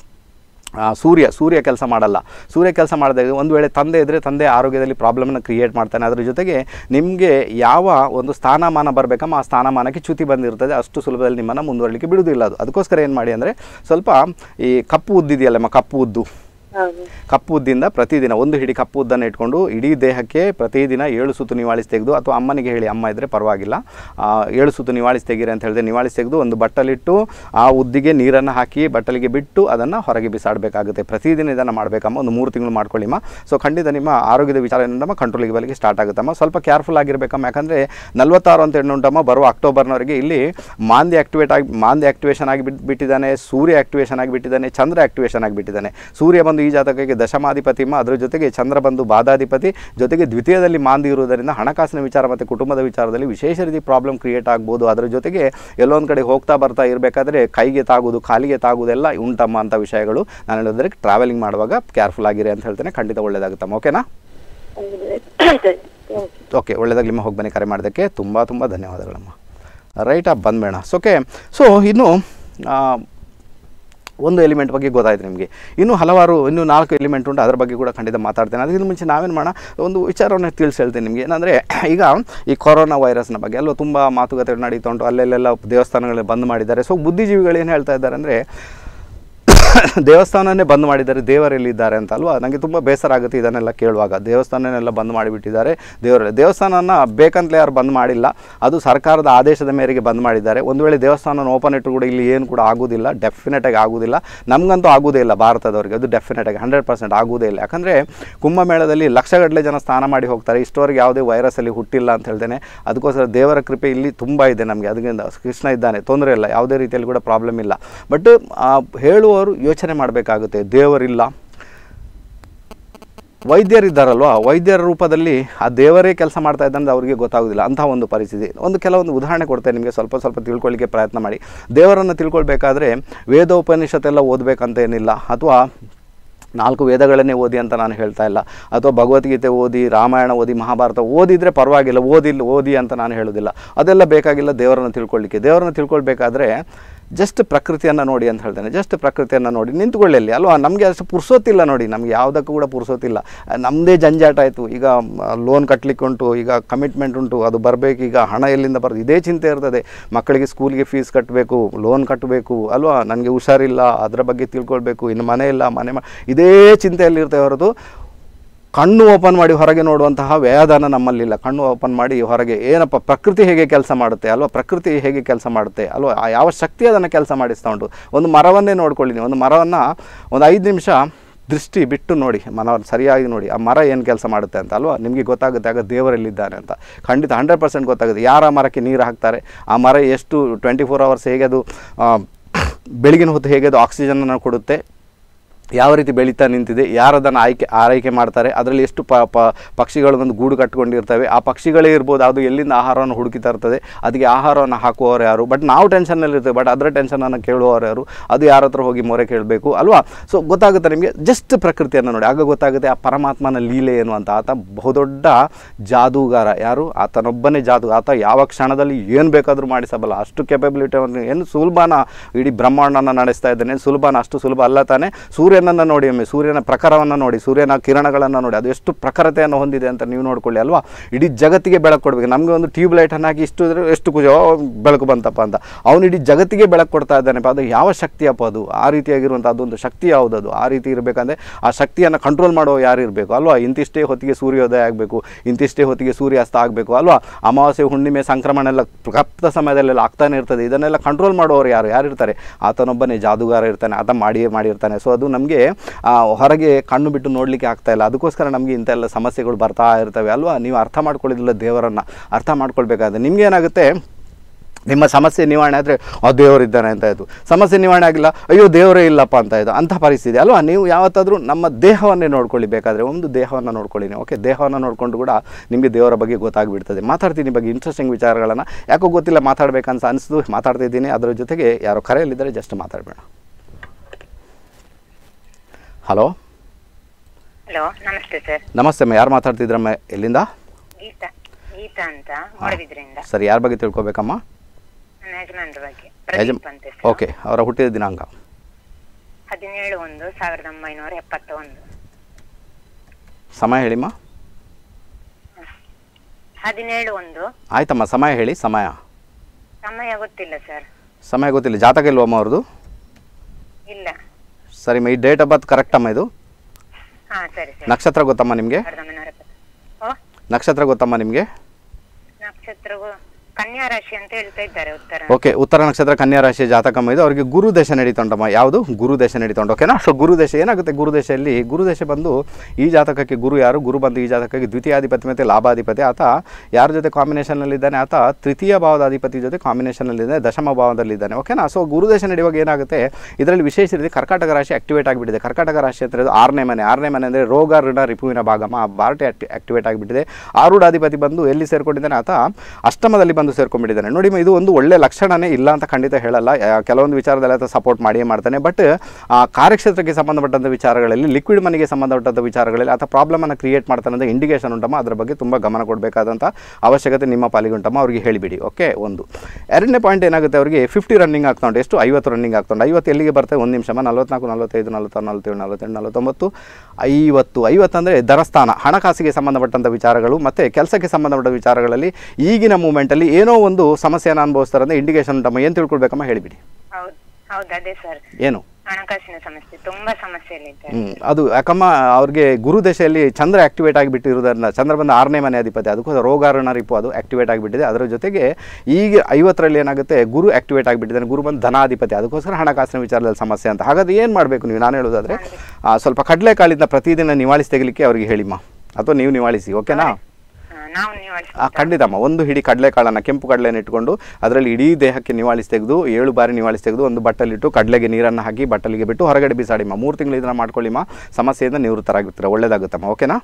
ಆ, ಸೂರ್ಯ ಸೂರ್ಯ ಕೆಲಸ ಮಾಡಲ್ಲ ಸೂರ್ಯ ಕೆಲಸ ಮಾಡಿದಾಗ ಒಂದು ವೇಳೆ ತಂದೆ ಇದ್ದರೆ ತಂದೆ ಆರೋಗ್ಯದಲ್ಲಿ ಪ್ರಾಬ್ಲಮನ್ನು ಕ್ರಿಯೇಟ್ ಮಾಡ್ತಾನೆ ಅದ್ರ ಜೊತೆಗೆ ನಿಮಗೆ ಯಾವ ಒಂದು ಸ್ಥಾನಮಾನ ಬರಬೇಕಮ್ಮ ಆ ಸ್ಥಾನಮಾನಕ್ಕೆ ಚ್ಯುತಿ ಬಂದಿರ್ತದೆ ಅಷ್ಟು ಸುಲಭದಲ್ಲಿ ನಿಮ್ಮನ್ನು ಮುಂದುವರಲಿಕ್ಕೆ ಬಿಡುವುದಿಲ್ಲ ಅದು ಅದಕ್ಕೋಸ್ಕರ ಏನು ಮಾಡಿ ಅಂದರೆ ಸ್ವಲ್ಪ ಈ ಕಪ್ಪು ಉದ್ದಿದೆಯಲ್ಲಮ್ಮ ಕಪ್ಪು ಉದ್ದು ಹೌದು ಕಪ್ಪು ಉದ್ದಿಂದ ಪ್ರತಿದಿನ ಒಂದು ಹಿಡಿ ಕಪ್ಪು ಉದ್ದನ್ನು ಇಟ್ಕೊಂಡು ಇಡೀ ದೇಹಕ್ಕೆ ಪ್ರತಿದಿನ ಏಳು ಸುತ್ತು ನಿವಾಳಿಸಿ ತೆಗೆದು ಅಥವಾ ಅಮ್ಮನಿಗೆ ಹೇಳಿ ಅಮ್ಮ ಇದ್ದರೆ ಪರವಾಗಿಲ್ಲ ಆ, ಏಳು ಸುತ್ತು ನಿವಾಳಿಸಿ ತೆಗೀರಿ ಅಂತ ಹೇಳಿದೆ ನಿವಾಳಿಸಿ ತೆಗೆದು ಒಂದು ಬಟ್ಟಲಿಟ್ಟು ಆ ಉದ್ದಿಗೆ ನೀರನ್ನು ಹಾಕಿ ಬಟ್ಟಲಿಗೆ ಬಿಟ್ಟು ಅದನ್ನು ಹೊರಗೆ ಬಿಸಾಡಬೇಕಾಗುತ್ತೆ ಪ್ರತಿದಿನ ಇದನ್ನು ಮಾಡಬೇಕಮ್ಮ ಒಂದು ಮೂರು ತಿಂಗಳು ಮಾಡ್ಕೊಳ್ಳಿಮ್ಮ ಸೊ ಖಂಡಿತ ನಿಮ್ಮ ಆರೋಗ್ಯದ ವಿಚಾರ ಏನಮ್ಮ ಕಂಟ್ರೋಲಿಗೆ ಬರಲಿಕ್ಕೆ ಸ್ಟಾರ್ಟ್ ಆಗುತ್ತಮ್ಮ ಸ್ವಲ್ಪ ಕೇರ್ಫುಲ್ ಆಗಿರಬೇಕಮ್ಮ ಯಾಕಂದರೆ ನಲ್ವತ್ತಾರು ಅಂತ ಉಂಟಮ್ಮ ಬರುವ ಅಕ್ಟೋಬರ್ನವರೆಗೆ ಇಲ್ಲಿ ಮಾಂದಿ ಆಕ್ಟಿವೇಟ್ ಆಗಿ ಮಾಂದಿ ಆಕ್ಟಿವೇಶನ್ ಆಗಿ ಬಿಟ್- ಬಿಟ್ಟಿದ್ದಾನೆ ಸೂರ್ಯ ಆಕ್ಟಿವೇಶನ್ ಆಗಿ ಬಿಟ್ಟಿದ್ದಾನೆ ಚಂದ್ರ ಆಕ್ಟಿವೇಶನ್ ಆಗಿ ಬಿಟ್ಟಿದ್ದಾನೆ ಸೂರ್ಯ ಬಂದು ಈ ಜಾತಕಕ್ಕೆ ದಶಮಾಧಿಪತಿಮ ಅದರ ಜೊತೆಗೆ ಚಂದ್ರ ಬಂದು ಬಾಧಾಧಿಪತಿ ಜೊತೆಗೆ ದ್ವಿತೀಯದಲ್ಲಿ ಮಾಂದಿ ಇರುವುದರಿಂದ ಹಣಕಾಸಿನ ವಿಚಾರ ಮತ್ತು ಕುಟುಂಬದ ವಿಚಾರದಲ್ಲಿ ವಿಶೇಷ ರೀತಿ ಪ್ರಾಬ್ಲಮ್ ಕ್ರಿಯೇಟ್ ಆಗ್ಬೋದು ಅದರ ಜೊತೆಗೆ ಎಲ್ಲೊಂದು ಕಡೆ ಹೋಗ್ತಾ ಬರ್ತಾ ಇರಬೇಕಾದ್ರೆ ಕೈಗೆ ತಾಗುವುದು ಕಾಲಿಗೆ ತಾಗುವುದೆಲ್ಲ ಉಂಟಮ್ಮ ಅಂತ ವಿಷಯಗಳು ನಾನು ಹೇಳಿದ್ರೆ ಟ್ರಾವೆಲಿಂಗ್ ಮಾಡುವಾಗ ಕೇರ್ಫುಲ್ ಆಗಿರಿ ಅಂತ ಹೇಳ್ತೇನೆ ಖಂಡಿತ ಒಳ್ಳೆಯದಾಗುತ್ತಮ್ಮ ಓಕೆನಾ ಸರಿ ಓಕೆ ಒಳ್ಳೆಯದಾಗಲಿ ನಿಮ್ಮ ಹೋಗಿ ಬನ್ನಿ ಕರೆ ಮಾಡೋದಕ್ಕೆ ತುಂಬ ತುಂಬ ಧನ್ಯವಾದಗಳಮ್ಮ ರೈಟಾ ಬಂದ್ಬೇಡ ಓಕೆ ಸೊ ಇನ್ನು ಆ, ಒಂದು ಎಲಿಮೆಂಟ್ ಬಗ್ಗೆ ಗೊತ್ತಾಯ್ತು ನಿಮಗೆ ಇನ್ನು ಹಲವಾರು ಇನ್ನೂ ನಾಲ್ಕು ಎಲಿಮೆಂಟ್ ಉಂಟು ಅದ್ರ ಬಗ್ಗೆ ಕೂಡ ಖಂಡಿತ ಮಾತಾಡ್ತೇನೆ ಅದಕ್ಕಿಂತ ಮುಂಚೆ ನಾವೇನು ಮಾಡೋಣ ಒಂದು ವಿಚಾರವನ್ನು ತಿಳಿಸಿ ಹೇಳ್ತೇನೆ ನಿಮಗೆ ಏನಂದರೆ ಈಗ ಈ ಕೊರೋನಾ ವೈರಸ್ನ ಬಗ್ಗೆ ಅಲ್ಲೂ ತುಂಬ ಮಾತುಕತೆ ನಡೀತಾ ಉಂಟು ಅಲ್ಲೆಲ್ಲೆಲ್ಲ ದೇವಸ್ಥಾನಗಳನ್ನ ಬಂದ್ ಮಾಡಿದ್ದಾರೆ ಸೊ ಬುದ್ಧಿಜೀವಿಗಳು ಏನು ಹೇಳ್ತಾ ಇದ್ದಾರೆ ಅಂದರೆ ದೇವಸ್ಥಾನನೇ ಬಂದ್ ಮಾಡಿದ್ದಾರೆ ದೇವರೆಲ್ಲಿದ್ದಾರೆ ಅಂತ ಅಲ್ವಾ ನನಗೆ ತುಂಬ ಬೇಸರ ಆಗುತ್ತೆ ಇದನ್ನೆಲ್ಲ ಕೇಳುವಾಗ ದೇವಸ್ಥಾನನೆಲ್ಲ ಬಂದ್ ಮಾಡಿಬಿಟ್ಟಿದ್ದಾರೆ ದೇವರ ದೇವಸ್ಥಾನನ ಬೇಕಂತಲೇ ಯಾರು ಬಂದ್ ಮಾಡಿಲ್ಲ ಅದು ಸರ್ಕಾರದ ಆದೇಶದ ಮೇರೆಗೆ ಬಂದ್ ಮಾಡಿದ್ದಾರೆ ಒಂದು ವೇಳೆ ದೇವಸ್ಥಾನ ಓಪನ್ ಇಟ್ಟರು ಕೂಡ ಇಲ್ಲಿ ಏನು ಕೂಡ ಆಗೋದಿಲ್ಲ ಡೆಫಿನೆಟಾಗಿ ಆಗೋದಿಲ್ಲ ನಮಗಂತೂ ಆಗೋದೇ ಇಲ್ಲ ಭಾರತದವರಿಗೆ ಅದು ಡೆಫಿನೆಟಾಗಿ ಹಂಡ್ರೆಡ್ ಪರ್ಸೆಂಟ್ ಆಗೋದೇ ಇಲ್ಲ ಯಾಕಂದರೆ ಕುಂಭಮೇಳದಲ್ಲಿ ಲಕ್ಷಗಟ್ಟಲೆ ಜನ ಸ್ನಾನ ಮಾಡಿ ಹೋಗ್ತಾರೆ ಇಷ್ಟವರೆಗೆ ಯಾವುದೇ ವೈರಸ್ಸಲ್ಲಿ ಹುಟ್ಟಿಲ್ಲ ಅಂತ ಹೇಳ್ತೇನೆ ಅದಕ್ಕೋಸ್ಕರ ದೇವರ ಕೃಪೆ ಇಲ್ಲಿ ತುಂಬ ಇದೆ ನಮಗೆ ಅದರಿಂದ ಕೃಷ್ಣ ಇದ್ದಾನೆ ತೊಂದರೆ ಇಲ್ಲ ಯಾವುದೇ ರೀತಿಯಲ್ಲಿ ಕೂಡ ಪ್ರಾಬ್ಲಮ್ ಇಲ್ಲ ಬಟ್ ಹೇಳುವವರು ಯೋಚನೆ ಮಾಡಬೇಕಾಗುತ್ತೆ ದೇವರಿಲ್ಲ ವೈದ್ಯರಿದ್ದಾರಲ್ವಾ ವೈದ್ಯರ ರೂಪದಲ್ಲಿ ಆ ದೇವರೇ ಕೆಲಸ ಮಾಡ್ತಾ ಇದ್ದಂದ್ರೆ ಅವರಿಗೆ ಗೊತ್ತಾಗೋದಿಲ್ಲ ಅಂತಹ ಒಂದು ಪರಿಸ್ಥಿತಿ ಒಂದು ಕೆಲವೊಂದು ಉದಾಹರಣೆ ಕೊಡ್ತೇನೆ ನಿಮಗೆ ಸ್ವಲ್ಪ ಸ್ವಲ್ಪ ತಿಳ್ಕೊಳ್ಳಿಕ್ಕೆ ಪ್ರಯತ್ನ ಮಾಡಿ ದೇವರನ್ನು ತಿಳ್ಕೊಳ್ಬೇಕಾದ್ರೆ ವೇದೋಪನಿಷತ್ ಎಲ್ಲ ಓದಬೇಕಂತ ಏನಿಲ್ಲ ಅಥವಾ ನಾಲ್ಕು ವೇದಗಳನ್ನೇ ಓದಿ ಅಂತ ನಾನು ಹೇಳ್ತಾ ಇಲ್ಲ ಅಥವಾ ಭಗವದ್ಗೀತೆ ಓದಿ ರಾಮಾಯಣ ಓದಿ ಮಹಾಭಾರತ ಓದಿದರೆ ಪರವಾಗಿಲ್ಲ ಓದಿಲ್ಲ ಓದಿ ಅಂತ ನಾನು ಹೇಳೋದಿಲ್ಲ ಅದೆಲ್ಲ ಬೇಕಾಗಿಲ್ಲ ದೇವರನ್ನು ತಿಳ್ಕೊಳ್ಳಿಕ್ಕೆ ದೇವರನ್ನು ತಿಳ್ಕೊಳ್ಬೇಕಾದ್ರೆ ಜಸ್ಟ್ ಪ್ರಕೃತಿಯನ್ನು ನೋಡಿ ಅಂತ ಹೇಳ್ತೇನೆ ಜಸ್ಟ್ ಪ್ರಕೃತಿಯನ್ನು ನೋಡಿ ನಿಂತ್ಕೊಳ್ಳಿ ಅಲ್ಲಿ ಅಲ್ವಾ ನಮಗೆ ಅಷ್ಟು ಪುರ್ಸೋತಿಲ್ಲ ನೋಡಿ ನಮಗೆ ಯಾವುದಕ್ಕೂ ಕೂಡ ಪುರ್ಸೋತಿಲ್ಲ ನಮ್ಮದೇ ಜಂಜಾಟ ಆಯಿತು ಈಗ ಲೋನ್ ಕಟ್ಟಲಿಕ್ಕೆ ಉಂಟು ಈಗ ಕಮಿಟ್ಮೆಂಟ್ ಉಂಟು ಅದು ಬರಬೇಕು ಈಗ ಹಣ ಎಲ್ಲಿಂದ ಬರೋದು ಇದೇ ಚಿಂತೆ ಇರ್ತದೆ ಮಕ್ಕಳಿಗೆ ಸ್ಕೂಲ್ಗೆ ಫೀಸ್ ಕಟ್ಟಬೇಕು ಲೋನ್ ಕಟ್ಟಬೇಕು ಅಲ್ವಾ ನನಗೆ ಹುಷಾರಿಲ್ಲ ಅದರ ಬಗ್ಗೆ ತಿಳ್ಕೊಳ್ಬೇಕು ಇನ್ನು ಮನೆ ಇಲ್ಲ ಮನೆ ಮಾ ಇದೇ ಚಿಂತೆಯಲ್ಲಿ ಇರ್ತೇವೆ ಹೊರತು ಕಣ್ಣು ಓಪನ್ ಮಾಡಿ ಹೊರಗೆ ನೋಡುವಂತಹ ವ್ಯಾಧಾನ ನಮ್ಮಲ್ಲಿಲ್ಲ ಕಣ್ಣು ಓಪನ್ ಮಾಡಿ ಹೊರಗೆ ಏನಪ್ಪ ಪ್ರಕೃತಿ ಹೇಗೆ ಕೆಲಸ ಮಾಡುತ್ತೆ ಅಲ್ವಾ ಪ್ರಕೃತಿ ಹೇಗೆ ಕೆಲಸ ಮಾಡುತ್ತೆ ಅಲ್ವಾ ಆ ಯಾವ ಶಕ್ತಿ ಅದನ್ನು ಕೆಲಸ ಮಾಡಿಸ್ತಾ ಉಂಟು ಒಂದು ಮರವನ್ನೇ ನೋಡ್ಕೊಳ್ಳಿ ನೀವು ಒಂದು ಮರವನ್ನು ಒಂದು ಐದು ನಿಮಿಷ ದೃಷ್ಟಿ ಬಿಟ್ಟು ನೋಡಿ ಮನವನ್ನು ಸರಿಯಾಗಿ ನೋಡಿ ಆ ಮರ ಏನು ಕೆಲಸ ಮಾಡುತ್ತೆ ಅಂತ ಅಲ್ವಾ ನಿಮಗೆ ಗೊತ್ತಾಗುತ್ತೆ ಆಗ ದೇವರೆಲ್ಲಿದ್ದಾನೆ ಅಂತ ಖಂಡಿತ ಹಂಡ್ರೆಡ್ ಪರ್ಸೆಂಟ್ ಗೊತ್ತಾಗುತ್ತೆ ಯಾರ ಮರಕ್ಕೆ ನೀರು ಹಾಕ್ತಾರೆ ಆ ಮರ ಎಷ್ಟು ಟ್ವೆಂಟಿ ಫೋರ್ ಅವರ್ಸ್ ಹೇಗೆ ಅದು ಆ, ಬೆಳಗಿನ ಹೊತ್ತು ಹೇಗೆ ಅದು ಆಕ್ಸಿಜನನ್ನು ಕೊಡುತ್ತೆ ಯಾವ ರೀತಿ ಬೆಳೀತಾ ನಿಂತಿದೆ ಯಾರದನ್ನು ಆಯ್ಕೆ ಆರೈಕೆ ಮಾಡ್ತಾರೆ ಅದರಲ್ಲಿ ಎಷ್ಟು ಪ ಪ ಪಕ್ಷಿಗಳು ಒಂದು ಗೂಡು ಕಟ್ಕೊಂಡಿರ್ತವೆ ಆ ಪಕ್ಷಿಗಳೇ ಇರ್ಬೋದು ಅದು ಎಲ್ಲಿಂದ ಆಹಾರವನ್ನು ಹುಡುಕಿತಾ ಇರ್ತದೆ ಅದಕ್ಕೆ ಆಹಾರವನ್ನು ಹಾಕುವವರು ಯಾರು ಬಟ್ ನಾವು ಟೆನ್ಷನ್ನಲ್ಲಿ ಇರ್ತೇವೆ ಬಟ್ ಅದರ ಟೆನ್ಷನನ್ನು ಕೇಳುವವರು ಯಾರು ಅದು ಯಾರ ಹತ್ರ ಹೋಗಿ ಮೊರೆ ಕೇಳಬೇಕು ಅಲ್ವಾ ಸೊ ಗೊತ್ತಾಗುತ್ತೆ ನಿಮಗೆ ಜಸ್ಟ್ ಪ್ರಕೃತಿಯನ್ನು ನೋಡಿ ಆಗ ಗೊತ್ತಾಗುತ್ತೆ ಆ ಪರಮಾತ್ಮನ ಲೀಲೆ ಏನು ಅಂತ ಆತ ಬಹುದೊಡ್ಡ ಜಾದೂಗಾರ ಯಾರು ಆತನೊಬ್ಬನೇ ಜಾದು ಆತ ಯಾವ ಕ್ಷಣದಲ್ಲಿ ಏನು ಬೇಕಾದರೂ ಮಾಡಿಸಬಲ್ಲ ಅಷ್ಟು ಕೆಪಬಿಲಿಟಿ ಏನು ಸುಲಭನ ಇಡೀ ಬ್ರಹ್ಮಾಂಡನ ನಡೆಸ್ತಾ ಇದ್ದಾನೆ ಸುಲಭನ ಅಷ್ಟು ಸುಲಭ ಅಲ್ಲ ತಾನೇ ಸೂರ್ಯನನ್ನು ನೋಡಿ ಒಮ್ಮೆ ಸೂರ್ಯನ ಪ್ರಖರವನ್ನು ನೋಡಿ ಸೂರ್ಯನ ಕಿರಣಗಳನ್ನು ನೋಡಿ ಅದು ಎಷ್ಟು ಪ್ರಖರತೆಯನ್ನು ಹೊಂದಿದೆ ಅಂತ ನೀವು ನೋಡ್ಕೊಳ್ಳಿ ಅಲ್ವಾ ಇಡೀ ಜಗತ್ತಿಗೆ ಬೆಳಕು ಕೊಡಬೇಕು ನಮಗೆ ಒಂದು ಟ್ಯೂಬ್ ಲೈಟನ್ನು ಹಾಕಿ ಇಷ್ಟು ಇದ್ರೆ ಎಷ್ಟು ಖುಷಿ ಓ, ಬೆಳಕು ಬಂತಪ್ಪ ಅಂತ ಅವನು ಇಡೀ ಜಗತ್ತಿಗೆ ಬೆಳಕು ಕೊಡ್ತಾ ಇದ್ದಾನೆಪ್ಪ ಅದು ಯಾವ ಶಕ್ತಿಯಪ್ಪ ಅದು ಆ ರೀತಿಯಾಗಿರುವಂಥ ಅದೊಂದು ಶಕ್ತಿ ಯಾವುದದು ಆ ರೀತಿ ಇರಬೇಕಂದ್ರೆ ಆ ಶಕ್ತಿಯನ್ನು ಕಂಟ್ರೋಲ್ ಮಾಡೋ ಯಾರು ಇರಬೇಕು ಅಲ್ವಾ ಇಂತಿಷ್ಟೇ ಹೊತ್ತಿಗೆ ಸೂರ್ಯೋದಯ ಆಗಬೇಕು ಇಂತಿಷ್ಟೇ ಹೊತ್ತಿಗೆ ಸೂರ್ಯಾಸ್ತ ಆಗಬೇಕು ಅಲ್ವಾ ಅಮಾವಾಸ್ಯೆ ಹುಣ್ಣಿಮೆ ಸಂಕ್ರಮಣ ಎಲ್ಲ ಕಪ್ತ ಸಮಯದಲ್ಲೆಲ್ಲ ಆಗ್ತಾನೆ ಇರ್ತದೆ ಇದನ್ನೆಲ್ಲ ಕಂಟ್ರೋಲ್ ಮಾಡೋರು ಯಾರು ಯಾರು ಇರ್ತಾರೆ ಆತನೊಬ್ಬನೇ ಜಾದುಗಾರ ಇರ್ತಾನೆ ಆತ ಮಾಡಿಯೇ ಮಾಡಿರ್ತಾನೆ ಸೊ ಅದು ನಮಗೆ ಹೊರಗೆ ಕಣ್ಣು ಬಿಟ್ಟು ನೋಡಲಿಕ್ಕೆ ಆಗ್ತಾ ಇಲ್ಲ ಅದಕ್ಕೋಸ್ಕರ ನಮಗೆ ಇಂಥ ಎಲ್ಲ ಸಮಸ್ಯೆಗಳು ಬರ್ತಾ ಇರ್ತವೆ ಅಲ್ವಾ ನೀವು ಅರ್ಥ ಮಾಡ್ಕೊಳ್ಳೋದಿಲ್ಲ ದೇವರನ್ನು ಅರ್ಥ ಮಾಡ್ಕೊಳ್ಬೇಕಾದ್ರೆ ನಿಮ್ಗೇನಾಗುತ್ತೆ ನಿಮ್ಮ ಸಮಸ್ಯೆ ನಿವಾರಣೆ ಆದರೆ ಆ ದೇವರಿದ್ದಾನೆ ಅಂತ ಆಯಿತು ಸಮಸ್ಯೆ ನಿವಾರಣೆ ಆಗಿಲ್ಲ ಅಯ್ಯೋ ದೇವರೇ ಇಲ್ಲಪ್ಪ ಅಂತ ಆಯಿತು ಅಂಥ ಪರಿಸ್ಥಿತಿ ಅಲ್ವಾ ನೀವು ಯಾವತ್ತಾದರೂ ನಮ್ಮ ದೇಹವನ್ನೇ ನೋಡ್ಕೊಳ್ಳಿ ಬೇಕಾದರೆ ಒಂದು ದೇಹವನ್ನು ನೋಡ್ಕೊಳ್ಳಿ ನೀವು ಓಕೆ ದೇಹವನ್ನು ನೋಡಿಕೊಂಡು ಕೂಡ ನಿಮಗೆ ದೇವರ ಬಗ್ಗೆ ಗೊತ್ತಾಗ್ಬಿಡ್ತದೆ ಮಾತಾಡ್ತೀನಿ ಈ ಬಗ್ಗೆ ಇಂಟ್ರೆಸ್ಟಿಂಗ್ ವಿಚಾರಗಳನ್ನು ಯಾಕೋ ಗೊತ್ತಿಲ್ಲ ಮಾತಾಡಬೇಕಂತ ಅನಿಸ್ತು ಮಾತಾಡ್ತಾ ಇದ್ದೀನಿ ಅದರ ಜೊತೆಗೆ ಯಾರೋ ಕರೆಯಲ್ಲಿದ್ದರೆ ಜಸ್ಟ್ ಮಾತಾಡಬೇಡ ಹಲೋ ಹಲೋ ನಮಸ್ತೆ ಸರ್ ನಮಸ್ತೆ ಅಮ್ಮ ಯಾರು ಮಾತಾಡ್ತಿದ್ರಮ್ಮ ಎಲ್ಲಿಂದ ಗೀತಾ ಗೀತಾ ಅಂತ ಮೂಡಬಿದ್ರಿಂದ ಸರಿ ಯಾರ ಬಗ್ಗೆ ತಿಳ್ಕೊಬೇಕಮ್ಮ ನನ್ನ ಯಜಮಾನ್ರ ಬಗ್ಗೆ ಯಜಮ್ ಪ್ರದೀಪ್ ಅಂತ ಹೆಸರು. ಓಕೆ ಅವರ ಹುಟ್ಟಿದ ದಿನಾಂಕ ಹದಿನೇಳು ಒಂದು ಸಾವಿರದ ಒಂಬೈನೂರ ಎಪ್ಪತ್ತ ಒಂದು ಸಮಯ ಹೇಳಿಮ್ಮ ಹದಿನೇಳು ಒಂದು ಆಯ್ತಮ್ಮ ಸಮಯ ಹೇಳಿ ಸಮಯ ಸಮಯ ಗೊತ್ತಿಲ್ಲ ಸರ್ ಸಮಯ ಗೊತ್ತಿಲ್ಲ ಜಾತಕ ಇಲ್ವಮ್ಮ ಅವ್ರದ್ದು ಇಲ್ಲ ಸರಿ ಈ ಡೇಟ್ ಆಫ್ ಬರ್ತ್ ಕರೆಕ್ಟ್ ಅಮ್ಮ ಇದು ಹಾ ಸರಿ ಸರಿ ನಕ್ಷತ್ರ ಗೊತ್ತಮ್ಮ ನಿಮಗೆ ಸಾವಿರದ ಒಂಬೈನೂರ ಎಪ್ಪತ್ತು ಓ ನಕ್ಷತ್ರ ಗೊತ್ತಮ್ಮ ನಿಮಗೆ ನಕ್ಷತ್ರವು ಕನ್ಯಾ ರಾಶಿ ಅಂತ ಹೇಳ್ತಾ ಇದ್ದಾರೆ ಉತ್ತರ ಓಕೆ ಉತ್ತರ ನಕ್ಷತ್ರ ಕನ್ಯಾ ರಾಶಿಯ ಜಾತಕಮ್ಮ ಇದು ಅವರಿಗೆ ಗುರು ದೇಶ ನಡೀತುಂಟಮ್ಮ ಯಾವುದು ಗುರು ದೇಶ ನಡೀತುಂಟು ಓಕೆನಾ ಸೊ ಗುರು ದೇಶ ಏನಾಗುತ್ತೆ ಗುರು ದೇಶದಲ್ಲಿ ಗುರು ದೇಶ ಬಂದು ಈ ಜಾತಕಕ್ಕೆ ಗುರು ಯಾರು ಗುರು ಬಂದು ಈ ಜಾತಕಕ್ಕೆ ದ್ವಿತೀಯಾಧಿಪತಿ ಮತ್ತು ಲಾಭಾಧಿಪತಿ ಆತ ಯಾರ ಜೊತೆ ಕಾಂಬಿನೇಷನ್ನಲ್ಲಿದ್ದಾನೆ ಆತ ತೃತೀಯ ಭಾವದ ಅಧಿಪತಿ ಜೊತೆ ಕಾಂಬಿನೇಷನ್ನಲ್ಲಿದ್ದಾನೆ ದಶಮ ಭಾವದಲ್ಲಿದ್ದಾನೆ ಓಕೆನಾ ಸೊ ಗುರು ದೇಶ ನಡೆಯುವಾಗ ಏನಾಗುತ್ತೆ ಇದರಲ್ಲಿ ವಿಶೇಷ ರೀತಿ ಕರ್ಕಾಟಕ ರಾಶಿ ಆಕ್ಟಿವೇಟ್ ಆಗಿಬಿಟ್ಟಿದೆ ಕರ್ಕಾಟಕ ರಾಶಿ ಅಂತ ಹೇಳೋದು ಆರನೇ ಮನೆ ಆರನೇ ಮನೆ ಅಂದರೆ ರೋಗ ಋಣ ರಿಪುವಿನ ಭಾಗಮ ಆ ಬಾರ್ಟೆ ಆಕ್ಟಿ ಆಕ್ಟಿವೇಟ್ ಆಗಿಬಿಟ್ಟಿದೆ ಆರೂಢಾಧಿಪತಿ ಬಂದು ಎಲ್ಲಿ ಸೇರ್ಕೊಂಡಿದ್ದಾನೆ ಆತ ಅಷ್ಟಮದಲ್ಲಿ ಬಂದು ಸೇರ್ಕೊಂಡ್ಬಿಟ್ಟಿದ್ದಾನೆ ನೋಡಿ ಇದು ಒಂದು ಒಳ್ಳೆ ಲಕ್ಷಣನೇ ಇಲ್ಲ ಅಂತ ಖಂಡಿತ ಹೇಳಲ್ಲ ಯಾ- ಕೆಲವೊಂದು ವಿಚಾರದಲ್ಲಿ ಆತ ಸಪೋರ್ಟ್ ಮಾಡಿಯೇ ಮಾಡ್ತಾನೆ ಬಟ್ ಕಾರ್ಯಕ್ಷೇತ್ರಕ್ಕೆ ಸಂಬಂಧಪಟ್ಟಂಥ ವಿಚಾರಗಳಲ್ಲಿ ಲಿಕ್ವಿಡ್ ಮನಿಗೆ ಸಂಬಂಧಪಟ್ಟಂಥ ವಿಚಾರಗಳಲ್ಲಿ ಆತ ಪ್ರಾಬ್ಲಮನ್ನು ಕ್ರಿಯೇಟ್ ಮಾಡ್ತಾನೆ ಅಂತ ಇಂಡಿಕೇಶನ್ ಉಂಟಮ್ಮ ಅದ್ರ ಬಗ್ಗೆ ತುಂಬ ಗಮನ ಕೊಡಬೇಕಾದಂಥ ಅವಶ್ಯಕತೆ ನಿಮ್ಮ ಪಾಲಿಗೆ ಉಂಟಮ್ಮ ಅವ್ರಿಗೆ ಹೇಳಿಬಿಡಿ ಓಕೆ ಒಂದು ಎರಡನೇ ಪಾಯಿಂಟ್ ಏನಾಗುತ್ತೆ ಅವರಿಗೆ ಫಿಫ್ಟಿ ರನ್ನಿಂಗ್ ಆಗ್ತಾ ಉಂಟು ಎಷ್ಟು ಐವತ್ತು ರನ್ನಿಂಗ್ ಆಗ್ತಾ ಉಂಟು ಐವತ್ತು ಎಲ್ಲಿಗೆ ಬರ್ತದೆ ಒಂದು ನಿಮಿಷ ನಲ್ವತ್ನಾಲ್ಕು ನಲ್ವತ್ತೈದು ನಲ್ವತ್ತಾರು ನಲ್ವತ್ತೇಳು ನಲ್ವತ್ತೆಂಟು ನಲ್ವತ್ತೊಂಬತ್ತು ಐವತ್ತು ಐವತ್ತಂದರೆ ದರಸ್ಥಾನ ಹಣಕಾಸಿಗೆ ಸಂಬಂಧಪಟ್ಟಂಥ ವಿಚಾರಗಳು ಮತ್ತು ಕೆಲಸಕ್ಕೆ ಸಂಬಂಧಪಟ್ಟ ವಿಚಾರಗಳಲ್ಲಿ ಈಗಿನ ಮೂಮೆಂಟಲ್ಲಿ ಏನೋ ಒಂದು ಸಮಸ್ಯೆಯನ್ನು ಅನುಭವಿಸ್ತಾರೆ ಅಂದರೆ ಇಂಡಿಕೇಶನ್ ಉಂಟಮ್ಮ ಏನು ತಿಳ್ಕೊಳ್ಬೇಕಮ್ಮ ಹೇಳಿಬಿಡಿ ಹೌದು ಹೌದು ಅದೇ ಸರ್ ಏನು ಹಣಕಾಸಿನ ಸಮಸ್ಯೆ ತುಂಬಾ ಸಮಸ್ಯೆಯಲ್ಲಿದ್ದಾರೆ ಹ್ಮ್. ಅದು ಯಾಕಮ್ಮ ಅವ್ರಿಗೆ ಗುರು ದಶೆಯಲ್ಲಿ ಚಂದ್ರ ಆಕ್ಟಿವೇಟ್ ಆಗಿಬಿಟ್ಟಿರೋದ್ರಿಂದ ಚಂದ್ರ ಬಂದ ಆರನೇ ಮನೆ ಅಧಿಪತಿ ಅದಕ್ಕೋಸ್ಕರ ರೋಗಾರಣ ರಿಪು ಅದು ಆಕ್ಟಿವೇಟ್ ಆಗಿಬಿಟ್ಟಿದೆ ಅದರ ಜೊತೆಗೆ ಈಗ ಐವತ್ತರಲ್ಲಿ ಏನಾಗುತ್ತೆ ಗುರು ಆಕ್ಟಿವೇಟ್ ಆಗಿಬಿಟ್ಟಿದ್ದಾನೆ ಗುರು ಬಂದು ಧನಾಧಿಪತಿ ಅದಕ್ಕೋಸ್ಕರ ಹಣಕಾಸಿನ ವಿಚಾರದಲ್ಲಿ ಸಮಸ್ಯೆ ಅಂತ ಹಾಗಾದ್ರೆ ಏನು ಮಾಡಬೇಕು ನೀವು ನಾನು ಹೇಳೋದಾದ್ರೆ ಆ, ಸ್ವಲ್ಪ ಕಡಲೆಕಾಳಿಂದ ಪ್ರತಿದಿನ ನಿವಾಳಿಸಿ ತೆಗಿಲಿಕ್ಕೆ ಅವ್ರಿಗೆ ಹೇಳಿಮ್ಮ ಅಥವಾ ನೀವು ನಿವಾಳಿಸಿ ಓಕೆನಾ ಹಾ, ನಾವು ನೀವು ಆ, ಖಂಡಿತಮ್ಮ ಒಂದು ಹಿಡಿ ಕಡಲೆಕಾಳನ್ನು ಕೆಂಪು ಕಡಲೆನ ಇಟ್ಕೊಂಡು ಅದರಲ್ಲಿ ಇಡೀ ದೇಹಕ್ಕೆ ನಿವಾಳಿಸಿ ತೆಗೆದು ಏಳು ಬಾರಿ ನಿವಾಳಿಸಿ ತೆಗೆದು ಒಂದು ಬಟ್ಟಲಿಟ್ಟು ಕಡಲೆಗೆ ನೀರನ್ನು ಹಾಕಿ ಬಟ್ಟಲಿಗೆ ಬಿಟ್ಟು ಹೊರಗಡೆ ಬಿಸಾಡಿಮ್ಮ ಮೂರು ತಿಂಗಳು ಇದನ್ನು ಮಾಡ್ಕೊಳ್ಳಿಮ್ಮ ಸಮಸ್ಯೆಯಿಂದ ನಿವೃತ್ತರಾಗಿರ್ತೀರ ಒಳ್ಳೇದಾಗುತ್ತಮ್ಮ ಓಕೆನಾ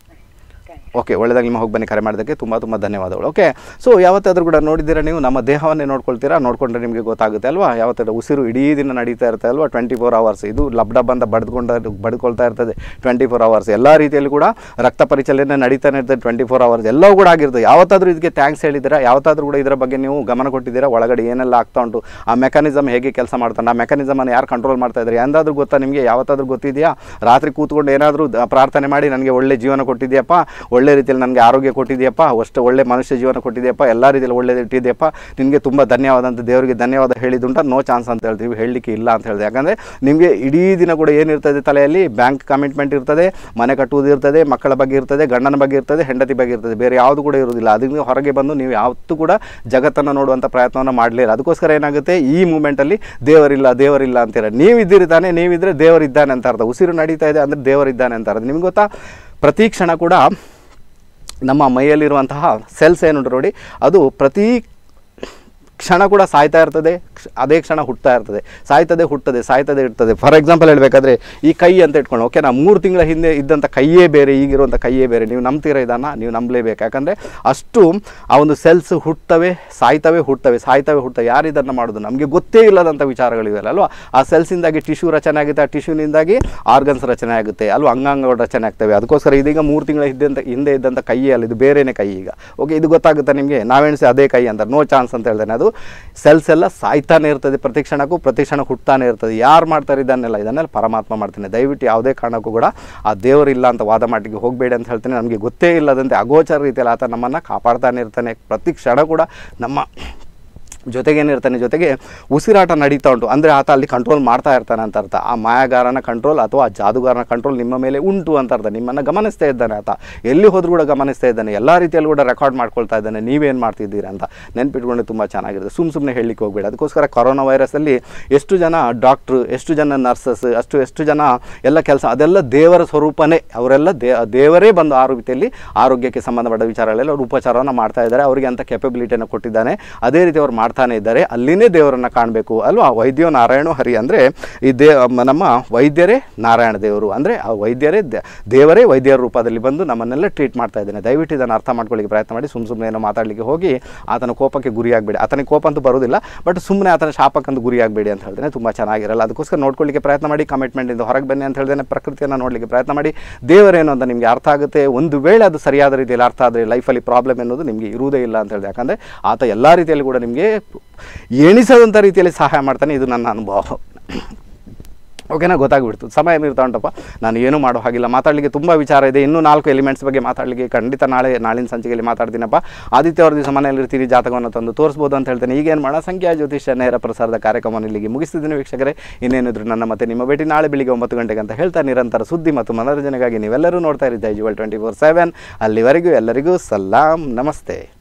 ಓಕೆ ಒಳ್ಳೆದಾಗಿ ನಿಮ್ಮ ಹೋಗಿ ಬನ್ನಿ ಕರೆ ಮಾಡೋದಕ್ಕೆ ತುಂಬ ತುಂಬ ಧನ್ಯವಾದಗಳು ಓಕೆ ಸೊ ಯಾವತ್ತಾದ್ರೂ ಕೂಡ ನೋಡಿದ್ದೀರಾ ನೀವು ನಮ್ಮ ದೇಹವನ್ನೇ ನೋಡ್ಕೊಳ್ತೀರಾ ನೋಡ್ಕೊಂಡ್ರೆ ನಿಮಗೆ ಗೊತ್ತಾಗುತ್ತೆ ಅಲ್ವಾ ಯಾವತ್ತಾದ್ರೂ ಉಸಿರು ಇಡೀ ದಿನ ನಡೀತಾ ಇರುತ್ತೆ ಅಲ್ವಾ ಟ್ವೆಂಟಿ ಫೋರ್ ಅವರ್ಸ್ ಇದು ಲಬ್ ಡಬ್ ಅಂತ ಬಡ್ದುಕೊಂಡ ಬಡ್ಕೊಳ್ತಾ ಇರ್ತದೆ ಟ್ವೆಂಟಿ ಫೋರ್ ಅವರ್ಸ್ ಎಲ್ಲ ರೀತಿಯಲ್ಲಿ ಕೂಡ ರಕ್ತ ಪರಿಚಲನೆ ನಡೀತಾನೆ ಇರ್ತದೆ ಟ್ವೆಂಟಿ ಫೋರ್ ಅವರ್ಸ್ ಎಲ್ಲವೂ ಕೂಡ ಆಗಿರ್ತದೆ ಯಾವತ್ತಾದ್ರೂ ಇದಕ್ಕೆ ಥ್ಯಾಂಕ್ಸ್ ಹೇಳಿದ್ದೀರಾ ಯಾವತ್ತಾದ್ರೂ ಕೂಡ ಇದರ ಬಗ್ಗೆ ನೀವು ಗಮನ ಕೊಟ್ಟಿದ್ದೀರಾ ಒಳಗಡೆ ಏನೆಲ್ಲ ಆಗ್ತಾ ಉಂಟು ಆ ಮೆಕಾನಿಸಮ್ ಹೇಗೆ ಕೆಲಸ ಮಾಡ್ತಾನೆ ಆ ಮೆಕಾನಿಸಮನ್ನು ಯಾರು ಕಂಟ್ರೋಲ್ ಮಾಡ್ತಾ ಇದ್ದಾರೆ ಎಂದಾದ್ರೂ ಗೊತ್ತಾ ನಿಮಗೆ ಯಾವತ್ತಾದ್ರೂ ಗೊತ್ತಿದೆಯಾ ರಾತ್ರಿ ಕೂತ್ಕೊಂಡು ಏನಾದರೂ ಪ್ರಾರ್ಥನೆ ಮಾಡಿ ನನಗೆ ಒಳ್ಳೆ ಜೀವನ ಕೊಟ್ಟಿದೆಯಪ್ಪ ಒಳ್ಳೆ ರೀತಿಯಲ್ಲಿ ನನಗೆ ಆರೋಗ್ಯ ಕೊಟ್ಟಿದೆಯಪ್ಪ ಅಷ್ಟು ಒಳ್ಳೆ ಮನುಷ್ಯ ಜೀವನ ಕೊಟ್ಟಿದೆಯಪ್ಪ ಎಲ್ಲ ರೀತಿಯಲ್ಲಿ ಒಳ್ಳೇದು ಇಟ್ಟಿದೆಯಪ್ಪ ನಿನಗೆ ತುಂಬ ಧನ್ಯವಾದ ಅಂತ ದೇವರಿಗೆ ಧನ್ಯವಾದ ಹೇಳಿದುಂಟ ನೋ ಚಾನ್ಸ್ ಅಂತ ಹೇಳ್ತೀವಿ ಹೇಳಲಿಕ್ಕೆ ಇಲ್ಲ ಅಂತ ಹೇಳಿದೆ ಯಾಕಂದರೆ ನಿಮಗೆ ಇಡೀ ದಿನ ಕೂಡ ಏನಿರ್ತದೆ ತಲೆಯಲ್ಲಿ ಬ್ಯಾಂಕ್ ಕಮಿಟ್ಮೆಂಟ್ ಇರ್ತದೆ ಮನೆ ಕಟ್ಟುವುದು ಇರ್ತದೆ ಮಕ್ಕಳ ಬಗ್ಗೆ ಇರ್ತದೆ ಗಂಡನ ಬಗ್ಗೆ ಇರ್ತದೆ ಹೆಂಡತಿ ಬಗ್ಗೆ ಇರ್ತದೆ ಬೇರೆ ಯಾವುದು ಕೂಡ ಇರುವುದಿಲ್ಲ ಅದರಿಂದ ಹೊರಗೆ ಬಂದು ನೀವು ಯಾವತ್ತೂ ಕೂಡ ಜಗತ್ತನ್ನು ನೋಡುವಂಥ ಪ್ರಯತ್ನವನ್ನು ಮಾಡಲಿಲ್ಲ ಅದಕ್ಕೋಸ್ಕರ ಏನಾಗುತ್ತೆ ಈ ಮೂಮೆಂಟಲ್ಲಿ ದೇವರಿಲ್ಲ ದೇವರಿಲ್ಲ ಅಂತೀರ ನೀವಿದ್ದೀರಿ ತಾನೇ ನೀವಿದ್ರೆ ದೇವರಿದ್ದಾನೆ ಅಂತ ಅರ್ಥ ಉಸಿರು ನಡೀತಾ ಇದೆ ಅಂದರೆ ದೇವರಿದ್ದಾನೆ ಅಂತ ಅರ್ಥ ನಿಮ್ಗೆ ಗೊತ್ತಾ ಪ್ರತಿ ಕ್ಷಣ ಕೂಡ ನಮ್ಮ ಮೈಯಲ್ಲಿರುವಂತಹ ಸೆಲ್ಸ್ ಏನುಂಟು ನೋಡಿ ಅದು ಪ್ರತಿ ಕ್ಷಣ ಕೂಡ ಸಾಯ್ತಾ ಇರ್ತದೆ ಕ್ಷ- ಅದೇ ಕ್ಷಣ ಹುಟ್ತಾ ಇರ್ತದೆ ಸಾಯ್ತದೆ ಹುಟ್ಟದೆ ಸಾಯ್ತದೆ ಇರ್ತದೆ ಫಾರ್ ಎಕ್ಸಾಂಪಲ್ ಹೇಳಬೇಕಾದ್ರೆ ಈ ಕೈ ಅಂತ ಇಟ್ಕೊಂಡು ಓಕೆ ನಾ ಮೂರು ತಿಂಗಳ ಹಿಂದೆ ಇದ್ದಂಥ ಕೈಯೇ ಬೇರೆ ಈಗಿರುವಂಥ ಕೈಯೇ ಬೇರೆ ನೀವು ನಂಬ್ತೀರಾ ಇದನ್ನು ನೀವು ನಂಬಲೇಬೇಕು ಯಾಕಂದರೆ ಅಷ್ಟು ಆ ಒಂದು ಸೆಲ್ಸ್ ಹುಟ್ಟವೆ ಸಾಯ್ತವೆ ಹುಟ್ಟವೆ ಸಾಯ್ತವೆ ಹುಟ್ಟವೆ ಯಾರು ಇದನ್ನು ಮಾಡೋದು ನಮಗೆ ಗೊತ್ತೇ ಇಲ್ಲದಂಥ ವಿಚಾರಗಳಿವೆಲ್ಲ ಅಲ್ವಾ ಆ ಸೆಲ್ಸಿಂದಾಗಿ ಟಿಶ್ಯೂ ರಚನೆ ಆಗುತ್ತೆ ಆ ಟಿಶ್ಯೂನಿಂದಾಗಿ ಆರ್ಗನ್ಸ್ ರಚನೆ ಆಗುತ್ತೆ ಅಲ್ವಾ ಅಂಗಾಂಗಗಳು ರಚನೆ ಆಗ್ತವೆ ಅದಕ್ಕೋಸ್ಕರ ಇದೀಗ ಮೂರು ತಿಂಗಳ ಹಿಂದೆ ಹಿಂದೆ ಇದ್ದಂಥ ಕೈಯೇ ಅಲ್ಲ ಇದು ಬೇರೆನೇ ಕೈ ಈಗ ಓಕೆ ಇದು ಗೊತ್ತಾಗುತ್ತೆ ನಿಮಗೆ ನಾವೆಣಿಸಿ ಅದೇ ಕೈ ಅಂತ ನೋ ಚಾನ್ಸ್ ಅಂತ ಹೇಳ್ತೇನೆ ಅದು ಸೆಲ್ಸ್ ಎಲ್ಲ ಸಾಯ್ತಾನೆ ಇರ್ತದೆ ಪ್ರತಿ ಕ್ಷಣಕ್ಕೂ ಪ್ರತಿ ಕ್ಷಣ ಹುಟ್ತಾನೆ ಇರ್ತದೆ ಯಾರು ಮಾಡ್ತಾರೆ ಇದನ್ನೆಲ್ಲ ಇದನ್ನೆಲ್ಲ ಪರಮಾತ್ಮ ಮಾಡ್ತಾನೆ ದಯವಿಟ್ಟು ಯಾವುದೇ ಕಾರಣಕ್ಕೂ ಕೂಡ ಆ ದೇವರಿಲ್ಲ ಅಂತ ವಾದ ಮಾಡಿಗೆ ಹೋಗಬೇಡಿ ಅಂತ ಹೇಳ್ತೇನೆ ನಮಗೆ ಗೊತ್ತೇ ಇಲ್ಲದಂತೆ ಅಗೋಚರ ರೀತಿಯಲ್ಲಿ ಆತ ನಮ್ಮನ್ನು ಕಾಪಾಡ್ತಾನೆ ಇರ್ತಾನೆ ಪ್ರತಿ ಕ್ಷಣ ಕೂಡ ನಮ್ಮ ಜೊತೆಗೇನಿರ್ತಾನೆ ಜೊತೆಗೆ ಉಸಿರಾಟ ನಡೀತಾ ಉಂಟು ಅಂದರೆ ಆತ ಅಲ್ಲಿ ಕಂಟ್ರೋಲ್ ಮಾಡ್ತಾ ಇರ್ತಾನೆ ಅಂತ ಅರ್ಥ ಆ ಮಾಯಾಗಾರನ ಕಂಟ್ರೋಲ್ ಅಥವಾ ಆ ಜಾದುಗಾರನ ಕಂಟ್ರೋಲ್ ನಿಮ್ಮ ಮೇಲೆ ಉಂಟು ಅಂತ ಅರ್ಥ ನಿಮ್ಮನ್ನು ಗಮನಿಸ್ತಾ ಇದ್ದಾನೆ ಆತ ಎಲ್ಲಿ ಹೋದ್ರೂ ಕೂಡ ಗಮನಿಸ್ತಾ ಇದ್ದಾನೆ ಎಲ್ಲ ರೀತಿಯಲ್ಲೂ ಕೂಡ ರೆಕಾರ್ಡ್ ಮಾಡ್ಕೊಳ್ತಾ ಇದ್ದಾನೆ ನೀವೇನು ಮಾಡ್ತಿದ್ದೀರಾ ಅಂತ ನೆನ್ಪಿಟ್ಕೊಂಡು ತುಂಬ ಚೆನ್ನಾಗಿರುತ್ತೆ ಸುಮ್ಮ ಸುಮ್ಮನೆ ಹೇಳಲಿಕ್ಕೆ ಹೋಗಬೇಡಿ ಅದಕ್ಕೋಸ್ಕರ ಕೊರೋನಾ ವೈರಸಲ್ಲಿ ಎಷ್ಟು ಜನ ಡಾಕ್ಟ್ರು ಎಷ್ಟು ಜನ ನರ್ಸಸ್ ಅಷ್ಟು ಎಷ್ಟು ಜನ ಎಲ್ಲ ಕೆಲಸ ಅದೆಲ್ಲ ದೇವರ ಸ್ವರೂಪನೇ ಅವರೆಲ್ಲ ದೇ ದೇವರೇ ಬಂದು ಆ ರೀತಿಯಲ್ಲಿ ಆರೋಗ್ಯಕ್ಕೆ ಸಂಬಂಧಪಟ್ಟ ವಿಚಾರಗಳೆಲ್ಲ ಅವ್ರು ಉಪಚಾರವನ್ನು ಮಾಡ್ತಾ ಇದ್ದಾರೆ ಅವರಿಗೆ ಅಂತ ಕೆಪಬಿಲಿಟಿಯನ್ನು ಕೊಟ್ಟಿದ್ದಾನೆ ಅದೇ ರೀತಿ ಅವ್ರು ಮಾಡ್ತಾನೆ ಇದ್ದಾರೆ ಅಲ್ಲಿನೇ ದೇವರನ್ನು ಕಾಣಬೇಕು ಅಲ್ವಾ ವೈದ್ಯೋ ನಾರಾಯಣ ಹರಿ ಅಂದರೆ ಈ ದೇ ನಮ್ಮ ವೈದ್ಯರೇ ನಾರಾಯಣ ದೇವರು ಅಂದರೆ ಆ ವೈದ್ಯರೇ ದೇ- ದೇವರೇ ವೈದ್ಯರ ರೂಪದಲ್ಲಿ ಬಂದು ನಮ್ಮನ್ನೆಲ್ಲ ಟ್ರೀಟ್ ಮಾಡ್ತಾ ಇದ್ದಾನೆ ದಯವಿಟ್ಟು ಇದನ್ನು ಅರ್ಥ ಮಾಡ್ಕೊಳ್ಳಿಕ್ಕೆ ಪ್ರಯತ್ನ ಮಾಡಿ ಸುಮ್ಮ ಸುಮ್ಮನೆ ಏನೋ ಮಾತಾಡಲಿಕ್ಕೆ ಹೋಗಿ ಆತನ ಕೋಪಕ್ಕೆ ಗುರಿಯಾಗಬೇಡಿ ಆತನಿಗೆ ಕೋಪ ಅಂತೂ ಬರೋದಿಲ್ಲ ಬಟ್ ಸುಮ್ಮನೆ ಆತನ ಶಾಪಕ್ಕಂತೂ ಗುರಿಯಾಗಬೇಡಿ ಅಂತ ಹೇಳ್ತೇನೆ ತುಂಬ ಚೆನ್ನಾಗಿರಲ್ಲ ಅದಕ್ಕೋಸ್ಕರ ನೋಡ್ಕೊಳ್ಳಿಕ್ಕೆ ಪ್ರಯತ್ನ ಮಾಡಿ ಕಮಿಟ್ಮೆಂಟಿಂದ ಹೊರಗೆ ಬನ್ನಿ ಅಂತ ಹೇಳ್ದೇನೆ ಪ್ರಕೃತಿಯನ್ನು ನೋಡಲಿಕ್ಕೆ ಪ್ರಯತ್ನ ಮಾಡಿ ದೇವರೇನು ಅಂತ ನಿಮಗೆ ಅರ್ಥ ಆಗುತ್ತೆ ಒಂದು ವೇಳೆ ಅದು ಸರಿಯಾದ ರೀತಿಯಲ್ಲಿ ಅರ್ಥ ಆದರೆ ಲೈಫಲ್ಲಿ ಪ್ರಾಬ್ಲಮ್ ಎನ್ನುವುದು ನಿಮಗೆ ಇರುವುದೇ ಇಲ್ಲ ಅಂತ ಹೇಳಿದೆ ಯಾಕಂದರೆ ಆತ ಎಲ್ಲ ರೀತಿಯಲ್ಲಿ ಕೂಡ ನಿಮಗೆ ಎಣಿಸದಂಥ ರೀತಿಯಲ್ಲಿ ಸಹಾಯ ಮಾಡ್ತಾನೆ ಇದು ನನ್ನ ಅನುಭವ ಓಕೆನಾ ಗೊತ್ತಾಗ್ಬಿಡ್ತು ಸಮಯ ಮೀರ್ತಾ ಉಂಟಪ್ಪ ನಾನು ಏನೂ ಮಾಡೋ ಹಾಗಿಲ್ಲ ಮಾತಾಡಲಿಕ್ಕೆ ತುಂಬ ವಿಚಾರ ಇದೆ ಇನ್ನೂ ನಾಲ್ಕು ಎಲಿಮೆಂಟ್ಸ್ ಬಗ್ಗೆ ಮಾತಾಡಲಿಕ್ಕೆ ಖಂಡಿತ ನಾಳೆ ನಾಳಿನ ಸಂಚಿಕೆಯಲ್ಲಿ ಮಾತಾಡ್ತೀನಪ್ಪ ಆದಿತ್ಯವಾರ ದಿವಸ ಮನೆಯಲ್ಲಿರ್ತೀನಿ ಜಾತಕವನ್ನು ತಂದು ತೋರಿಸ್ಬೋದು ಅಂತ ಹೇಳ್ತೇನೆ ಈಗೇನು ಮಾಡೋಣ ಸಂಖ್ಯಾ ಜ್ಯೋತಿಷ್ಯ ನೇರ ಪ್ರಸಾರದ ಕಾರ್ಯಕ್ರಮವನ್ನು ಇಲ್ಲಿಗೆ ಮುಗಿಸ್ತಿದ್ದೀನಿ ವೀಕ್ಷಕರೇ ಇನ್ನೇನಿದ್ರು ನನ್ನ ಮತ್ತೆ ನಿಮ್ಮ ಭೇಟಿ ನಾಳೆ ಬೆಳಿಗ್ಗೆ ಒಂಬತ್ತು ಗಂಟೆಗೆ ಅಂತ ಹೇಳ್ತಾ ನಿರಂತರ ಸುದ್ದಿ ಮತ್ತು ಮನೋರಂಜನೆಗಾಗಿ ನೀವೆಲ್ಲರೂ ನೋಡ್ತಾ ಇರಿ ಜೈಜುವಲ್ ಟ್ವೆಂಟಿ ಫೋರ್ ಸೆವೆನ್ ಅಲ್ಲಿವರೆಗೂ ಎಲ್ಲರಿಗೂ ಸಲಾಂ ನಮಸ್ತೆ